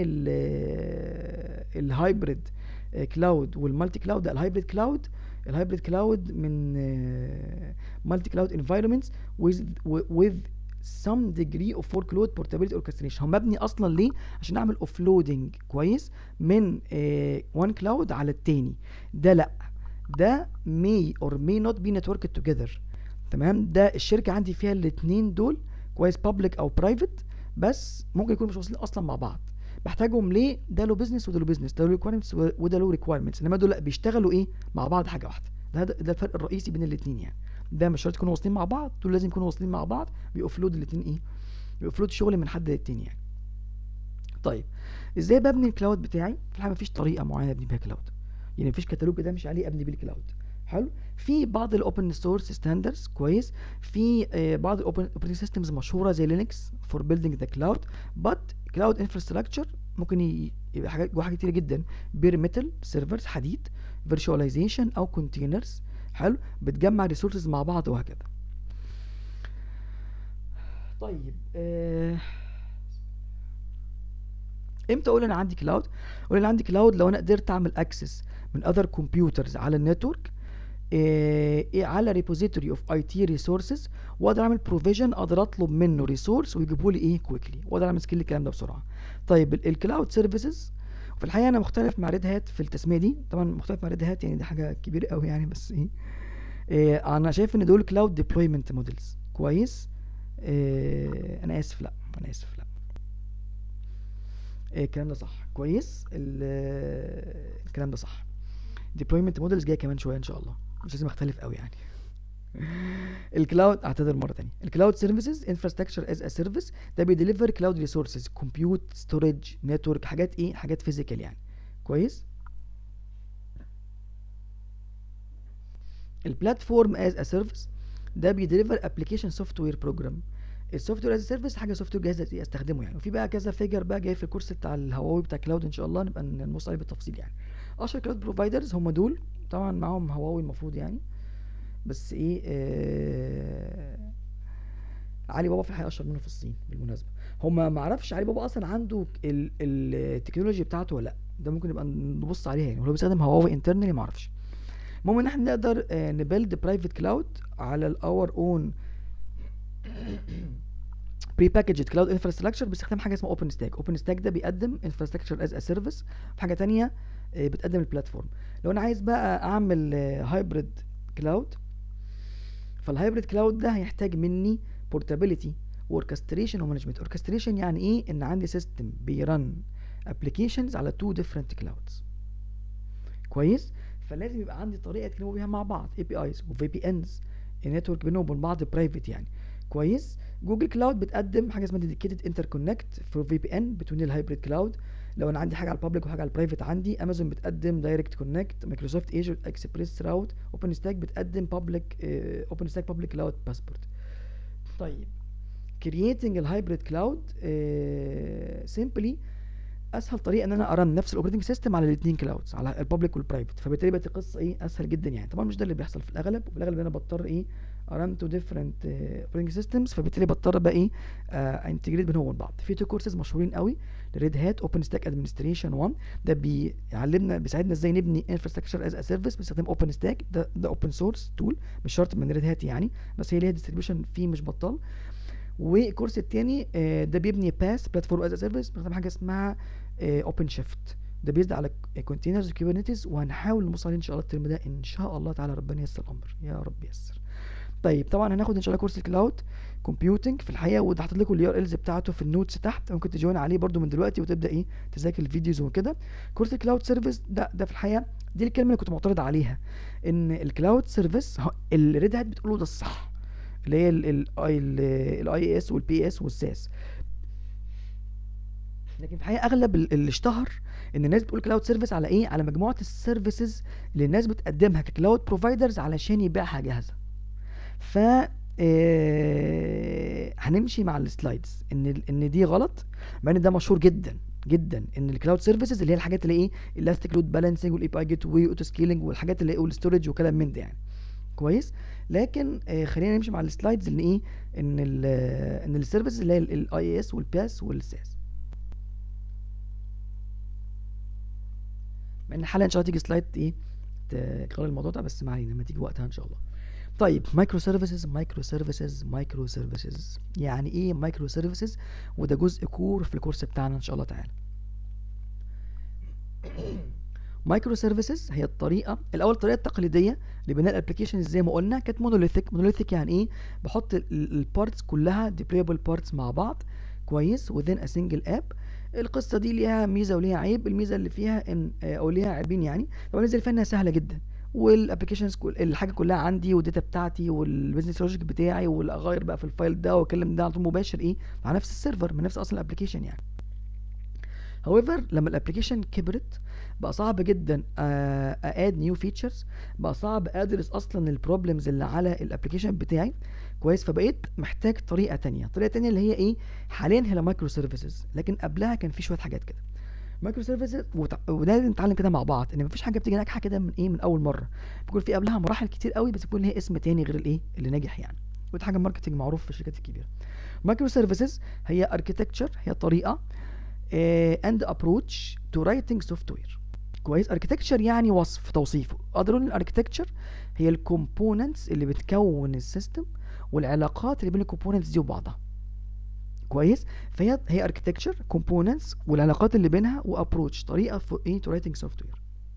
الهايبريد كلاود والمالتي كلاود الهايبريد كلاود الهايبريد كلاود من مالتي كلاود انفايرمنتس with with some degree of workload portability orchestration هو مبني اصلا ليه عشان اعمل اوفلودنج كويس من وان uh, كلاود على التاني ده لا ده may or may not be networked together تمام ده الشركه عندي فيها الاثنين دول كويس public او private بس ممكن يكونوا مش واصلين اصلا مع بعض بحتاجهم ليه ده له بيزنس وده له بيزنس ده له ريكويرمنتس وده له ريكويرمنتس انما دول لا بيشتغلوا ايه مع بعض حاجه واحده ده ده الفرق الرئيسي بين الاثنين يعني ده مش شرط يكونوا واصلين مع بعض دول لازم يكونوا واصلين مع بعض بيوفلود الاثنين ايه بيوفلود شغل من حد للتاني يعني طيب ازاي ببني الكلاود بتاعي في الحقيقه مفيش طريقه معينه ابني بيها كلاود يعني مفيش كتالوج كده امشي عليه ابني بيه الكلاود حلو في بعض الاوبن سورس ستاندردز كويس في آه بعض الاوبن اوبريتنج سيستمز مشهوره زي لينكس فور بيلدينج ذا كلاود بات كلاود انفراستراكشر ممكن يبقى حاجات جوه حاجات كتير جدا بير ميتال سيرفرز حديد فيرتشواليزيشن او كونتينرز حلو بتجمع ريسورسز مع بعض وهكذا طيب آه امتى اقول انا عندي كلاود اقول انا عندي كلاود لو انا قدرت اعمل اكسس من اذر كمبيوترز على النتورك إيه على ريبوزيتوري اوف اي تي ريسورسز واقدر اعمل بروفيجن اقدر اطلب منه ريسورس ويجيبوا لي ايه كويكلي واقدر اعمل سكيل الكلام ده بسرعه طيب الكلاود سيرفيسز في الحقيقه انا مختلف مع ريد هات في التسميه دي طبعا مختلف مع ريد هات يعني دي حاجه كبيره قوي يعني بس ايه, إيه انا شايف ان دول كلاود ديبلويمنت موديلز كويس إيه انا اسف لا انا اسف لا إيه الكلام ده صح كويس الكلام ده صح ديبلويمنت موديلز جايه كمان شويه ان شاء الله مش لازم اختلف قوي يعني الكلاود اعتذر مره تانية الكلاود سيرفيسز انفراستراكشر از ا سيرفيس ده بيديليفر كلاود ريسورسز كومبيوت ستورج نتورك حاجات ايه حاجات فيزيكال يعني كويس البلاتفورم از ا سيرفيس ده بيديليفر ابلكيشن سوفت وير بروجرام السوفت وير از سيرفيس حاجه سوفت وير جاهزه استخدمه يعني وفي بقى كذا فيجر بقى جاي في الكورس بتاع الهواوي بتاع كلاود ان شاء الله نبقى نبص عليه بالتفصيل يعني اشهر كلاود بروفايدرز هم دول طبعا معاهم هواوي المفروض يعني بس ايه آه علي بابا في الحقيقه اشهر منه في الصين بالمناسبه هما ما اعرفش علي بابا اصلا عنده التكنولوجي بتاعته ولا لا ده ممكن نبقى نبص عليها يعني هو بيستخدم هواوي انترنالي ما اعرفش المهم ان احنا نقدر آه نبيلد برايفت كلاود على الاور اون بري باكجد كلاود انفراستراكشر باستخدام حاجه اسمها اوبن ستاك اوبن ستاك ده بيقدم انفراستراكشر از ا سيرفيس في حاجه تانية آه بتقدم البلاتفورم لو انا عايز بقى اعمل هايبريد كلاود فالهايبريد كلاود ده هيحتاج مني بورتابيلتي واوركستريشن ومانجمنت اوركستريشن يعني ايه ان عندي سيستم بيرن ابلكيشنز على تو ديفرنت كلاودز كويس فلازم يبقى عندي طريقه يتكلموا بيها مع بعض اي بي ايز وفي بي انز النتورك بينهم وبين بعض برايفت يعني كويس جوجل كلاود بتقدم حاجه اسمها ديديكيتد انتر كونكت فور في بي ان بتوين الهايبريد كلاود لو انا عندي حاجه على البابليك وحاجه على البرايفت عندي امازون بتقدم دايركت كونكت مايكروسوفت ايجر اكسبريس راوت اوبن ستاك بتقدم بابليك اوبن ستاك بابليك كلاود باسبورت طيب creating الهايبريد كلاود simply اسهل طريقه ان انا ارن نفس الاوبريتنج سيستم على الاثنين كلاودز على البابليك والبرايفت فبالتالي بقت القصه ايه اسهل جدا يعني طبعا مش ده اللي بيحصل في الاغلب وفي الاغلب انا بضطر ايه ارن تو ديفرنت اوبريتنج سيستمز فبالتالي بضطر بقى ايه انتجريت بينهم وبين بعض في تو كورسز مشهورين قوي لريد هات اوبن ستاك ادمنستريشن 1 ده بيعلمنا بيساعدنا ازاي نبني انفراستراكشر از ا سيرفيس باستخدام اوبن ستاك ده ده اوبن سورس تول مش شرط من ريد هات يعني بس هي ليها ديستريبيوشن فيه مش بطال والكورس التاني آه، ده بيبني باس بلاتفورم از سيرفيس باستخدام حاجه اسمها اوبن شيفت ده بيزد على كونتينرز وكيبرنيتيز وهنحاول نبص عليه ان شاء الله الترم ده ان شاء الله تعالى ربنا ييسر الامر يا رب ييسر طيب طبعا هناخد ان شاء الله كورس الكلاود كومبيوتنج في الحقيقه وده حاطط لكم اليو ار الز بتاعته في النوتس تحت ممكن تجوين عليه برده من دلوقتي وتبدا ايه تذاكر الفيديوز وكده كورس الكلاود سيرفيس ده ده في الحقيقه دي الكلمه اللي كنت معترض عليها ان الكلاود سيرفيس الريد هات بتقوله ده الصح اللي هي الاي اس والبي اس والساس لكن في الحقيقه اغلب ال- اللي اشتهر ان الناس بتقول كلاود سيرفيس على ايه على مجموعه السيرفيسز اللي الناس بتقدمها ككلاود بروفايدرز علشان يبيعها جاهزه ف آه، هنمشي مع السلايدز ان ال- ان دي غلط مع ان ده مشهور جدا جدا ان الكلاود سيرفيسز اللي هي الحاجات اللي ايه الاستيك لود بالانسنج والاي بي اي جيت واي اوتو سكيلينج والحاجات اللي والستورج وكلام من ده يعني كويس لكن آه خلينا نمشي مع السلايدز ان ايه ان ال ان السيرفيسز اللي هي الاي اس والباس والساس مع ان حالا ان شاء الله تيجي سلايد ايه تقرر الموضوع ده بس ما علينا لما تيجي وقتها ان شاء الله طيب مايكرو سيرفيسز مايكرو سيرفيسز مايكرو سيرفيسز يعني ايه مايكرو سيرفيسز وده جزء كور في الكورس بتاعنا ان شاء الله تعالى مايكرو سيرفيسز هي الطريقه الاول الطريقه التقليديه لبناء الابلكيشن زي ما قلنا كانت مونوليثيك مونوليثيك يعني ايه بحط البارتس كلها ديبلويبل بارتس مع بعض كويس within a single app القصه دي ليها ميزه وليها عيب الميزه اللي فيها ان آه، او ليها عيبين يعني طبعا الميزه اللي فيها انها سهله جدا والابلكيشنز كل الحاجه كلها عندي والداتا بتاعتي والبيزنس لوجيك بتاعي واغير بقى في الفايل ده واكلم ده على طول مباشر ايه على نفس السيرفر من نفس اصل الابلكيشن يعني however لما الابلكيشن كبرت بقى صعب جدا اد نيو فيتشرز بقى صعب ادرس اصلا البروبلمز اللي على الابلكيشن بتاعي كويس فبقيت محتاج طريقه تانية طريقه تانية اللي هي ايه حاليا هي مايكرو سيرفيسز لكن قبلها كان في شويه حاجات كده مايكرو سيرفيسز وده لازم نتعلم كده مع بعض ان مفيش حاجه بتيجي ناجحه كده من ايه من اول مره بيكون في قبلها مراحل كتير قوي بس بيكون ليها اسم تاني غير الايه اللي ناجح يعني ودي حاجه ماركتنج معروف في الشركات الكبيره مايكرو سيرفيسز هي اركيتكتشر هي طريقه اند ابروتش تو رايتنج سوفت وير كويس اركيتكتشر يعني وصف توصيفه اقدر اقول الاركيتكتشر هي الكومبوننتس اللي بتكون السيستم والعلاقات اللي بين الكومبوننتس دي وبعضها كويس فهي هي اركيتكتشر كومبوننتس والعلاقات اللي بينها وابروتش طريقه في ايه تو رايتنج سوفت وير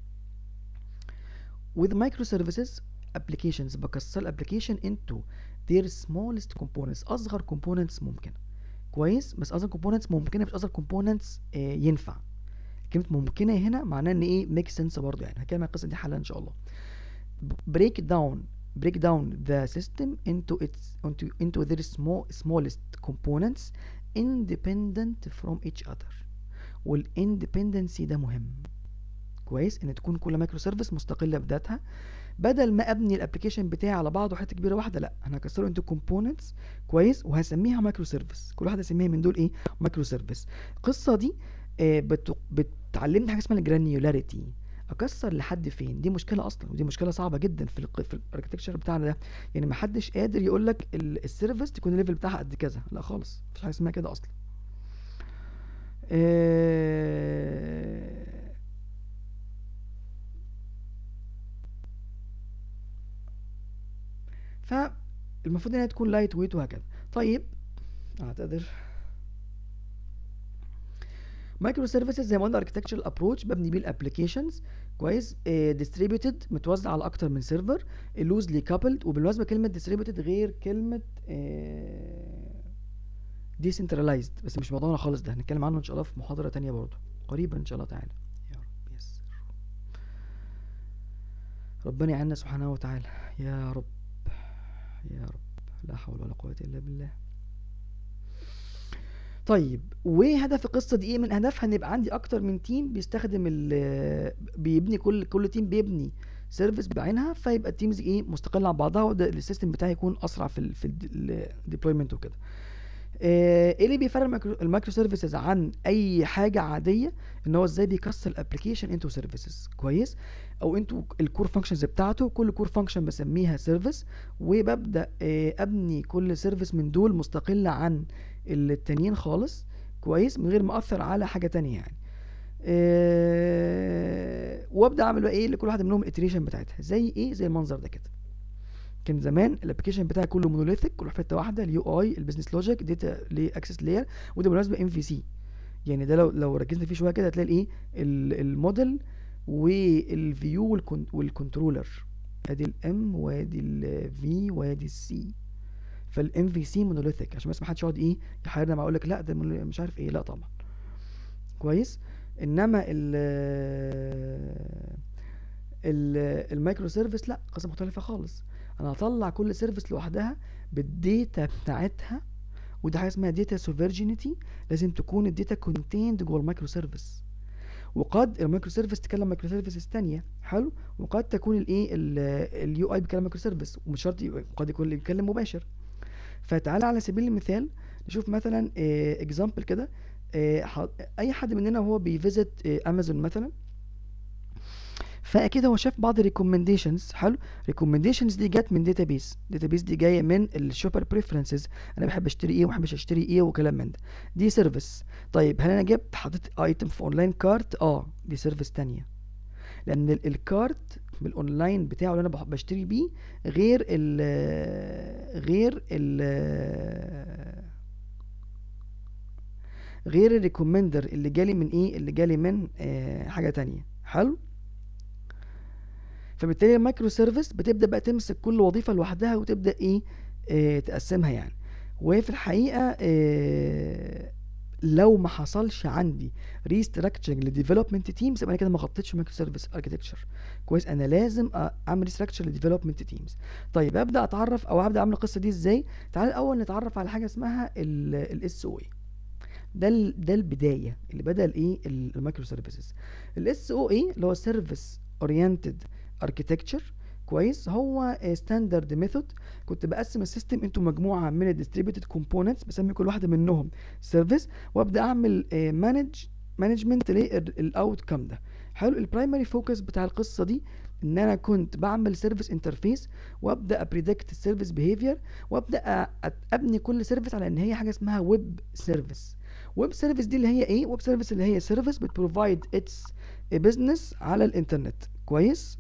with microservices applications بكسر الابلكيشن into their smallest components اصغر components ممكنه كويس بس اصغر components ممكنه مش اصغر components آه ينفع كلمه ممكنه هنا معناها ان ايه make sense برضه يعني هتكلم عن القصه دي حالا ان شاء الله break down break down the system into its into into their small smallest components independent from each other والاندبندنسي ده مهم كويس ان تكون كل مايكرو سيرفيس مستقله بذاتها بدل ما ابني الابلكيشن بتاعي على بعضه حته كبيره واحده لا انا هكسره انتو كومبوننتس كويس وهسميها مايكرو سيرفيس كل واحده اسميها من دول ايه مايكرو سيرفيس القصه دي آه بت... بتعلمني حاجه اسمها الجرانيولاريتي اكسر لحد فين دي مشكله اصلا ودي مشكله صعبه جدا في ال في الاركتكتشر بتاعنا ده يعني ما حدش قادر يقول لك السيرفيس تكون الليفل بتاعها قد كذا لا خالص مفيش حاجه اسمها كده اصلا آه فالمفروض انها تكون لايت ويت وهكذا طيب اعتذر مايكرو سيرفيسز زي ما قلنا اركتكتشرال ابروتش ببني بيه الابلكيشنز كويس ديستريبيوتد متوزع على اكتر من سيرفر لوزلي كابلد وبالمناسبه كلمه ديستريبيوتد غير كلمه ديسنترلايزد بس مش موضوعنا خالص ده هنتكلم عنه ان شاء الله في محاضره تانية برضه قريبا ان شاء الله تعالى يا رب يسر ربنا يعيننا سبحانه وتعالى يا رب يا رب لا حول ولا قوه الا بالله طيب وهدف القصه دي ايه من اهدافها ان يبقى عندي اكتر من تيم بيستخدم ال بيبني كل كل تيم بيبني سيرفيس بعينها فيبقى التيمز ايه مستقله عن بعضها وده السيستم بتاعي يكون اسرع في ال في الديبلويمنت وكده آه، ايه اللي بيفرق المايكرو- المايكرو سيرفيسز عن اي حاجه عاديه ان هو ازاي بيكسر الابلكيشن انتو سيرفيسز كويس او انتو الكور فانكشنز بتاعته كل كور فانكشن بسميها سيرفيس وببدا آه، ابني كل سيرفيس من دول مستقله عن التانيين خالص كويس من غير ما اثر على حاجه تانية يعني آه، وابدا اعمل بقى ايه لكل واحده منهم الاتريشن بتاعتها زي ايه زي المنظر ده كده كان زمان الابلكيشن بتاعي كله مونوليثيك كله في حته واحده اليو اي البيزنس لوجيك داتا لاكسس لاير وده بالمناسبه ام في سي يعني ده لو لو ركزنا فيه شويه كده هتلاقي الايه ال- الموديل والفيو والكنترولر ادي الام وادي الفي وادي السي فالام في سي مونوليثيك عشان بس ما حدش يقعد ايه يحيرنا مع يقول لك لا ده monolith- مش عارف ايه لا طبعا كويس انما ال ال المايكرو سيرفيس لا قصه مختلفه خالص انا هطلع كل سيرفيس لوحدها بالديتا بتاعتها ودي حاجه اسمها داتا سوفيرجينيتي لازم تكون الداتا كونتيند جوه المايكرو سيرفيس وقد المايكرو سيرفيس تكلم مايكرو سيرفيسز تانية حلو وقد تكون الايه اليو اي بيكلم مايكرو سيرفيس ومش شرط يبقى- قد يكون اللي بيتكلم مباشر فتعالى على سبيل المثال نشوف مثلا اكزامبل كده آه، ح- اي حد مننا وهو بيفيزت امازون مثلا فاكيد هو شاف بعض الريكومنديشنز حلو ريكومنديشنز دي جت من داتابيس داتابيس دي جايه من الشوبر بريفرنسز انا بحب اشتري ايه وما بحبش اشتري ايه وكلام من ده دي سيرفيس طيب هل انا جبت حطيت ايتم في اونلاين كارت اه دي سيرفيس تانية لان ال- الكارت بالاونلاين بتاعه اللي انا بح- بشتري بيه غير ال غير ال غير الريكومندر اللي جالي من ايه اللي جالي من آه حاجه تانية حلو فبالتالي المايكرو سيرفيس بتبدا بقى تمسك كل وظيفه لوحدها وتبدا ايه آه تقسمها يعني وفي الحقيقه آه لو ما حصلش عندي ريستراكشرنج لديفلوبمنت تيمز يبقى انا كده ما غطيتش مايكرو سيرفيس اركتكتشر كويس انا لازم أ- اعمل ريستراكشر لديفلوبمنت تيمز طيب ابدا اتعرف او ابدا اعمل القصه دي ازاي تعال الاول نتعرف على حاجه اسمها الاس او اي ده ال- ده البدايه اللي بدا الايه ال- المايكرو سيرفيسز الاس او اي اللي هو سيرفيس اورينتد اركيتكتشر كويس هو ستاندرد ميثود كنت بقسم السيستم انتو مجموعه من الديستريبيوتد كومبوننتس بسمي كل واحده منهم سيرفيس وابدا اعمل مانج مانجمنت للاوت كام ده حلو البرايمري فوكس بتاع القصه دي ان انا كنت بعمل سيرفيس انترفيس وابدا ابريدكت السيرفيس بيهيفير وابدا أ- ابني كل سيرفيس على ان هي حاجه اسمها ويب سيرفيس ويب سيرفيس دي اللي هي ايه ويب سيرفيس اللي هي سيرفيس بتبروفايد اتس بزنس على الانترنت كويس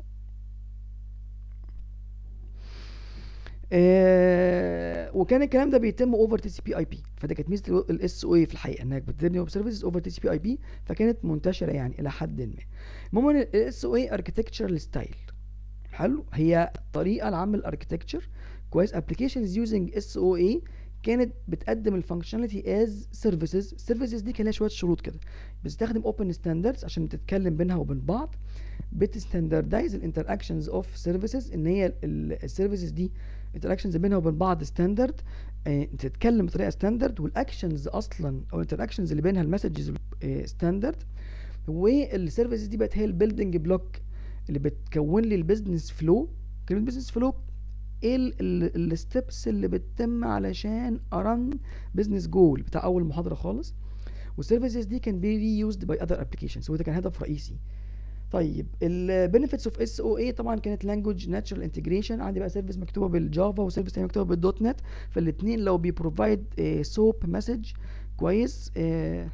آه وكان الكلام ده بيتم اوفر تي سي بي اي بي فده كانت ميزه الاس او اي في الحقيقه انك بتبني ويب سيرفيسز اوفر تي سي بي اي بي فكانت منتشره يعني الى حد ما المهم الاس او اي اركتكتشر ستايل حلو هي الطريقه العامه للاركتكتشر كويس ابلكيشنز يوزنج اس او اي كانت بتقدم الفانكشناليتي از سيرفيسز السيرفيسز دي كان لها شويه شروط كده بتستخدم اوبن ستاندردز عشان تتكلم بينها وبين بعض بتستاندردايز الانتراكشنز اوف سيرفيسز ان هي السيرفيسز دي انتراكشنز بينها وبين بعض ستاندرد تتكلم بطريقه ستاندرد والاكشنز اصلا او الانتراكشنز اللي بينها المسجز ستاندرد والسيرفيسز دي بقت هي البيلدنج بلوك اللي بتكون لي البيزنس فلو كلمه بيزنس فلو ايه الستبس اللي بتتم علشان ارن بزنس جول بتاع اول محاضره خالص والسيرفيسز دي كان بي ري يوزد باي اذر ابلكيشنز وده كان هدف رئيسي طيب البنفيتس اوف اس او اي طبعا كانت لانجوج ناتشرال انتجريشن عندي بقى سيرفيس مكتوبه بالجافا وسيرفيس تاني مكتوبه بالدوت نت فالاثنين لو بيبروفايد سوب مسج كويس آه،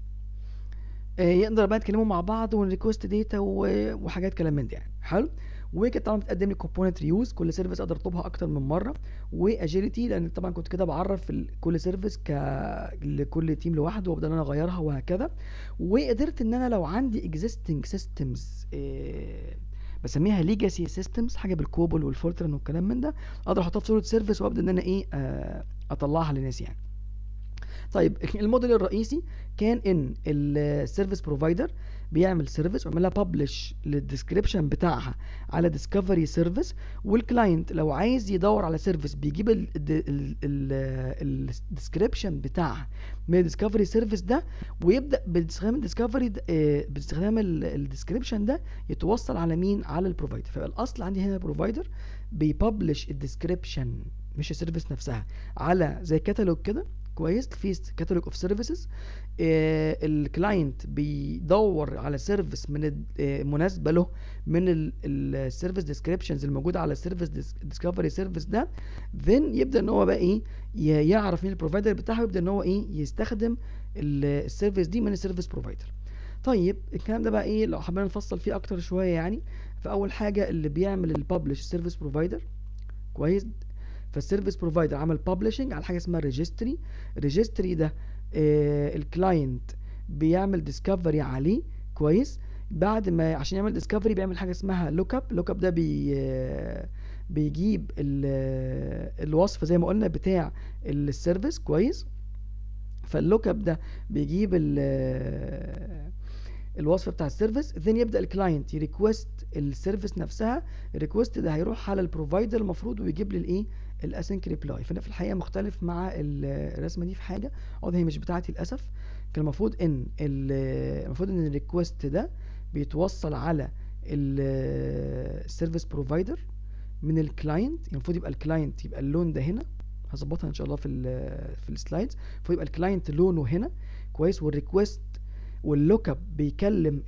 آه، يقدر بقى يتكلموا مع بعض ونريكوست داتا وحاجات كلام من دي يعني حلو وكانت طبعا بتقدم لي كومبوننت ريوز كل سيرفيس اقدر اطلبها اكتر من مره واجيلتي لان طبعا كنت كده بعرف ال- كل سيرفيس ك لكل تيم لوحده وابدا انا اغيرها وهكذا وقدرت ان انا لو عندي existing systems إيه بسميها ليجاسي سيستمز حاجه بالكوبل والفورترن والكلام من ده اقدر احطها في صوره سيرفيس وابدا ان انا ايه آه، اطلعها للناس يعني طيب الموديل الرئيسي كان ان السيرفيس بروفايدر بيعمل سيرفيس ويعمل لها ببلش للديسكريبشن بتاعها على ديسكفري سيرفيس والكلاينت لو عايز يدور على سيرفيس بيجيب الديسكريبشن بتاعها من الديسكفري سيرفيس ده ويبدا باستخدام الديسكفري باستخدام الديسكريبشن ده يتوصل على مين على البروفايدر فيبقى الاصل عندي هنا بروفايدر بيببلش الديسكريبشن مش السيرفيس نفسها على زي كتالوج كده كويس في كاتالوج اوف سيرفيسز الكلاينت بيدور على سيرفيس من ال- آه، مناسبه له من السيرفيس ديسكريبشنز الموجوده على السيرفيس ديسكفري سيرفيس ده then يبدا ان هو بقى ايه ي- يعرف مين البروفايدر بتاعه يبدا ان هو ايه يستخدم السيرفيس دي من السيرفيس بروفايدر طيب الكلام ده بقى ايه لو حابين نفصل فيه اكتر شويه يعني فاول حاجه اللي بيعمل الببلش سيرفيس بروفايدر كويس فالسيرفيس بروفايدر عمل ببلشنج على حاجه اسمها ريجستري الريجستري ده آه الكلاينت بيعمل ديسكفري عليه كويس بعد ما عشان يعمل ديسكفري بيعمل حاجه اسمها لوك اب لوك اب ده بي آه بيجيب ال- الوصف زي ما قلنا بتاع السيرفيس كويس فاللوك اب ده بيجيب ال الوصف بتاع السيرفيس then يبدا الكلاينت يريكوست السيرفيس نفسها الريكوست ده هيروح على البروفايدر المفروض ويجيب لي الايه الاسync ريبلاي فانا في الحقيقه مختلف مع ال- الرسمه دي في حاجه اه هي مش بتاعتي للاسف كان المفروض ان ال- المفروض ان الريكوست ده بيتوصل على السيرفيس بروفايدر من الكلاينت المفروض يبقى الكلاينت يبقى اللون ده هنا هظبطها ان شاء الله في ال في السلايدز المفروض يبقى الكلاينت لونه هنا كويس والريكوست واللوك اب بيكلم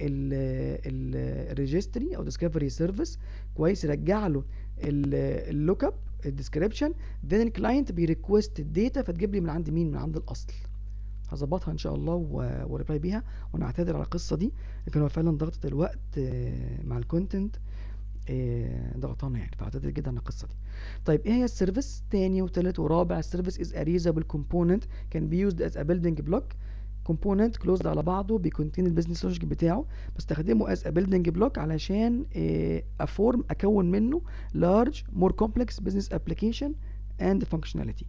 الريجستري او ديسكفري سيرفيس كويس يرجع له اللوك اب الديسكريبشن then الكلاينت بيريكوست الداتا فتجيب لي من عند مين من عند الاصل هظبطها ان شاء الله و- وريبلاي بيها وانا اعتذر على القصه دي لكن هو فعلا ضغطه الوقت آه، مع الكونتنت آه، ضغطانا يعني فاعتذر جدا عن القصه دي طيب ايه هي السيرفيس تاني وتالت ورابع السيرفيس از اريزابل كومبوننت كان بي يوزد از ا بيلدينج بلوك كومبوننت كلوزد على بعضه بيكونتين البيزنس لوجيك بتاعه بستخدمه از ا بيلدينج بلوك علشان افورم اكون منه لارج مور كومبلكس بزنس ابلكيشن اند فانكشناليتي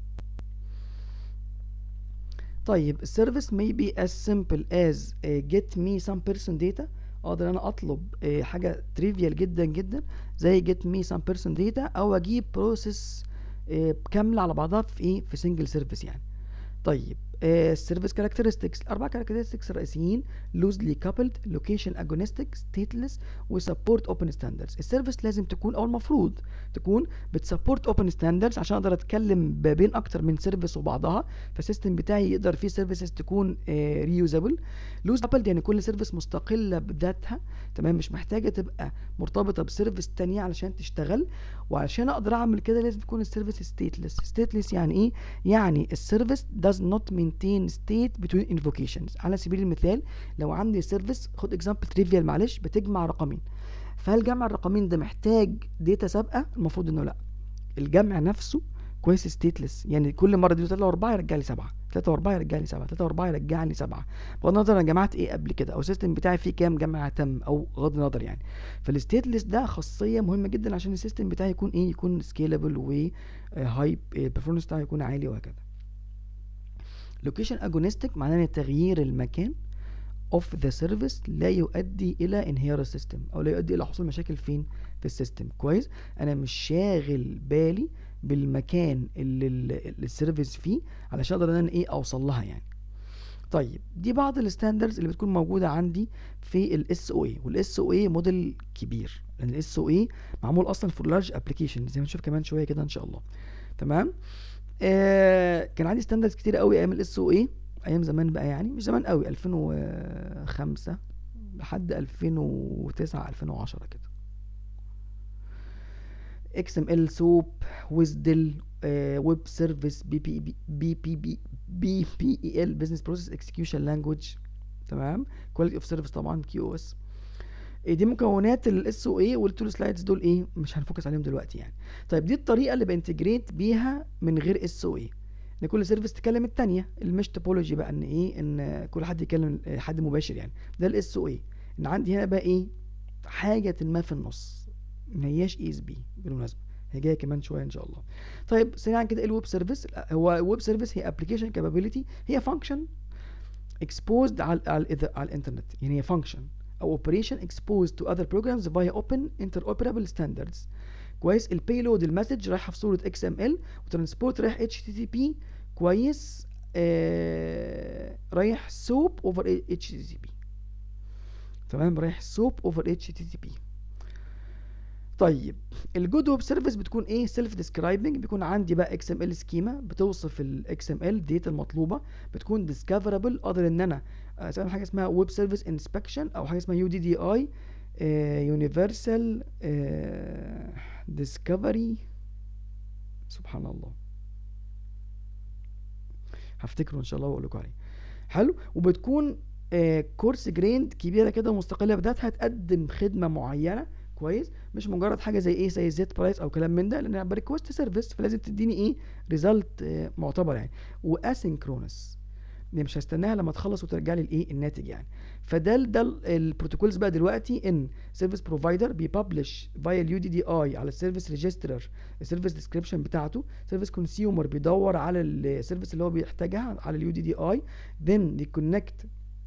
طيب السيرفيس may be as simple as uh, get me some person data اقدر انا اطلب uh, حاجه تريفيال جدا جدا زي get me some person data او اجيب بروسيس uh, كامله على بعضها في ايه في سنجل سيرفيس يعني طيب السيرفيس كاركترستكس الاربع كاركترستكس الرئيسيين لوزلي كابلد لوكيشن اجونستيك ستيتلس وسبورت اوبن ستاندردز السيرفيس لازم تكون او المفروض تكون بتسبورت اوبن ستاندردز عشان اقدر اتكلم ما بين اكتر من سيرفيس وبعضها فالسيستم بتاعي يقدر فيه سيرفيسز تكون ريوزابل لوز كابلد يعني كل سيرفيس مستقله بذاتها تمام مش محتاجه تبقى مرتبطه بسيرفيس تانية علشان تشتغل وعشان اقدر اعمل كده لازم تكون السيرفيس ستيتلس ستيتلس يعني ايه يعني السيرفيس does not maintain state between invocations على سبيل المثال لو عندي سيرفيس خد اكزامبل تريفيال معلش بتجمع رقمين فهل جمع الرقمين ده محتاج داتا سابقه المفروض انه لا الجمع نفسه كويس ستيتلس يعني كل مره دي 3 و4 يرجع لي 7 3 و4 يرجع لي 7 3 و4 يرجع لي 7 بغض النظر انا جمعت ايه قبل كده او السيستم بتاعي فيه كام جمع تم او بغض النظر يعني فالستيتلس ده خاصيه مهمه جدا عشان السيستم بتاعي يكون ايه يكون سكيلابل و هاي البرفورمانس بتاعه يكون عالي وهكذا لوكيشن اجونستيك معناه ان تغيير المكان اوف ذا سيرفيس لا يؤدي الى انهيار السيستم او لا يؤدي الى حصول مشاكل فين في السيستم كويس انا مش شاغل بالي بالمكان اللي ال- السيرفيس فيه علشان اقدر ان انا ايه اوصل لها يعني طيب دي بعض الستاندردز اللي بتكون موجوده عندي في الاس او اي والاس او اي موديل كبير لان الاس او اي معمول اصلا فور لارج ابلكيشن زي ما نشوف كمان شويه كده ان شاء الله تمام آه كان عندي ستاندردز كتير قوي ايام الاس او اي ايام زمان بقى يعني مش زمان قوي 2005 لحد 2009 2010 كده اكس ام ال سوب ويزدل ويب سيرفيس بي بي بي بي بي بي بي بي اي ال بزنس بروسيس اكسكيوشن لانجوج تمام كواليتي اوف سيرفيس طبعا كيو او اس إيه دي مكونات الاس او اي والتول سلايدز دول ايه مش هنفوكس عليهم دلوقتي يعني طيب دي الطريقه اللي بانتجريت بيها من غير اس او اي ان كل سيرفيس تكلم التانية المش توبولوجي بقى ان ايه ان كل حد يكلم حد مباشر يعني ده الاس او اي ان عندي هنا بقى ايه حاجه ما في النص ما هياش اي اس بي بالمناسبه هي جايه كمان شويه ان شاء الله طيب سريعا كده ايه الويب سيرفيس هو الويب سيرفيس هي ابلكيشن كابابيلتي هي فانكشن exposed على على على الانترنت يعني هي فانكشن او operation exposed to other programs via open interoperable standards كويس البيلود المسج رايحه في صوره اكس ام ال وترانسبورت رايح اتش تي تي بي كويس آه رايح سوب اوفر اتش تي تي بي تمام رايح سوب اوفر اتش تي تي بي طيب الجود ويب سيرفيس بتكون ايه سيلف ديسكرايبنج بيكون عندي بقى اكس ام ال سكيما بتوصف الاكس ام ال ديتا المطلوبه بتكون ديسكفربل اقدر ان انا استخدم حاجه اسمها ويب سيرفيس انسبكشن او حاجه اسمها يو دي دي اي يونيفرسال ديسكفري سبحان الله هفتكره ان شاء الله واقول لكم عليه حلو وبتكون كورس جريند كبيره كده ومستقله بذاتها تقدم خدمه معينه كويس مش مجرد حاجه زي ايه زي زيت برايس او كلام من ده لان انا بريكوست سيرفيس فلازم تديني ايه ريزلت معتبر يعني واسynchronous يعني مش هستناها لما تخلص وترجع لي الايه الناتج يعني فده ده البروتوكولز بقى دلوقتي ان سيرفيس بروفايدر بيببلش فايا اليو دي دي اي على السيرفيس ريجسترر السيرفيس ديسكريبشن بتاعته سيرفيس كونسيومر بيدور على السيرفيس اللي هو بيحتاجها على اليو دي دي اي then يكونكت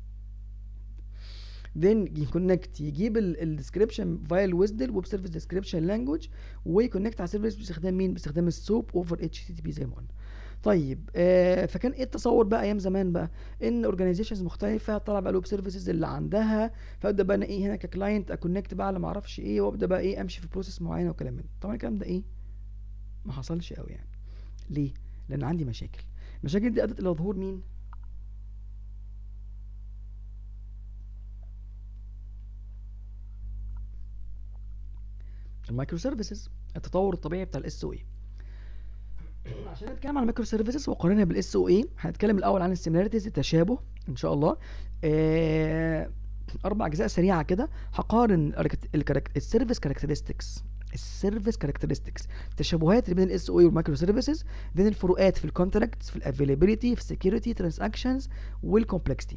then يكونكت يجيب الديسكريبشن فايا الويزدل ويب سيرفيس ديسكريبشن لانجوج ويكونكت على السيرفيس باستخدام مين باستخدام السوب اوفر اتش تي تي بي زي ما قلنا طيب آه فكان ايه التصور بقى ايام زمان بقى ان اورجانيزيشنز مختلفه طلع بقى الويب سيرفيسز اللي عندها فابدا بقى انا ايه هنا ككلاينت اكونكت بقى على ما اعرفش ايه وابدا بقى ايه امشي في بروسيس معينه وكلام من طبعا الكلام ده ايه ما حصلش قوي يعني ليه لان عندي مشاكل المشاكل دي ادت الى ظهور مين المايكرو سيرفيسز التطور الطبيعي بتاع الاس او اي عشان نتكلم عن المايكرو سيرفيسز وقارنها بالاس او اي هنتكلم الاول عن السيميلاريتيز التشابه ان شاء الله آه اربع اجزاء سريعه كده هقارن السيرفيس كاركترستكس السيرفيس كاركترستكس التشابهات اللي بين الاس او اي والمايكرو سيرفيسز بين الفروقات في الكونتراكتس في الافيلابيلتي في السكيورتي ترانزاكشنز والكومبلكسيتي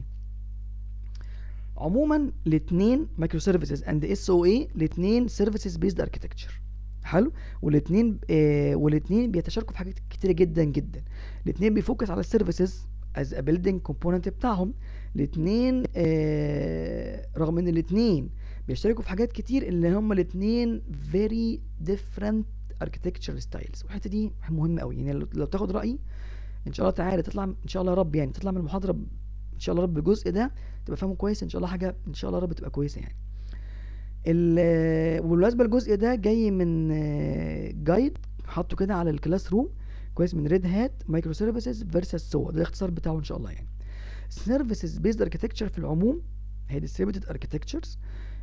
عموما الاثنين مايكرو سيرفيسز اند اس او اي الاثنين سيرفيسز بيزد اركتكتشر حلو والاثنين آه والاثنين بيتشاركوا في حاجات كتيره جدا جدا الاثنين بيفوكس على السيرفيسز از ا بيلدينج كومبوننت بتاعهم الاثنين آه رغم ان الاثنين بيشتركوا في حاجات كتير اللي هم الاثنين فيري ديفرنت اركتكتشر ستايلز والحته دي مهمه قوي يعني لو تاخد رايي ان شاء الله تعالى تطلع ان شاء الله يا رب يعني تطلع من المحاضره ان شاء الله رب الجزء ده تبقى فاهمه كويس ان شاء الله حاجه ان شاء الله رب تبقى كويسه يعني وبالمناسبه الجزء ده جاي من جايد حاطه كده على الكلاس روم كويس من ريد هات مايكرو سيرفيسز فيرسس سوا ده الاختصار بتاعه ان شاء الله يعني سيرفيسز بيزد اركتكتشر في العموم هي ديستريبيوتد اركتكتشرز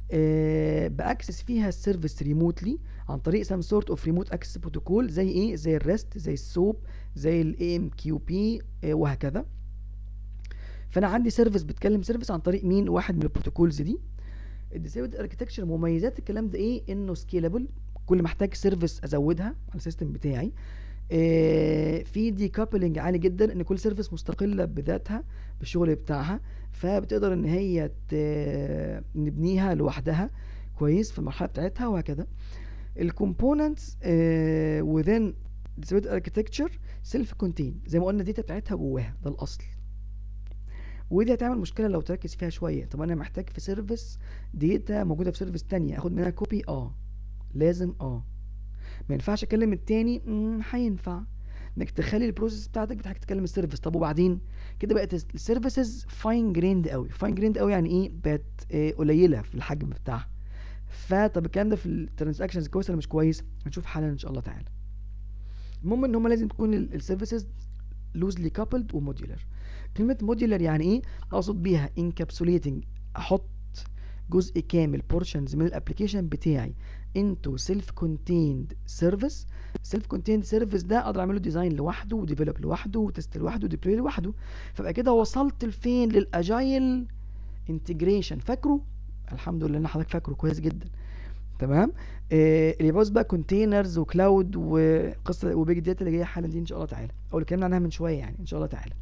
باكسس فيها السيرفيس ريموتلي عن طريق سام سورت اوف ريموت اكسس بروتوكول زي ايه زي الريست زي السوب زي الاي ام كيو بي وهكذا فانا عندي سيرفيس بتكلم سيرفيس عن طريق مين واحد من البروتوكولز دي الديستريبيوتد اركتكتشر مميزات الكلام ده ايه انه سكيلابل كل ما احتاج سيرفيس ازودها على السيستم بتاعي آه في دي كابلنج عالي جدا ان كل سيرفيس مستقله بذاتها بالشغل بتاعها فبتقدر ان هي نبنيها لوحدها كويس في المرحله بتاعتها وهكذا الكومبوننتس آه within distributed architecture سيلف كونتين زي ما قلنا الداتا بتاعتها جواها ده الاصل ودي هتعمل مشكله لو تركز فيها شويه طب انا محتاج في سيرفيس داتا موجوده في سيرفيس تانية اخد منها كوبي اه لازم اه ما ينفعش اكلم التاني هينفع انك تخلي البروسيس بتاعتك بتحتاج تكلم السيرفيس طب وبعدين كده بقت السيرفيسز فاين جريند قوي فاين جريند قوي يعني ايه بقت إيه قليله في الحجم بتاعها فطب الكلام ده في الترانزاكشنز كويس ولا مش كويس هنشوف حالا ان شاء الله تعالى المهم ان هم لازم تكون السيرفيسز لوزلي كابلد وموديولر كلمة موديولر يعني ايه؟ اقصد بيها انكابسوليتنج احط جزء كامل بورشنز من الابلكيشن بتاعي انتو سيلف كونتيند سيرفيس سيلف كونتيند سيرفيس ده اقدر اعمله ديزاين لوحده وديفلوب لوحده وتست لوحده وديبلوي لوحده فبقى كده وصلت لفين للاجايل انتجريشن فاكره الحمد لله ان حضرتك فاكره كويس جدا تمام آه اللي بص بقى كونتينرز وكلاود وقصه وبيج داتا اللي جايه حالا دي ان شاء الله تعالى او اللي اتكلمنا عنها من شويه يعني ان شاء الله تعالى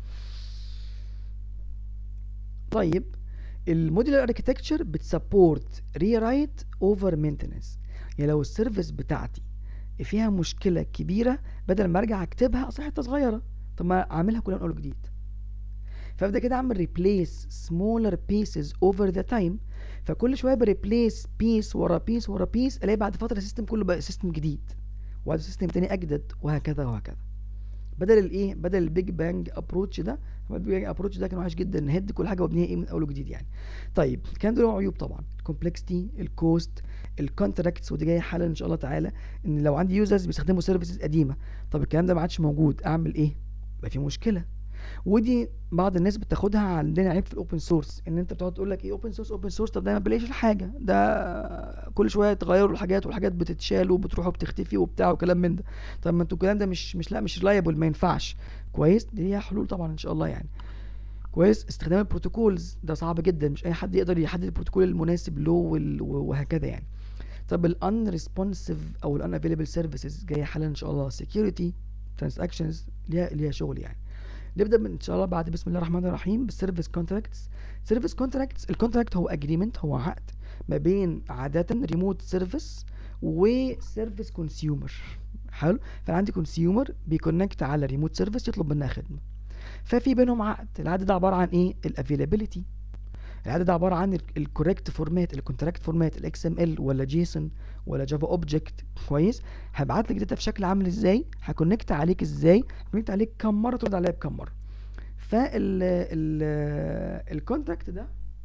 طيب الموديلر اركتكتشر بتسبورت ري رايت اوفر مينتنس يعني لو السيرفيس بتاعتي فيها مشكله كبيره بدل ما ارجع اكتبها اصل حته صغيره طب ما اعملها كلها من اول جديد فابدا كده اعمل ريبليس سمولر بيسز اوفر ذا تايم فكل شويه بريبليس بيس ورا بيس ورا بيس الاقي بعد فتره السيستم كله بقى سيستم جديد وبعد سيستم تاني اجدد وهكذا وهكذا بدل الايه بدل البيج بانج ابروتش ده البيج بانج ابروتش ده كان وحش جدا نهد كل حاجه وابنيها ايه من اول وجديد يعني طيب كان دول عيوب طبعا الكومبلكسيتي الكوست الكونتراكتس ودي جايه حالا ان شاء الله تعالى ان لو عندي يوزرز بيستخدموا سيرفيسز قديمه طب الكلام ده ما عادش موجود اعمل ايه يبقى في مشكله ودي بعض الناس بتاخدها عندنا عيب في الاوبن سورس ان انت بتقعد تقول لك ايه اوبن سورس اوبن سورس طب ده ما بلاش الحاجه ده كل شويه تغيروا الحاجات والحاجات بتتشال وبتروح وبتختفي وبتاع وكلام من ده طب ما انتوا الكلام ده مش مش لا مش ريلايبل ما ينفعش كويس دي ليها حلول طبعا ان شاء الله يعني كويس استخدام البروتوكولز ده صعب جدا مش اي حد يقدر يحدد البروتوكول المناسب له وهكذا يعني طب الان ريسبونسيف او الان افيلبل سيرفيسز جايه حالا ان شاء الله سكيورتي ترانزاكشنز ليها ليها شغل يعني نبدا من ان شاء الله بعد بسم الله الرحمن الرحيم بالسيرفيس كونتراكتس سيرفيس كونتراكتس الكونتراكت هو اجريمنت هو عقد ما بين عاده ريموت سيرفيس وسيرفيس كونسيومر حلو فانا عندي كونسيومر بيكونكت على ريموت سيرفيس يطلب منها خدمه ففي بينهم عقد العقد ده عباره عن ايه الافيلابيلتي العدد ده عباره عن الكوريكت فورمات الكونتراكت فورمات الاكس ام ال ولا جيسون ولا جافا اوبجكت كويس هبعت لك داتا في شكل عامل ازاي هكونكت عليك ازاي هكونكت عليك كم مره ترد عليا بكم مره فال الكونتراكت ده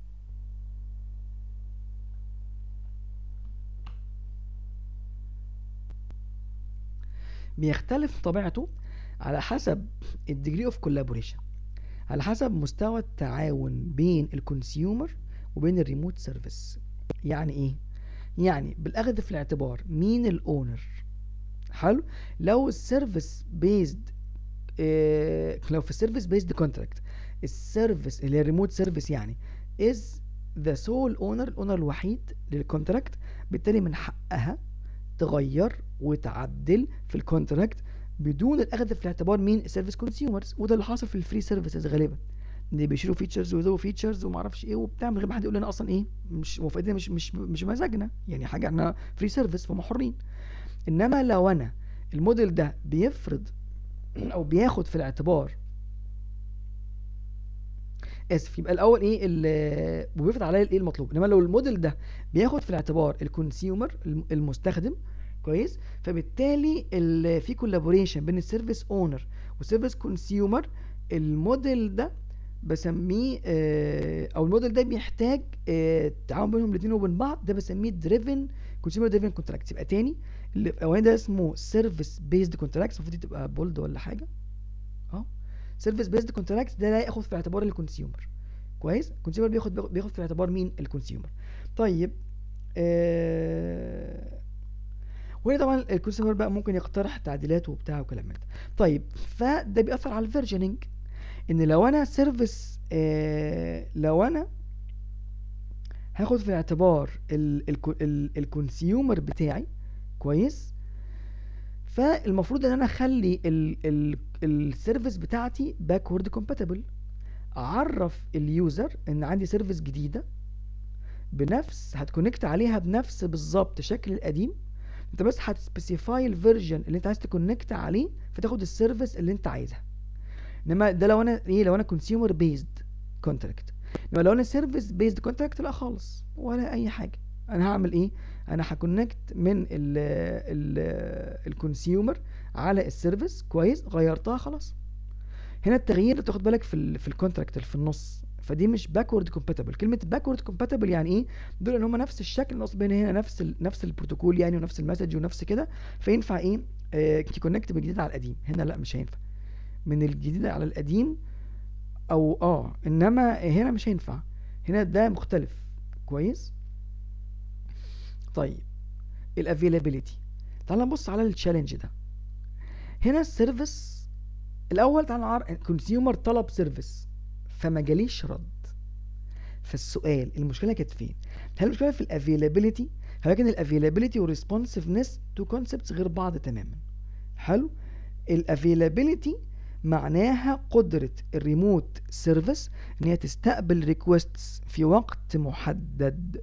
بيختلف طبيعته على حسب الديجري اوف كولابوريشن على حسب مستوى التعاون بين الكونسيومر وبين الريموت سيرفيس يعني ايه يعني بالاخذ في الاعتبار مين الاونر حلو لو السيرفيس بيزد إيه لو في السيرفيس بيزد كونتراكت السيرفيس اللي هي الريموت سيرفيس يعني از ذا سول اونر الاونر الوحيد للكونتراكت بالتالي من حقها تغير وتعدل في الكونتراكت بدون الاخذ في الاعتبار مين السيرفيس كونسيومرز وده اللي حاصل في الفري سيرفيسز غالبا ان بيشيلوا فيتشرز ويزودوا فيتشرز وما اعرفش ايه وبتاع من غير ما حد يقول لنا اصلا ايه مش موافقتنا مش مش مش مزاجنا يعني حاجه احنا فري سيرفيس فهم حرين انما لو انا الموديل ده بيفرض او بياخد في الاعتبار اسف يبقى الاول ايه وبيفرض عليا الايه المطلوب انما لو الموديل ده بياخد في الاعتبار الكونسيومر المستخدم كويس فبالتالي في كولابوريشن بين السيرفيس اونر والسيرفيس كونسيومر الموديل ده بسميه او الموديل ده بيحتاج تعاون بينهم الاثنين وبين بعض ده بسميه دريفن كونسيومر دريفن كونتراكت يبقى تاني اللي الاولاني ده اسمه سيرفيس بيزد كونتراكت المفروض تبقى بولد ولا حاجه اهو سيرفيس بيزد كونتراكت ده لا ياخد في اعتبار الكونسيومر كويس الكونسيومر بياخد بياخد في الاعتبار مين الكونسيومر طيب آه وهنا طبعا الكونسيومر بقى ممكن يقترح تعديلات وبتاع وكلام من ده طيب فده بيأثر على الفيرجننج ان لو انا سيرفيس آه لو انا هاخد في الاعتبار الكونسيومر بتاعي كويس فالمفروض ان انا اخلي السيرفيس بتاعتي باكورد كومباتبل اعرف اليوزر ان عندي سيرفيس جديده بنفس هتكونكت عليها بنفس بالظبط شكل القديم انت بس هتسبيسيفاي الفيرجن اللي انت عايز تكونكت عليه فتاخد السيرفيس اللي انت عايزها انما ده لو انا ايه لو انا كونسيومر بيزد كونتراكت انما لو انا سيرفيس بيزد كونتراكت لا خالص ولا اي حاجه انا هعمل ايه انا هكونكت من ال ال الكونسيومر على السيرفيس كويس غيرتها خلاص هنا التغيير تاخد بالك في ال في الكونتراكت اللي في النص فدي مش باكورد كومباتبل كلمه باكورد كومباتبل يعني ايه دول ان هم نفس الشكل ناقص بين هنا نفس ال نفس البروتوكول يعني ونفس المسج ونفس كده فينفع ايه آه تكونكت من الجديد على القديم هنا لا مش هينفع من الجديد على القديم او اه انما هنا مش هينفع هنا ده مختلف كويس طيب الافيلابيليتي تعال نبص على التشالنج ده هنا السيرفيس الاول تعال نعرف كونسيومر طلب سيرفيس فما جاليش رد فالسؤال المشكله كانت فين هل المشكله في الافيلابيلتي ولكن الافيلابيلتي والريسبونسفنس تو كونسبتس غير بعض تماما حلو الافيلابيلتي معناها قدرة الريموت سيرفيس ان هي تستقبل ريكوستس في وقت محدد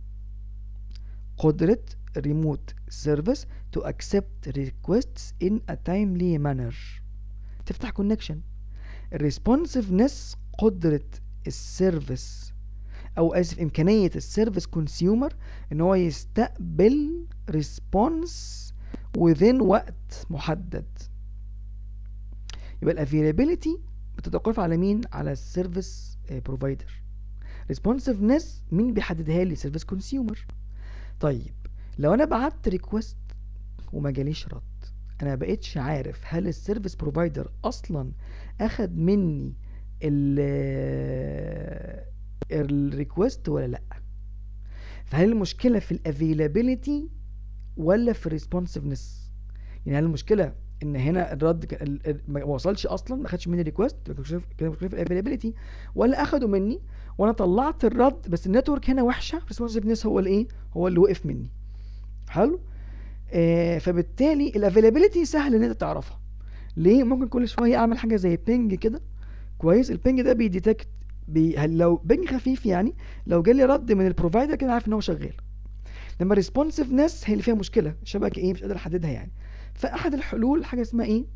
قدرة الريموت سيرفيس to accept requests in a timely manner تفتح كونكشن الريسبونسفنس قدرة السيرفيس او اسف امكانية السيرفيس كونسيومر ان هو يستقبل ريسبونس within وقت محدد يبقى الافيلابيلتي بتتوقف على مين على السيرفيس بروفايدر ريسبونسفنس مين بيحددها لي سيرفيس كونسيومر طيب لو انا بعت ريكوست وما جاليش رد انا بقيتش عارف هل السيرفيس بروفايدر اصلا اخد مني ال الريكوست ولا لا فهل المشكله في الافيلابيلتي ولا في الريسبونسفنس يعني هل المشكله ان هنا الرد ك- ال- ال- ما وصلش اصلا ما خدش مني ريكوست كده مشكله في الافيلابيلتي ولا اخده مني وانا طلعت الرد بس النتورك هنا وحشه الريسبونسفنس هو الايه هو اللي وقف مني حلو آه فبالتالي الافيلابيلتي سهل ان انت تعرفها ليه ممكن كل شويه اعمل حاجه زي بينج كده كويس البينج ده بيديتكت بي هل- لو بينج خفيف يعني لو جالي رد من البروفايدر كده عارف ان هو شغال لما الريسبونسفنس هي اللي فيها مشكله الشبكه ايه مش قادر احددها يعني فاحد الحلول حاجه اسمها ايه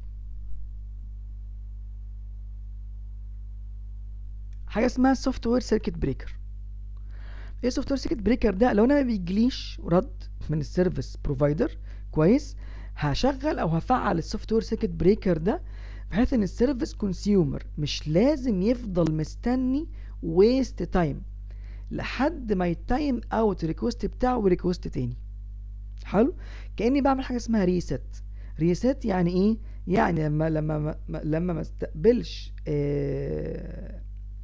حاجه اسمها سوفت وير سيركت بريكر ايه سوفت وير سيركت بريكر ده لو انا ما بيجيليش رد من السيرفيس بروفايدر كويس هشغل او هفعل السوفت وير سيركت بريكر ده بحيث ان السيرفيس كونسيومر مش لازم يفضل مستني ويست تايم لحد ما يتايم اوت الريكوست بتاعه وريكوست تاني حلو كاني بعمل حاجه اسمها ريست ريست يعني ايه يعني لما لما ما ما- لما ما استقبلش آه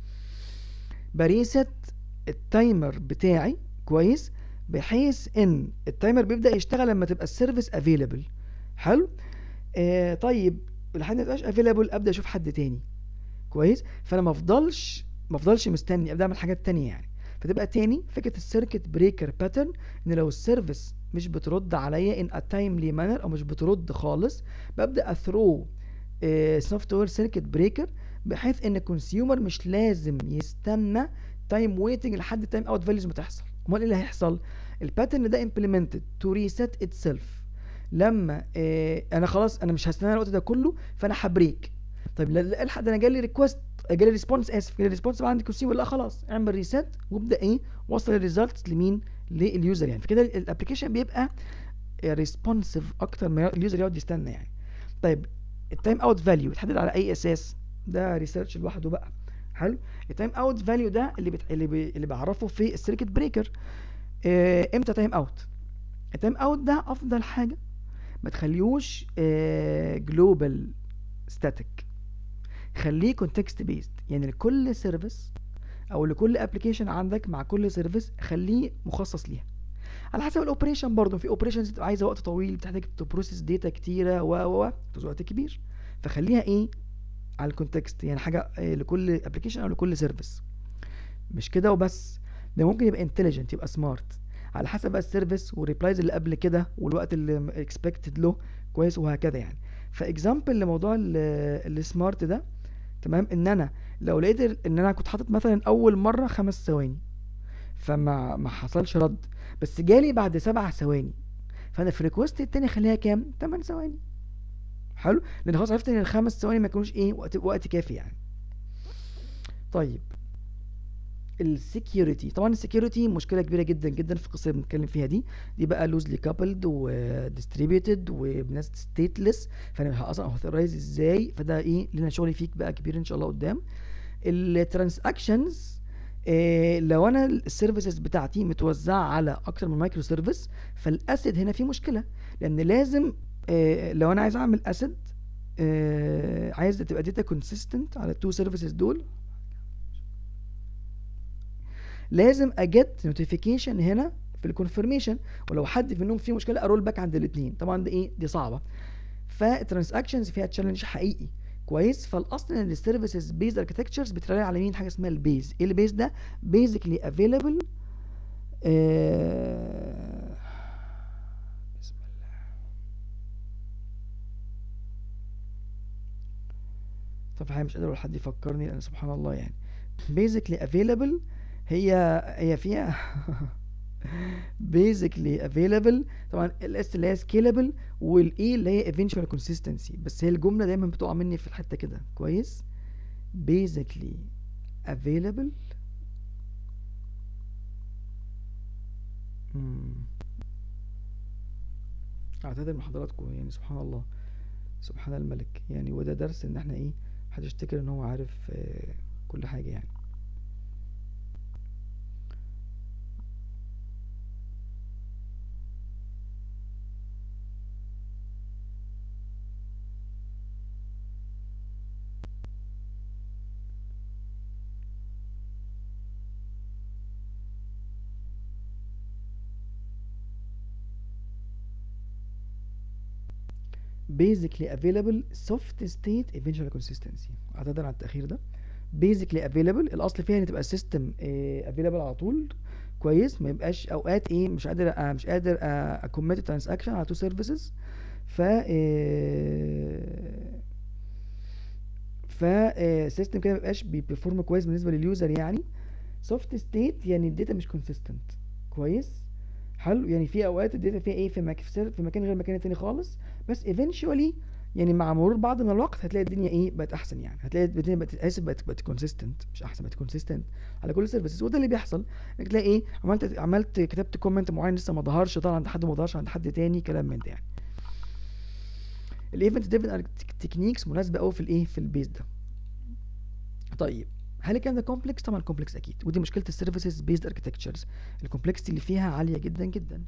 بريست التايمر بتاعي كويس بحيث ان التايمر بيبدا يشتغل لما تبقى السيرفيس افيلبل حلو آه طيب لحد ما تبقاش افيلبل ابدا اشوف حد تاني كويس فانا ما افضلش ما افضلش مستني ابدا اعمل حاجات تانية يعني فتبقى تاني فكره السيركت بريكر باترن ان لو السيرفيس مش بترد عليا ان ا تايملي مانر او مش بترد خالص ببدا اثرو سوفت وير سيركت بريكر بحيث ان الكونسيومر مش لازم يستنى تايم ويتنج لحد تايم اوت فاليوز ما تحصل امال ايه اللي هيحصل الباترن ده implemented to reset itself لما آه انا خلاص انا مش هستنى الوقت ده كله فانا هبريك طيب لا- لا الحق ده انا جالي ريكوست جالي ريسبونس اسف جالي ريسبونس بقى عند الكونسيومر لا خلاص اعمل ريسيت وابدا ايه وصل الريزلتس لمين لليوزر يعني فكده الابلكيشن بيبقى ريسبونسيف اكتر ما اليوزر يقعد يستنى يعني طيب التايم اوت فاليو يتحدد على اي اساس ده ريسيرش لوحده بقى حلو التايم اوت فاليو ده اللي بت... اللي, بي... اللي بعرفه في السيركت بريكر آه... امتى تايم اوت التايم اوت ده افضل حاجه ما تخليهوش جلوبال ستاتيك خليه كونتكست بيست يعني لكل سيرفيس او لكل ابلكيشن عندك مع كل سيرفيس خليه مخصص ليها على حسب الاوبريشن برضه في اوبريشنز بتبقى عايزه وقت طويل بتحتاج تبروسيس داتا كتيره و و و بتاخد وقت كبير فخليها ايه على الكونتكست يعني حاجه آه، لكل ابلكيشن او لكل سيرفيس مش كده وبس ده ممكن يبقى انتليجنت يبقى سمارت على حسب بقى السيرفيس والريبلايز اللي قبل كده والوقت اللي اكسبكتد له كويس وهكذا يعني فاكزامبل لموضوع السمارت ده تمام ان انا لو لقيت ال- ان انا كنت حاطط مثلا اول مره خمس ثواني فما ما حصلش رد بس جالي بعد سبع ثواني فانا في الريكوست التاني اخليها كام 8 ثواني حلو لان خلاص عرفت ان الخمس ثواني ما يكونوش ايه وقت وقت كافي يعني طيب السكيورتي طبعا السكيورتي مشكله كبيره جدا جدا في القصه اللي بنتكلم فيها دي دي بقى لوزلي كابلد وديستريبيوتد وناس ستيتلس فانا اصلا اوثرايز ازاي فده ايه لنا شغل فيك بقى كبير ان شاء الله قدام الترانزاكشنز إيه لو انا السيرفيسز بتاعتي متوزعه على اكتر من مايكرو سيرفيس فالاسيد هنا فيه مشكله لان لازم إيه لو انا عايز اعمل اسيد إيه عايز تبقى داتا كونسيستنت على التو سيرفيسز دول لازم اجت نوتيفيكيشن هنا في الكونفirmation ولو حد منهم فيه مشكله ارول باك عند الاثنين طبعا ده ايه دي صعبه فالترانزاكشنز فيها تشالنج حقيقي كويس فالاصل ان السيرفيسز بيز اركتكتشرز بتراجع على مين حاجه اسمها البيز ايه البيز ده بيزيكلي افيلبل بسم الله طب الحقيقة مش قادر اقول حد يفكرني لان سبحان الله يعني basically available هي هي فيها basically available طبعا الاس اللي هي scalable والاي اللي هي eventual consistency بس هي الجملة دايما بتقع مني في الحتة كده كويس basically available مم. اعتذر من حضراتكم يعني سبحان الله سبحان الملك يعني وده درس ان احنا ايه محدش يفتكر ان هو عارف آه، كل حاجة يعني basically available soft state eventual consistency اعتذر عن التأخير ده basically available الاصل فيها ان تبقى السيستم available على طول كويس ما يبقاش اوقات ايه مش قادر آه مش قادر اكوميت ترانزاكشن على تو سيرفيسز ف آه، ف سيستم كده ما يبقاش بيبرفورم كويس بالنسبه لليوزر يعني سوفت ستيت يعني الداتا مش كونسيستنت كويس حلو يعني في اوقات الداتا فيها ايه في مك... في سير- في مكان غير مكان تاني خالص بس eventually يعني مع مرور بعض من الوقت هتلاقي الدنيا ايه بقت احسن يعني هتلاقي الدنيا بقت اسف بقت بقت كونسيستنت مش احسن بقت كونسيستنت على كل السيرفيسز وده اللي بيحصل انك تلاقي ايه عملت عملت كتبت كومنت معين لسه ما ظهرش طلع عند حد ما ظهرش عند حد تاني كلام من ده يعني الايفنت ديفن تكنيكس مناسبه قوي في الايه في البيز ده طيب هل الكلام ده كومبلكس طبعا كومبلكس اكيد ودي مشكله السيرفيسز بيزد اركتكتشرز الكومبلكسيتي اللي فيها عاليه جدا جدا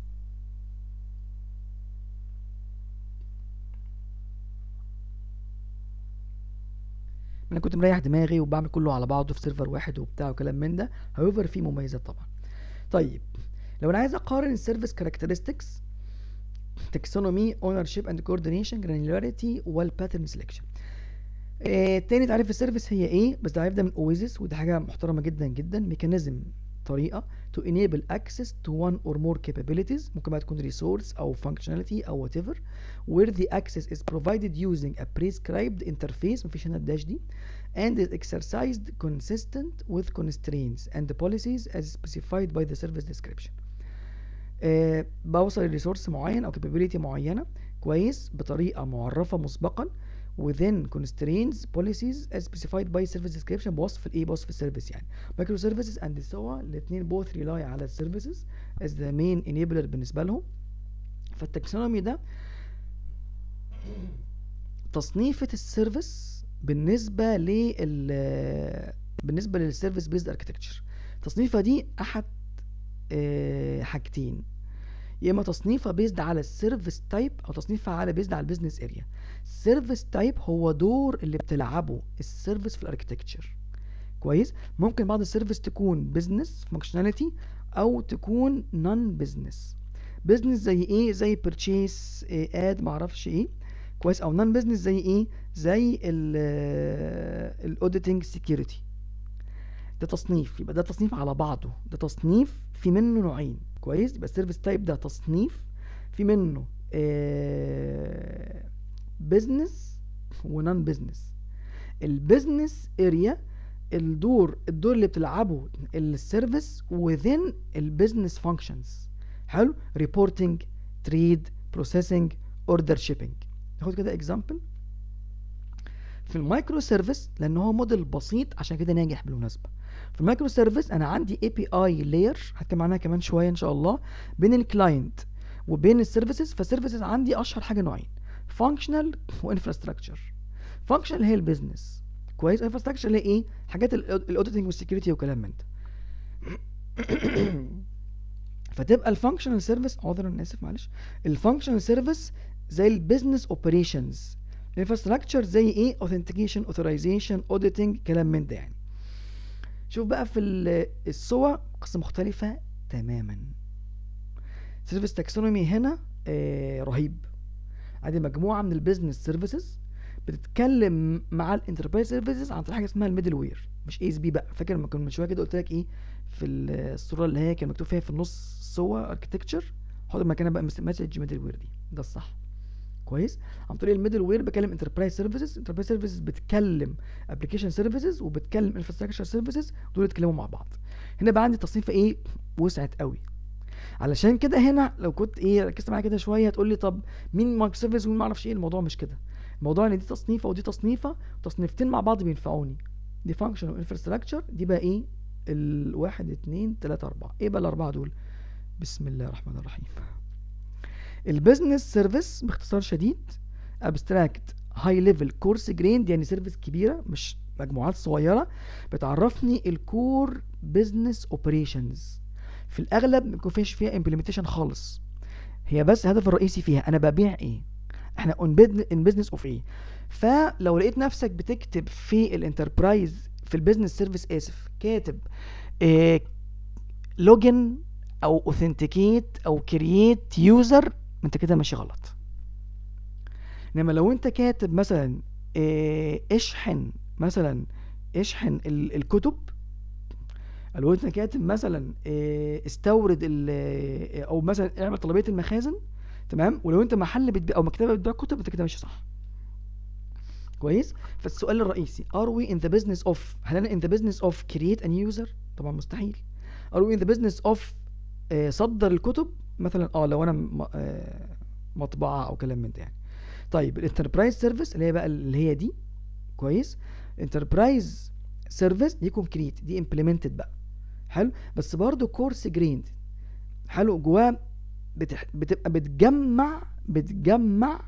انا كنت مريح دماغي وبعمل كله على بعضه في سيرفر واحد وبتاع وكلام من ده however في مميزات طبعا طيب لو انا عايز اقارن السيرفيس كاركترستكس تكسونومي اونرشيب اند كوردينيشن جرانيولاريتي والباترن سelection آه تاني تعريف السيرفيس هي ايه بس التعريف ده من اويزيس ودي حاجه محترمه جدا جدا ميكانيزم طريقه to enable access to one or more capabilities ممكن بقى تكون resource او functionality او whatever where the access is provided using a prescribed interface مفيش هنا الداش دي and is exercised consistent with constraints and policies as specified by the service description آه بوصل لريسورس معين او capability معينه كويس بطريقه معرفه مسبقا within constraints policies as specified by service description بوصف الايه بوصف السيرفيس يعني مايكرو سيرفيسز اند سوا الاثنين both rely على السيرفيسز as the main enabler بالنسبه لهم فالتكسونومي ده تصنيفة السيرفيس بالنسبة لل بالنسبة للسيرفيس بيزد اركتكتشر التصنيفة دي أحد آه، حاجتين يا اما تصنيفها بيزد على السيرفيس تايب او تصنيفها على بيزد على البيزنس اريا السيرفيس تايب هو دور اللي بتلعبه السيرفيس في الاركتكتشر كويس ممكن بعض السيرفيس تكون بيزنس فانكشناليتي او تكون نون بيزنس بيزنس زي ايه زي بيرتشيس اد معرفش ايه كويس او نون بيزنس زي ايه زي الاوديتنج سكيورتي ده تصنيف يبقى ده تصنيف على بعضه ده تصنيف في منه نوعين كويس يبقى السيرفيس تايب ده تصنيف في منه بزنس ونون بزنس البزنس اريا الدور الدور اللي بتلعبه السيرفيس within البيزنس فانكشنز حلو ريبورتنج تريد بروسيسنج اوردر شيبنج ناخد كده اكزامبل في المايكرو سيرفيس لان هو موديل بسيط عشان كده ناجح بالمناسبه في المايكرو سيرفيس انا عندي اي بي اي لاير هتكلم عنها كمان شويه ان شاء الله بين الكلاينت وبين السيرفيسز فالسيرفيسز عندي اشهر حاجه نوعين فانكشنال وانفراستراكشر فانكشنال هي البيزنس كويس انفراستراكشر اللي هي ايه حاجات الاوديتنج والسكيورتي وكلام من ده فتبقى الفانكشنال سيرفيس عذرا انا اسف معلش الفانكشنال سيرفيس زي البيزنس اوبريشنز الانفراستراكشر زي ايه اوثنتيكيشن اوثرايزيشن اوديتنج كلام من ده يعني شوف بقى في الصور قصه مختلفه تماما سيرفيس تاكسونومي هنا آه رهيب ادي مجموعه من البيزنس سيرفيسز بتتكلم مع الانتربرايز سيرفيسز عن طريق حاجه اسمها الميدل وير مش اي اس بي بقى فاكر لما كنا من شويه كده قلت لك ايه في الصوره اللي هي كان مكتوب فيها في النص سوا اركتكتشر حط مكانها بقى مسج ميدل وير دي ده الصح كويس عن طريق الميدل وير بكلم انتربرايز سيرفيسز انتربرايز سيرفيسز بتكلم ابلكيشن سيرفيسز وبتكلم انفراستراكشر سيرفيسز دول يتكلموا مع بعض هنا بقى عندي تصنيف ايه وسعت قوي علشان كده هنا لو كنت ايه ركزت معايا كده شويه هتقول لي طب مين مايكرو سيرفيس ومين ما اعرفش ايه الموضوع مش كده الموضوع ان دي تصنيفه ودي تصنيفه تصنيفتين مع بعض بينفعوني دي فانكشن وانفراستراكشر دي بقى ايه الواحد اتنين تلاته اربعه ايه بقى الاربعه دول بسم الله الرحمن الرحيم البيزنس سيرفيس باختصار شديد ابستراكت هاي ليفل كورس جريند يعني سيرفيس كبيره مش مجموعات صغيره بتعرفني الكور بزنس اوبريشنز في الاغلب ما فيش فيها امبلمنتيشن خالص هي بس الهدف الرئيسي فيها انا ببيع ايه احنا ان بزنس اوف ايه فلو لقيت نفسك بتكتب في الانتربرايز في البيزنس سيرفيس اسف كاتب إيه لوجن او اوثنتيكيت او كرييت يوزر انت كده ماشي غلط انما لو انت كاتب مثلا إيه اشحن مثلا اشحن الكتب لو انت كاتب مثلا إيه استورد او مثلا اعمل طلبيه المخازن تمام ولو انت محل بتبيع او مكتبه بتبيع كتب انت كده ماشي صح كويس فالسؤال الرئيسي are we in the business of هل انا in the business of create a new user طبعا مستحيل are we in the business of آه صدر الكتب مثلا اه لو انا آه مطبعه او كلام من ده يعني طيب الانتربرايز سيرفيس اللي هي بقى اللي هي دي كويس انتربرايز سيرفيس دي كونكريت دي امبلمنتد بقى حلو بس برضو كورس جريند حلو جواه بتح... بتبقى بتجمع بتجمع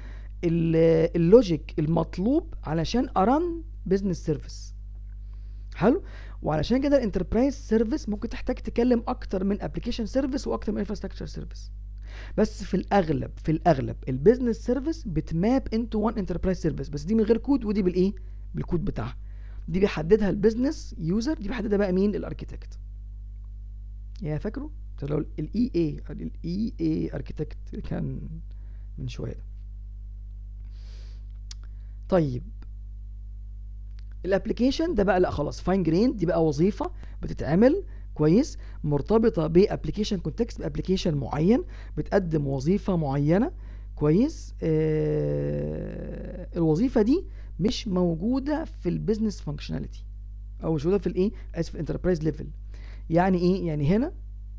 اللوجيك المطلوب علشان ارن بزنس سيرفيس حلو وعلشان كده الانتربرايز سيرفيس ممكن تحتاج تكلم اكتر من ابلكيشن سيرفيس واكتر من انفراستراكشر سيرفيس بس في الاغلب في الاغلب البيزنس سيرفيس بتماب انتو وان انتربرايز سيرفيس بس دي من غير كود ودي بالايه بالكود بتاعها دي بيحددها البيزنس يوزر دي بيحددها بقى مين الاركيتكت يا فاكره لو الاي اي الاي اي اركيتكت كان من شويه ده طيب الابلكيشن ده بقى لا خلاص فاين جرين دي بقى وظيفه بتتعمل كويس مرتبطه بابلكيشن كونتكست بابلكيشن معين بتقدم وظيفه معينه كويس آه الوظيفه دي مش موجوده في البيزنس فانكشناليتي او مش موجوده في الايه اسف الانتربرايز ليفل يعني ايه يعني هنا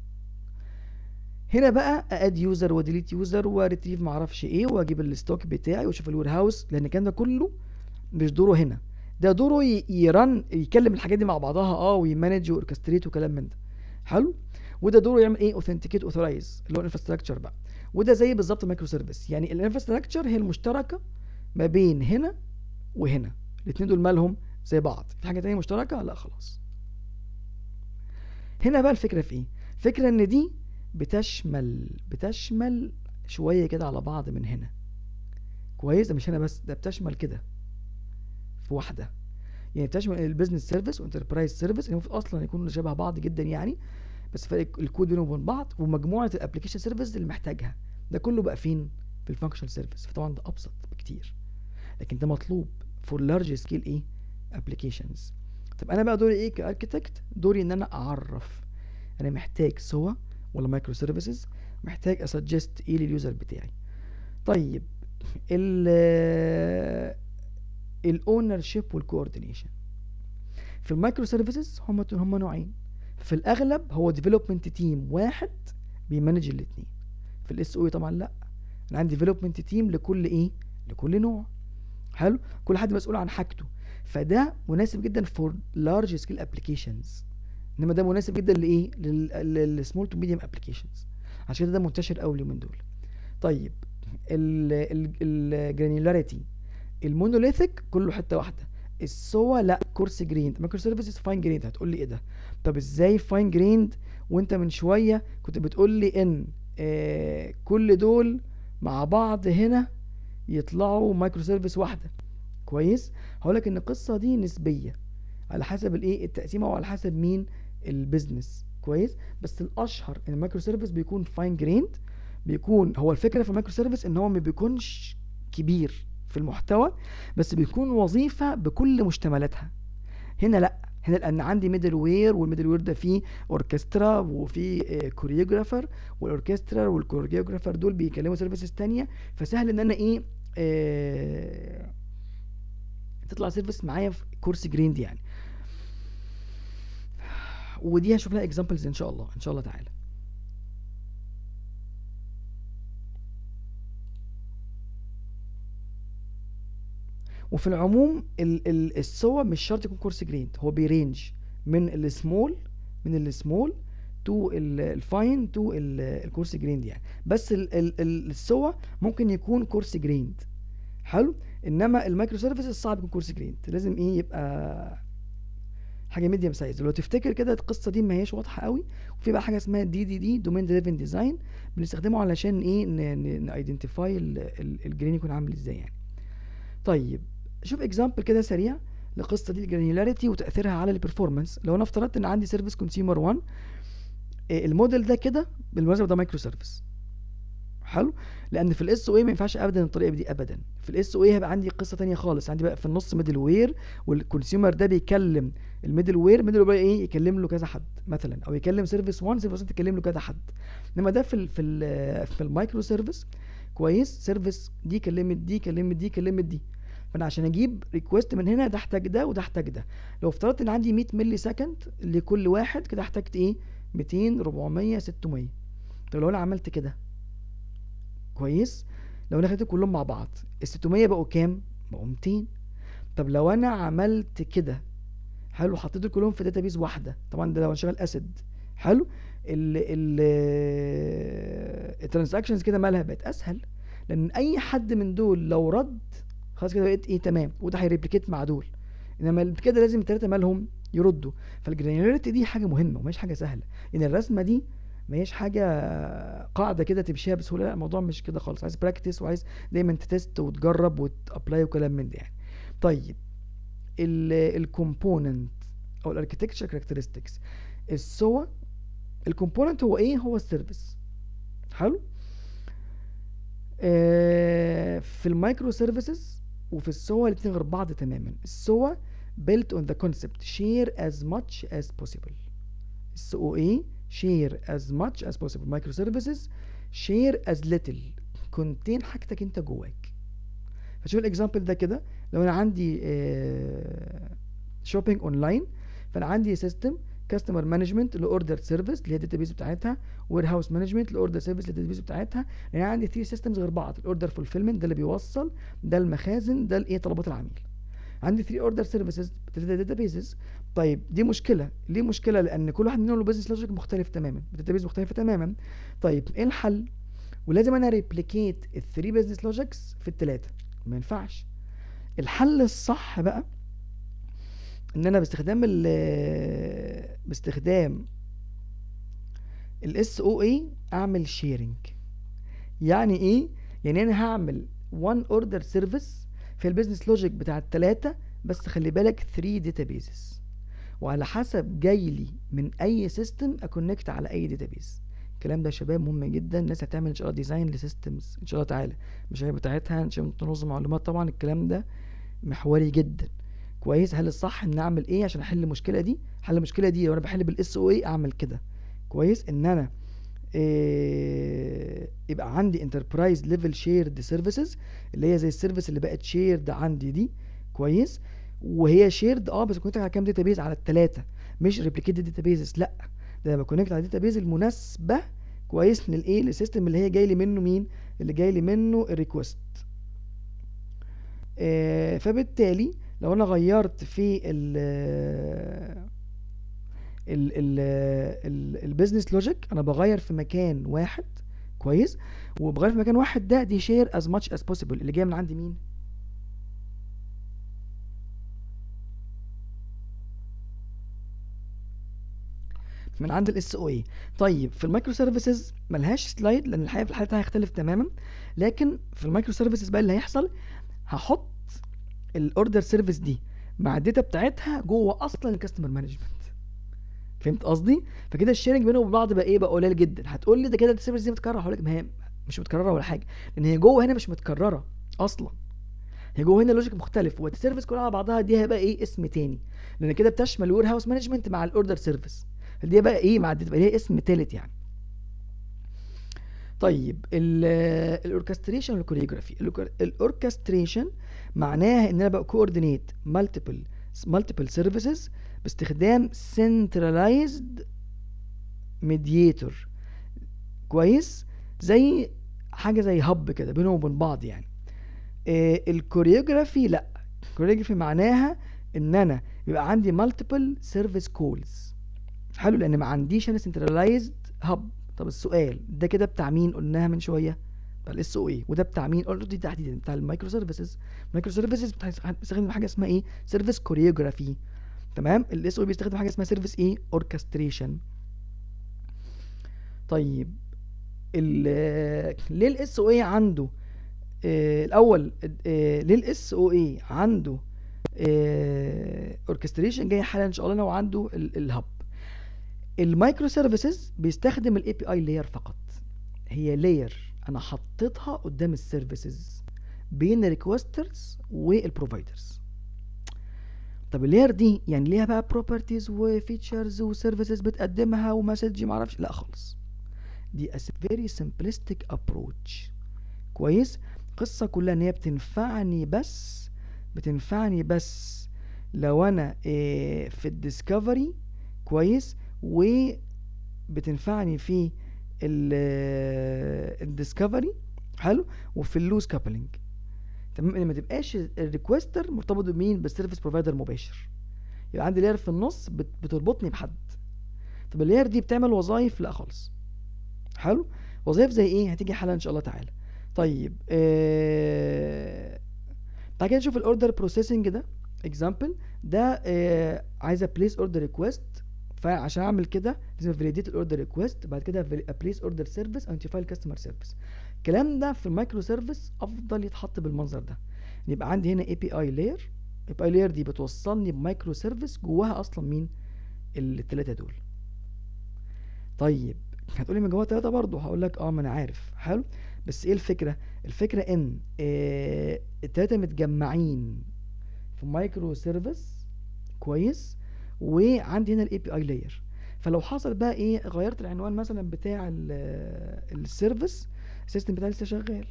هنا بقى اد يوزر وديليت يوزر وريتريف معرفش ايه واجيب الستوك بتاعي واشوف الوير هاوس لان الكلام ده كله مش دوره هنا ده دوره يرن يكلم الحاجات دي مع بعضها اه ويمانج واوركستريت وكلام من ده حلو وده دوره يعمل ايه اوثنتيكيت اوثرايز اللي هو الانفراستراكشر بقى وده زي بالظبط مايكرو سيرفيس يعني الانفراستراكشر هي المشتركه ما بين هنا وهنا الاثنين دول مالهم زي بعض في حاجه تانية مشتركه لا خلاص هنا بقى الفكره في ايه فكره ان دي بتشمل بتشمل شويه كده على بعض من هنا كويس ده مش هنا بس ده بتشمل كده في واحده يعني بتشمل البيزنس سيرفيس وانتربرايز سيرفيس اللي المفروض اصلا يكونوا شبه بعض جدا يعني بس فرق الكود بينهم وبين بعض ومجموعه الابلكيشن سيرفيس اللي محتاجها ده كله بقى فين في الفانكشن سيرفيس فطبعا ده ابسط بكتير لكن ده مطلوب فور لارج سكيل ايه ابلكيشنز طب انا بقى دوري ايه كاركتكت دوري ان انا اعرف انا محتاج سوا ولا مايكرو سيرفيسز محتاج اسجست ايه لليوزر بتاعي طيب ال الاونر شيب والكوردينيشن في المايكرو سيرفيسز هم هم نوعين في الاغلب هو ديفلوبمنت تيم واحد بيمانج الاثنين في الاس او طبعا لا انا عندي ديفلوبمنت تيم لكل ايه لكل نوع حلو كل حد مسؤول عن حاجته فده مناسب جدا فور لارج سكيل ابلكيشنز انما ده مناسب جدا لايه للسمول تو ميديوم ابلكيشنز عشان كده ده منتشر قوي اليومين دول طيب الجرانيولاريتي المونوليثيك كله حته واحده السوا لا كورس جريند مايكرو سيرفيسز فاين جريند هتقول لي ايه ده طب ازاي فاين جريند وانت من شويه كنت بتقول لي ان آه كل دول مع بعض هنا يطلعوا مايكرو سيرفيس واحده كويس هقول لك ان القصه دي نسبيه على حسب الايه التقسيمه وعلى حسب مين البيزنس كويس بس الاشهر ان المايكرو سيرفيس بيكون فاين جريند بيكون هو الفكره في المايكرو سيرفيس ان هو ما بيكونش كبير في المحتوى بس بيكون وظيفه بكل مشتملاتها هنا لا هنا لان عندي ميدل وير والميدل وير ده فيه اوركسترا وفيه كوريوجرافر والاوركسترا والكوريوجرافر دول بيكلموا سيرفيسز تانية فسهل ان انا ايه آه تطلع سيرفيس معايا في كورس جريند يعني ودي هشوف لها اكزامبلز ان شاء الله ان شاء الله تعالى وفي العموم ال ال السوا مش شرط يكون كورس جريند هو بيرينج من السمول من السمول تو الفاين تو الكورس جريند يعني بس ال ال السوا ممكن يكون كورس جريند حلو انما المايكرو سيرفيسز صعب يكون كورس جريند لازم ايه يبقى حاجه ميديم سايز لو تفتكر كده القصه دي ما هيش واضحه قوي وفي بقى حاجه اسمها دي دي دي دومين دريفن ديزاين بنستخدمه علشان ايه نايدنتيفاي الجرين يكون عامل ازاي يعني طيب شوف اكزامبل كده سريع لقصه دي الجرانيولاريتي وتاثيرها على البرفورمانس لو انا افترضت ان عندي سيرفيس كونسيومر 1 الموديل ده كده بالمناسبه ده مايكرو سيرفيس حلو لان في الاس او اي ما ينفعش ابدا الطريقه دي ابدا في الاس او اي هيبقى عندي قصه تانية خالص عندي بقى في النص ميدل وير والكونسيومر ده بيكلم الميدل وير ميدل وير ايه يكلم له كذا حد مثلا او يكلم سيرفيس 1 سيرفيس 1 يكلم له كذا حد انما ده في ال في ال في المايكرو سيرفيس كويس سيرفيس دي كلمت دي كلمت دي كلمت دي فانا عشان اجيب ريكوست من هنا ده احتاج ده وده احتاج ده لو افترضت ان عندي 100 ملي سكند لكل واحد كده احتاجت ايه 200 400 600 طب لو انا عملت كده كويس لو انا خدت كلهم مع بعض ال 600 بقوا كام بقوا 200 طب لو انا عملت كده حلو حطيت كلهم في داتابيز واحده طبعا ده لو انا شغال اسيد حلو ال ال الترانزاكشنز كده مالها بقت اسهل لان اي حد من دول لو رد خلاص كده بقيت ايه تمام وده هيريبليكيت مع دول انما كده لازم الثلاثه مالهم يردوا فالجرانيولاريتي دي حاجه مهمه ومش حاجه سهله ان الرسمه دي ما هيش حاجه قاعده كده تمشيها بسهوله لا الموضوع مش كده خالص عايز براكتس وعايز دايما تتست وتجرب وتابلاي وكلام من ده يعني طيب الكومبوننت او الاركتكتشر كاركترستكس السوا الكومبوننت هو ايه هو السيرفيس حلو آه في المايكرو سيرفيسز وفي السوا الاتنين غير بعض تماما السوا built on the concept share as much as possible السو ايه share as much as possible micro services share as little كونتين حاجتك انت جواك فشوف الاكزامبل ده كده لو انا عندي شوبينج اونلاين فانا عندي سيستم كاستمر مانجمنت لاوردر سيرفيس اللي هي الداتابيز بتاعتها وير هاوس مانجمنت لاوردر سيرفيس للداتابيز بتاعتها يعني عندي 3 سيستمز غير بعض الاوردر فولفيلمنت ده اللي بيوصل ده المخازن ده الايه طلبات العميل عندي 3 اوردر سيرفيسز 3 داتابيزز طيب دي مشكله ليه مشكله لان كل واحد منهم له بزنس لوجيك مختلف تماما داتابيز مختلفه تماما طيب ايه الحل ولازم انا ريبليكيت الثري بزنس لوجيكس في الثلاثه ما ينفعش الحل الصح بقى ان انا باستخدام ال باستخدام الاس او اي اعمل شيرنج يعني ايه يعني انا هعمل وان اوردر سيرفيس في البيزنس لوجيك بتاع التلاتة بس خلي بالك 3 داتابيزز وعلى حسب جاي لي من اي سيستم اكونكت على اي داتابيز الكلام ده يا شباب مهم جدا الناس هتعمل ان شاء الله ديزاين لسيستمز ان شاء الله تعالى المشاريع بتاعتها عشان تنظم معلومات طبعا الكلام ده محوري جدا كويس هل الصح ان اعمل ايه عشان احل المشكله دي حل المشكله دي لو انا بحل بالاس او اي اعمل كده كويس ان انا إيه يبقى عندي انتربرايز ليفل شيرد سيرفيسز اللي هي زي السيرفيس اللي بقت شيرد عندي دي كويس وهي شيرد اه بس كنت على كام داتابيز على الثلاثه مش ريبليكيتد داتابيزز لا ده انا بكونكت على الداتابيز المناسبه كويس للايه للسيستم اللي هي جاي لي منه مين اللي جاي لي منه الريكوست آه فبالتالي لو انا غيرت في ال ال ال البيزنس لوجيك انا بغير في مكان واحد كويس وبغير في مكان واحد ده دي شير از ماتش از بوسيبل اللي جاي من عندي مين من عند الاس او اي طيب في المايكرو سيرفيسز ملهاش سلايد لان الحقيقه في الحاله هيختلف تماما لكن في المايكرو سيرفيسز بقى اللي هيحصل هحط الاوردر سيرفيس دي مع الداتا بتاعتها جوه اصلا الكاستمر مانجمنت فهمت قصدي فكده الشيرنج بينهم وبين بعض بقى ايه بقى قليل جدا هتقول لي ده كده السيرفيس دي متكرره هقول لك ما هي مش متكرره ولا حاجه لان هي جوه هنا مش متكرره اصلا هي جوه هنا اللوجيك مختلف والسيرفيس كلها على بعضها دي هيبقى ايه اسم تاني لان كده بتشمل وير هاوس مانجمنت مع الاوردر سيرفيس دي بقى ايه مع تبقى ليها اسم تالت يعني طيب الاوركستريشن والكوريوجرافي الاوركستريشن معناها ان انا بقى كوردينيت مالتيبل مالتيبل سيرفيسز باستخدام سنترلايزد ميدياتور كويس زي حاجه زي هب كده بينهم وبين بعض يعني آه الكوريوجرافي لا الكوريوجرافي معناها ان انا يبقى عندي مالتيبل سيرفيس كولز حلو لان ما عنديش انا سنترلايزد هب طب السؤال ده كده بتاع مين قلناها من شويه بتاع الاس او اي وده بتاع مين اوريدي تحديدا بتاع المايكرو سيرفيسز المايكرو سيرفيسز بتستخدم حاجه اسمها ايه سيرفيس كوريوجرافي تمام الاس او بيستخدم حاجه اسمها سيرفيس ايه اوركستريشن طيب ليه الاس او اي عنده آه الاول آه ليه الاس او اي عنده اوركستريشن آه جاي حالا ان شاء الله لو عنده الهب المايكرو سيرفيسز بيستخدم الاي بي اي لاير فقط هي لاير انا حطيتها قدام السيرفيسز بين الريكوسترز والبروفايدرز طب اللاير دي يعني ليها بقى بروبرتيز وفيتشرز وسيرفيسز بتقدمها ومسج ما اعرفش لا خالص دي a very simplistic approach كويس القصة كلها ان هي بتنفعني بس بتنفعني بس لو انا إيه في الديسكفري كويس وبتنفعني في الديسكفري حلو وفي اللوز كابلنج تمام ان ما تبقاش الريكوستر مرتبط بمين بالسيرفيس بروفايدر مباشر يبقى عندي لاير في النص بتربطني بحد طب اللاير دي بتعمل وظايف لا خالص حلو وظايف زي ايه هتيجي حالا ان شاء الله تعالى طيب آه... تعالى كده نشوف الاوردر بروسيسنج ده اكزامبل ده آه... عايزه بليس اوردر ريكويست فعشان اعمل كده لازم فاليديت الاوردر ريكويست بعد كده بليس اوردر سيرفيس او نوتيفاي الكاستمر سيرفيس الكلام ده في المايكرو سيرفيس افضل يتحط بالمنظر ده يبقى عندي هنا اي بي اي لاير اي بي اي لاير دي بتوصلني بمايكرو سيرفيس جواها اصلا مين الثلاثه دول طيب هتقولي من جوه ثلاثه برضه هقول لك اه ما انا عارف حلو بس ايه الفكره الفكره ان آه الثلاثه متجمعين في مايكرو سيرفيس كويس وعندي هنا الاي بي اي لاير فلو حصل بقى ايه غيرت العنوان مثلا بتاع السيرفيس السيستم بتاعي لسه شغال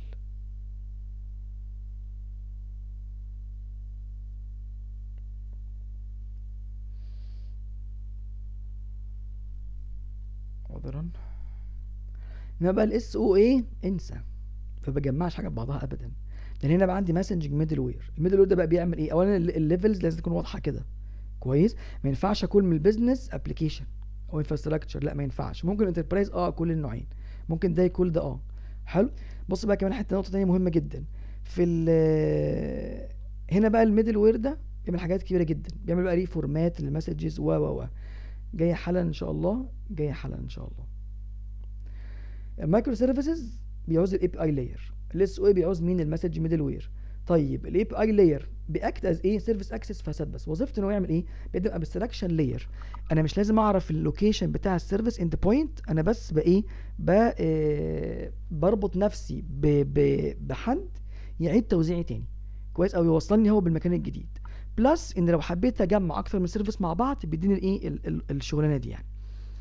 عذرا انما بقى الاس او اي انسى ما بجمعش حاجه ببعضها ابدا لان هنا بقى عندي مسنجنج ميدل وير الميدل وير ده بقى بيعمل ايه اولا الليفلز لازم تكون واضحه كده كويس ما ينفعش اكون من البيزنس ابلكيشن او انفراستراكشر لا ما ينفعش ممكن انتربرايز اه كل النوعين ممكن ده يكون ده اه حلو بص بقى كمان حته نقطه تانية مهمه جدا في ال هنا بقى الميدل وير ده بيعمل حاجات كبيره جدا بيعمل بقى ريفورمات للمسجز و و و جاي حالا ان شاء الله جاي حالا ان شاء الله المايكرو سيرفيسز بيعوز الاي بي اي لاير الاس او اي بيعوز مين المسج ميدل وير طيب الاي بي اي لاير بيأكت از ايه سيرفيس اكسس فاساد بس وظيفته ان هو يعمل ايه بيقدم ابستراكشن لاير انا مش لازم اعرف اللوكيشن بتاع السيرفيس اند بوينت انا بس بايه آه بربط نفسي ب ب بحد يعيد توزيعي تاني كويس او يوصلني هو بالمكان الجديد بلس ان لو حبيت اجمع اكتر من سيرفيس مع بعض بيديني الايه الشغلانه دي يعني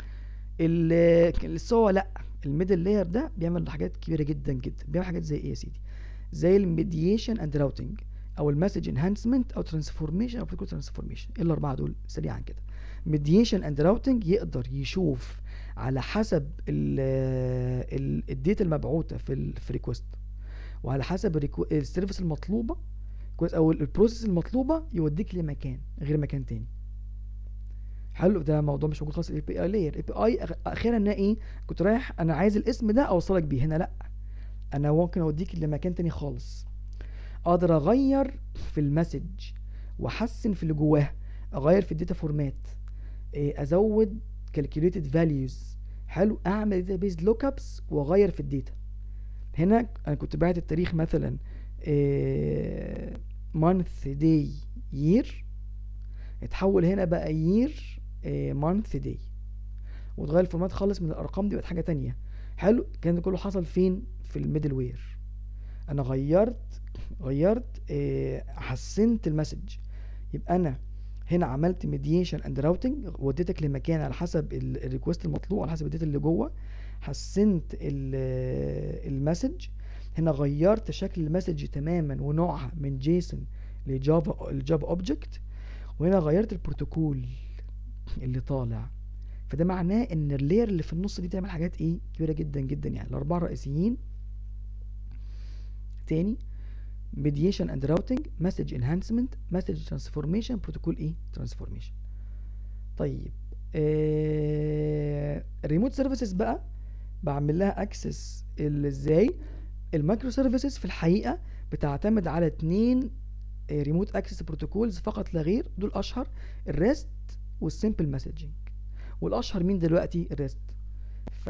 السوا لا الميدل لاير ده بيعمل حاجات كبيره جدا جدا بيعمل حاجات زي ايه يا سيدي زي الميديشن اند راوتنج او المسج انهانسمنت او ترانسفورميشن او بتكون ترانسفورميشن ايه الاربعه دول سريعا كده ميديشن اند راوتنج يقدر يشوف على حسب الداتا المبعوثه في الريكوست وعلى حسب السيرفيس المطلوبه كويس او البروسيس المطلوبه يوديك لمكان غير مكان تاني حلو ده موضوع مش موجود خالص الاي بي اي لاير الاي بي اي اخيرا ان ايه كنت رايح انا عايز الاسم ده اوصلك بيه هنا لا انا ممكن اوديك لمكان تاني خالص اقدر اغير في المسج واحسن في اللي جواه اغير في الداتا فورمات ازود calculated values حلو اعمل database lookups واغير في الداتا هنا انا كنت باعت التاريخ مثلا month day year اتحول هنا بقى year month day وتغير الفورمات خالص من الارقام دي بقت حاجه تانية حلو كان ده كله حصل فين في الميدل وير انا غيرت غيرت آه، حسنت المسج يبقى انا هنا عملت ميديشن اند راوتنج وديتك لمكان على حسب الريكوست المطلوب على حسب الداتا اللي جوه حسنت المسج هنا غيرت شكل المسج تماما ونوعها من جيسون لجافا الجافا اوبجكت وهنا غيرت البروتوكول اللي طالع فده معناه ان اللير اللي في النص دي تعمل حاجات ايه كبيره جدا جدا يعني الاربعه الرئيسيين تاني mediation and routing message enhancement message transformation بروتوكول ايه transformation طيب الريموت آه سيرفيسز بقى بعمل لها اكسس ازاي المايكرو سيرفيسز في الحقيقه بتعتمد على اتنين ريموت اكسس بروتوكولز فقط لا غير دول اشهر الريست والسيمبل مسجنج والاشهر مين دلوقتي الريست ف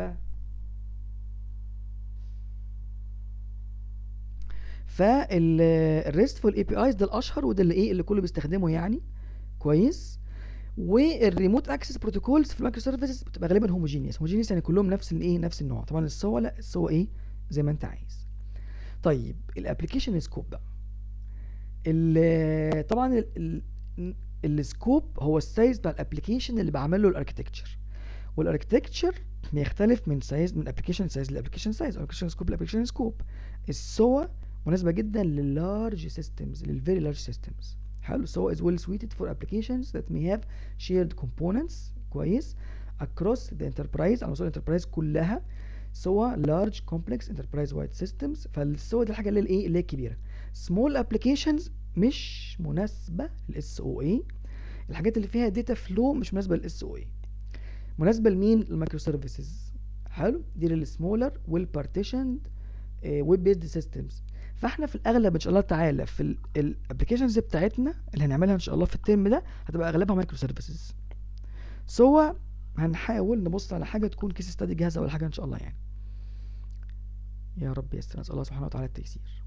فالريستفول اي بي ايز ده الاشهر وده اللي ايه اللي كله بيستخدمه يعني كويس والريموت اكسس بروتوكولز في المايكرو سيرفيسز بتبقى غالبا هوموجينيوس هوموجينيوس يعني كلهم نفس الايه نفس النوع طبعا السوا لا السوا ايه زي ما انت عايز طيب الابلكيشن سكوب بقى طبعا السكوب هو السايز بتاع الابلكيشن اللي بعمل له الاركتكتشر والاركتكتشر بيختلف من سايز من ابلكيشن سايز لابلكيشن سايز ابلكيشن سكوب لابلكيشن سكوب السوا مناسبه جدا لللارج سيستمز للفيري لارج سيستمز حلو سوا is well suited for applications that may have shared components كويس across the enterprise على مستوى الانتربرايز كلها سوا large complex enterprise wide systems فالسوا دي الحاجه اللي هي الايه اللي هي الكبيره small applications مش مناسبه للاس او اي الحاجات اللي فيها داتا فلو مش مناسبه للاس او اي مناسبه لمين المايكرو سيرفيسز حلو دي للسمولر والبارتيشند ويب بيزد سيستمز فاحنا في الاغلب ان شاء الله تعالى في الابلكيشنز بتاعتنا اللي هنعملها ان شاء الله في الترم ده هتبقى اغلبها مايكرو سيرفيسز سو هنحاول نبص على حاجه تكون كيس ستادي جاهزه ولا حاجه ان شاء الله يعني يا رب يستر نسال الله سبحانه وتعالى التيسير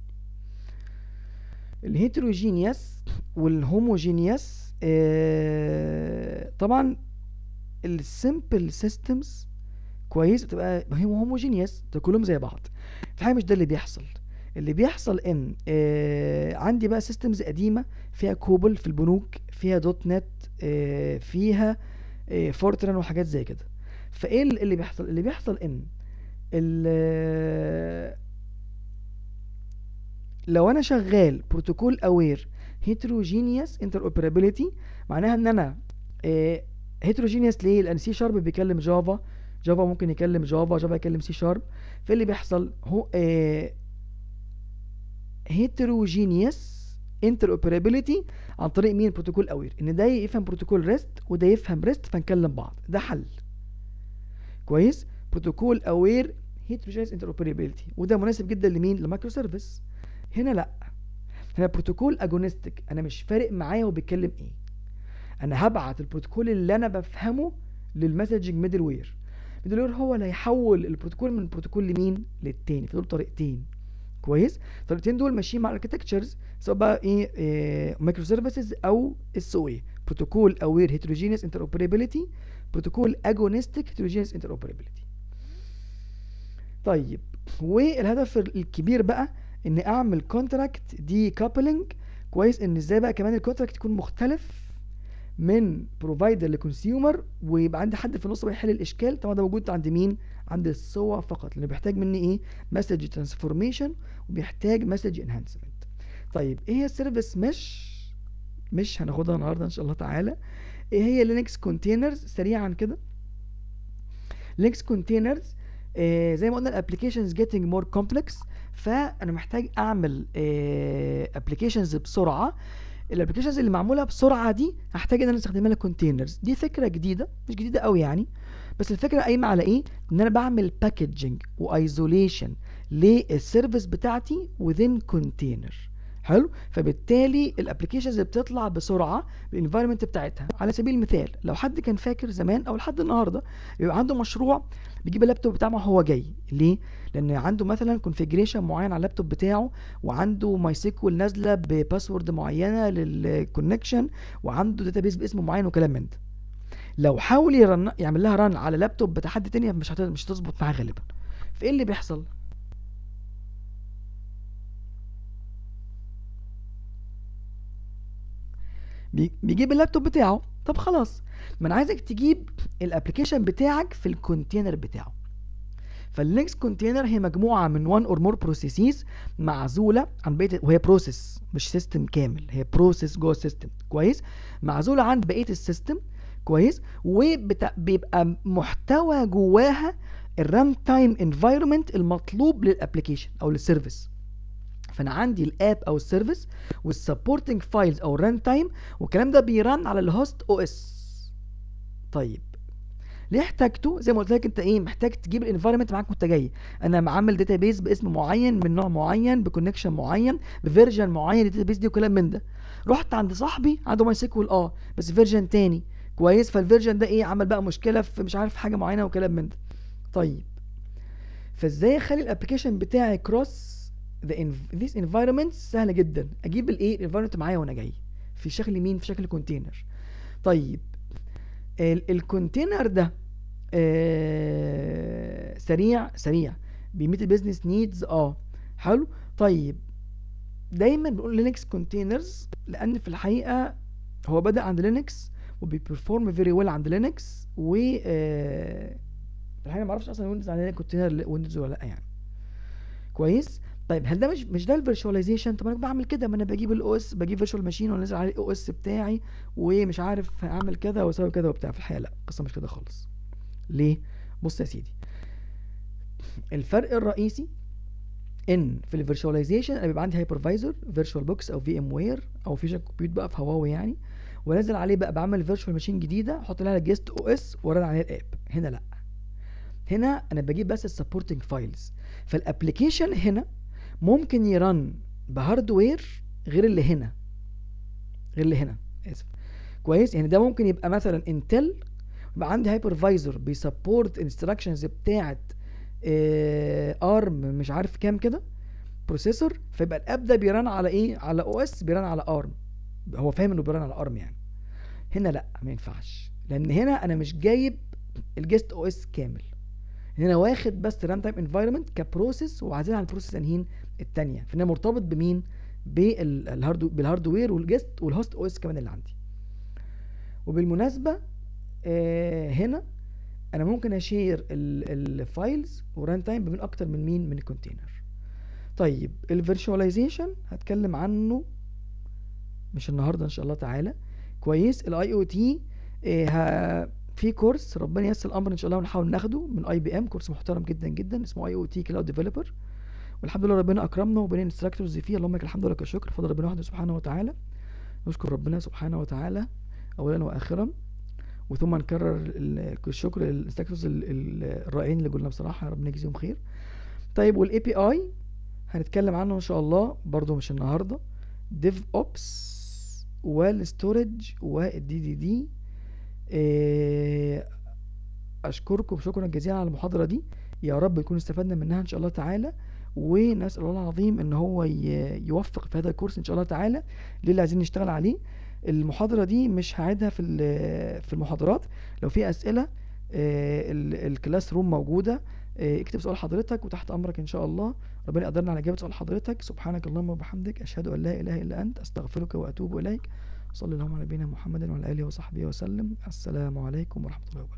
الهيتروجينيوس والهوموجينيوس آه طبعا السمبل سيستمز كويس بتبقى هوموجينيوس كلهم زي بعض في حاجه مش ده اللي بيحصل اللي بيحصل ان آه عندي بقى سيستمز قديمه فيها كوبل في البنوك فيها دوت نت آه فيها آه فورتران وحاجات زي كده فايه اللي بيحصل اللي بيحصل ان لو انا شغال بروتوكول اوير هيتروجينيوس انتر اوبرابيلتي معناها ان انا هيتروجينيوس ليه لان سي شارب بيكلم جافا جافا ممكن يكلم جافا جافا يكلم سي شارب فاللي بيحصل هو هيتروجينيوس انتر اوبرابيلتي عن طريق مين بروتوكول اوير ان ده يفهم بروتوكول ريست وده يفهم ريست فنكلم بعض ده حل كويس بروتوكول اوير هيتروجينيوس انتر اوبرابيلتي وده مناسب جدا لمين لمايكرو سيرفيس هنا لا هنا بروتوكول اجونستيك انا مش فارق معايا هو بيتكلم ايه انا هبعت البروتوكول اللي انا بفهمه للمسجنج ميدل وير ميدل وير هو اللي هيحول البروتوكول من بروتوكول لمين للتاني في دول طريقتين كويس الطريقتين دول ماشيين مع الاركتكتشرز سواء بقى ايه, إيه مايكرو سيرفيسز او اس او اي بروتوكول اوير هيتروجينيوس انتر اوبرابيلتي بروتوكول اجونستيك هيتروجينيوس انتر اوبرابيلتي طيب والهدف الكبير بقى ان اعمل كونتراكت دي كابلنج كويس ان ازاي بقى كمان الكونتراكت يكون مختلف من بروفايدر لكونسيومر ويبقى عندي حد في النص بيحل الاشكال طبعا ده موجود عند مين عند السوا فقط لانه بيحتاج مني ايه مسج ترانسفورميشن وبيحتاج مسج انهانسمنت طيب ايه هي السيرفيس مش مش هناخدها النهارده ان شاء الله تعالى ايه هي لينكس كونتينرز سريعا كده لينكس كونتينرز آه زي ما قلنا الابلكيشنز جيتنج مور كومبلكس فانا محتاج اعمل ابلكيشنز آه بسرعه الابلكيشنز اللي معموله بسرعه دي هحتاج ان انا استخدمها كونتينرز دي فكره جديده مش جديده قوي يعني بس الفكره قايمه على ايه ان انا بعمل باكجنج وايزوليشن للسيرفيس بتاعتي within كونتينر حلو فبالتالي الابلكيشنز اللي بتطلع بسرعه بالانفايرمنت بتاعتها على سبيل المثال لو حد كان فاكر زمان او لحد النهارده بيبقى عنده مشروع بيجيب اللابتوب بتاعه وهو جاي ليه لان عنده مثلا كونفيجريشن معين على اللابتوب بتاعه وعنده ماي سيكوال نازله بباسورد معينه للكونكشن وعنده داتابيس باسم معين وكلام من ده لو حاول يرن يعمل لها رن على لابتوب بتاع حد تاني مش هت... مش هتظبط معاه غالبا فايه اللي بيحصل بي- بيجيب اللابتوب بتاعه طب خلاص ما انا عايزك تجيب الابلكيشن بتاعك في الكونتينر بتاعه فاللينكس كونتينر هي مجموعه من وان اور مور بروسيسز معزوله عن بقيه وهي بروسيس مش سيستم كامل هي بروسيس جوه السيستم كويس معزوله عن بقيه السيستم كويس وبيبقى محتوى جواها الران تايم انفايرمنت المطلوب للابلكيشن او للسيرفيس فانا عندي الاب او السيرفيس والسبورتنج فايلز او الران تايم والكلام ده بيرن على الهوست او اس طيب ليه احتاجته زي ما قلت لك انت ايه محتاج تجيب الانفايرمنت معاك وانت جاي انا معمل داتابيز باسم معين من نوع معين بكونكشن معين بفيرجن معين الداتابيز دي وكلام من ده رحت عند صاحبي عنده ماي سيكوال اه بس فيرجن تاني كويس فالفيرجن ده ايه عمل بقى مشكله في مش عارف حاجه معينه وكلام من ده طيب فازاي اخلي الابلكيشن بتاعي كروس the env- this environment سهله جدا اجيب الايه الانفايرمنت معايا وانا جاي في شكل مين في شكل كونتينر طيب ال- الكونتينر ده آه سريع سريع بيميت البيزنس نيدز اه حلو طيب دايما بنقول لينكس كونتينرز لان في الحقيقه هو بدا عند لينكس وبيبرفورم فيري ويل عند لينكس و آه، في الحقيقه ما اعرفش اصلا ويندوز على كونتينر ويندوز ولا لا يعني كويس طيب هل ده مش مش ده الفيرشواليزيشن طب انا بعمل كده ما انا بجيب الاو اس بجيب فيرتشوال ماشين وانزل عليه الاو اس بتاعي ومش عارف هعمل كذا واسوي كذا وبتاع في الحقيقه لا القصه مش كده خالص ليه بص يا سيدي الفرق الرئيسي ان في الفيرشواليزيشن انا بيبقى عندي هايبرفايزر فيرتشوال بوكس او في ام وير او فيجن كومبيوت بقى في هواوي يعني وانزل عليه بقى بعمل فيرتشوال ماشين جديده احط لها جيست او اس وارن عليها الاب هنا لا هنا انا بجيب بس السبورتنج فايلز فالابلكيشن هنا ممكن يرن بهاردوير غير اللي هنا غير اللي هنا اسف كويس يعني ده ممكن يبقى مثلا انتل يبقى عندي هايبرفايزر بيسبورت انستراكشنز بتاعت ارم مش عارف كام كده بروسيسور فيبقى الاب ده بيرن على ايه على او اس بيرن على ارم هو فاهم انه بيرن على ارم يعني هنا لا ما ينفعش لان هنا انا مش جايب الجست او اس كامل هنا واخد بس ران تايم انفايرمنت كبروسيس وعايزين على البروسيس انهين التانية فهنا مرتبط بمين بالهارد بالهاردوير والجست والهوست او اس كمان اللي عندي وبالمناسبه آه هنا انا ممكن اشير الفايلز وران تايم بين اكتر من مين من الكونتينر طيب الفيرشواليزيشن هتكلم عنه مش النهارده ان شاء الله تعالى كويس الاي او تي في كورس ربنا ييسر الامر ان شاء الله ونحاول ناخده من اي بي ام كورس محترم جدا جدا اسمه اي او تي كلاود ديفلوبر والحمد لله ربنا اكرمنا وبين انستراكتورز فيه اللهم لك الحمد ولك الشكر فضل ربنا وحده سبحانه وتعالى نشكر ربنا سبحانه وتعالى اولا واخرا وثم نكرر ال- الشكر للانستراكتورز ال- ال- الرائعين اللي قلنا بصراحه ربنا يجزيهم خير طيب والاي بي اي هنتكلم عنه ان شاء الله برضو مش النهارده ديف اوبس والستورج والدي دي دي اشكركم شكرا جزيلا على المحاضره دي يا رب يكون استفدنا منها ان شاء الله تعالى ونسال الله العظيم ان هو ي- يوفق في هذا الكورس ان شاء الله تعالى للي عايزين نشتغل عليه المحاضره دي مش هعيدها في ال- في المحاضرات لو في اسئله آه، ال- الكلاس روم موجوده آه، اكتب سؤال حضرتك وتحت امرك ان شاء الله ربنا يقدرنا على اجابه سؤال حضرتك سبحانك اللهم وبحمدك اشهد ان لا اله الا انت استغفرك واتوب اليك صلى اللهم على نبينا محمد وعلى اله وصحبه وسلم السلام عليكم ورحمه الله وبركاته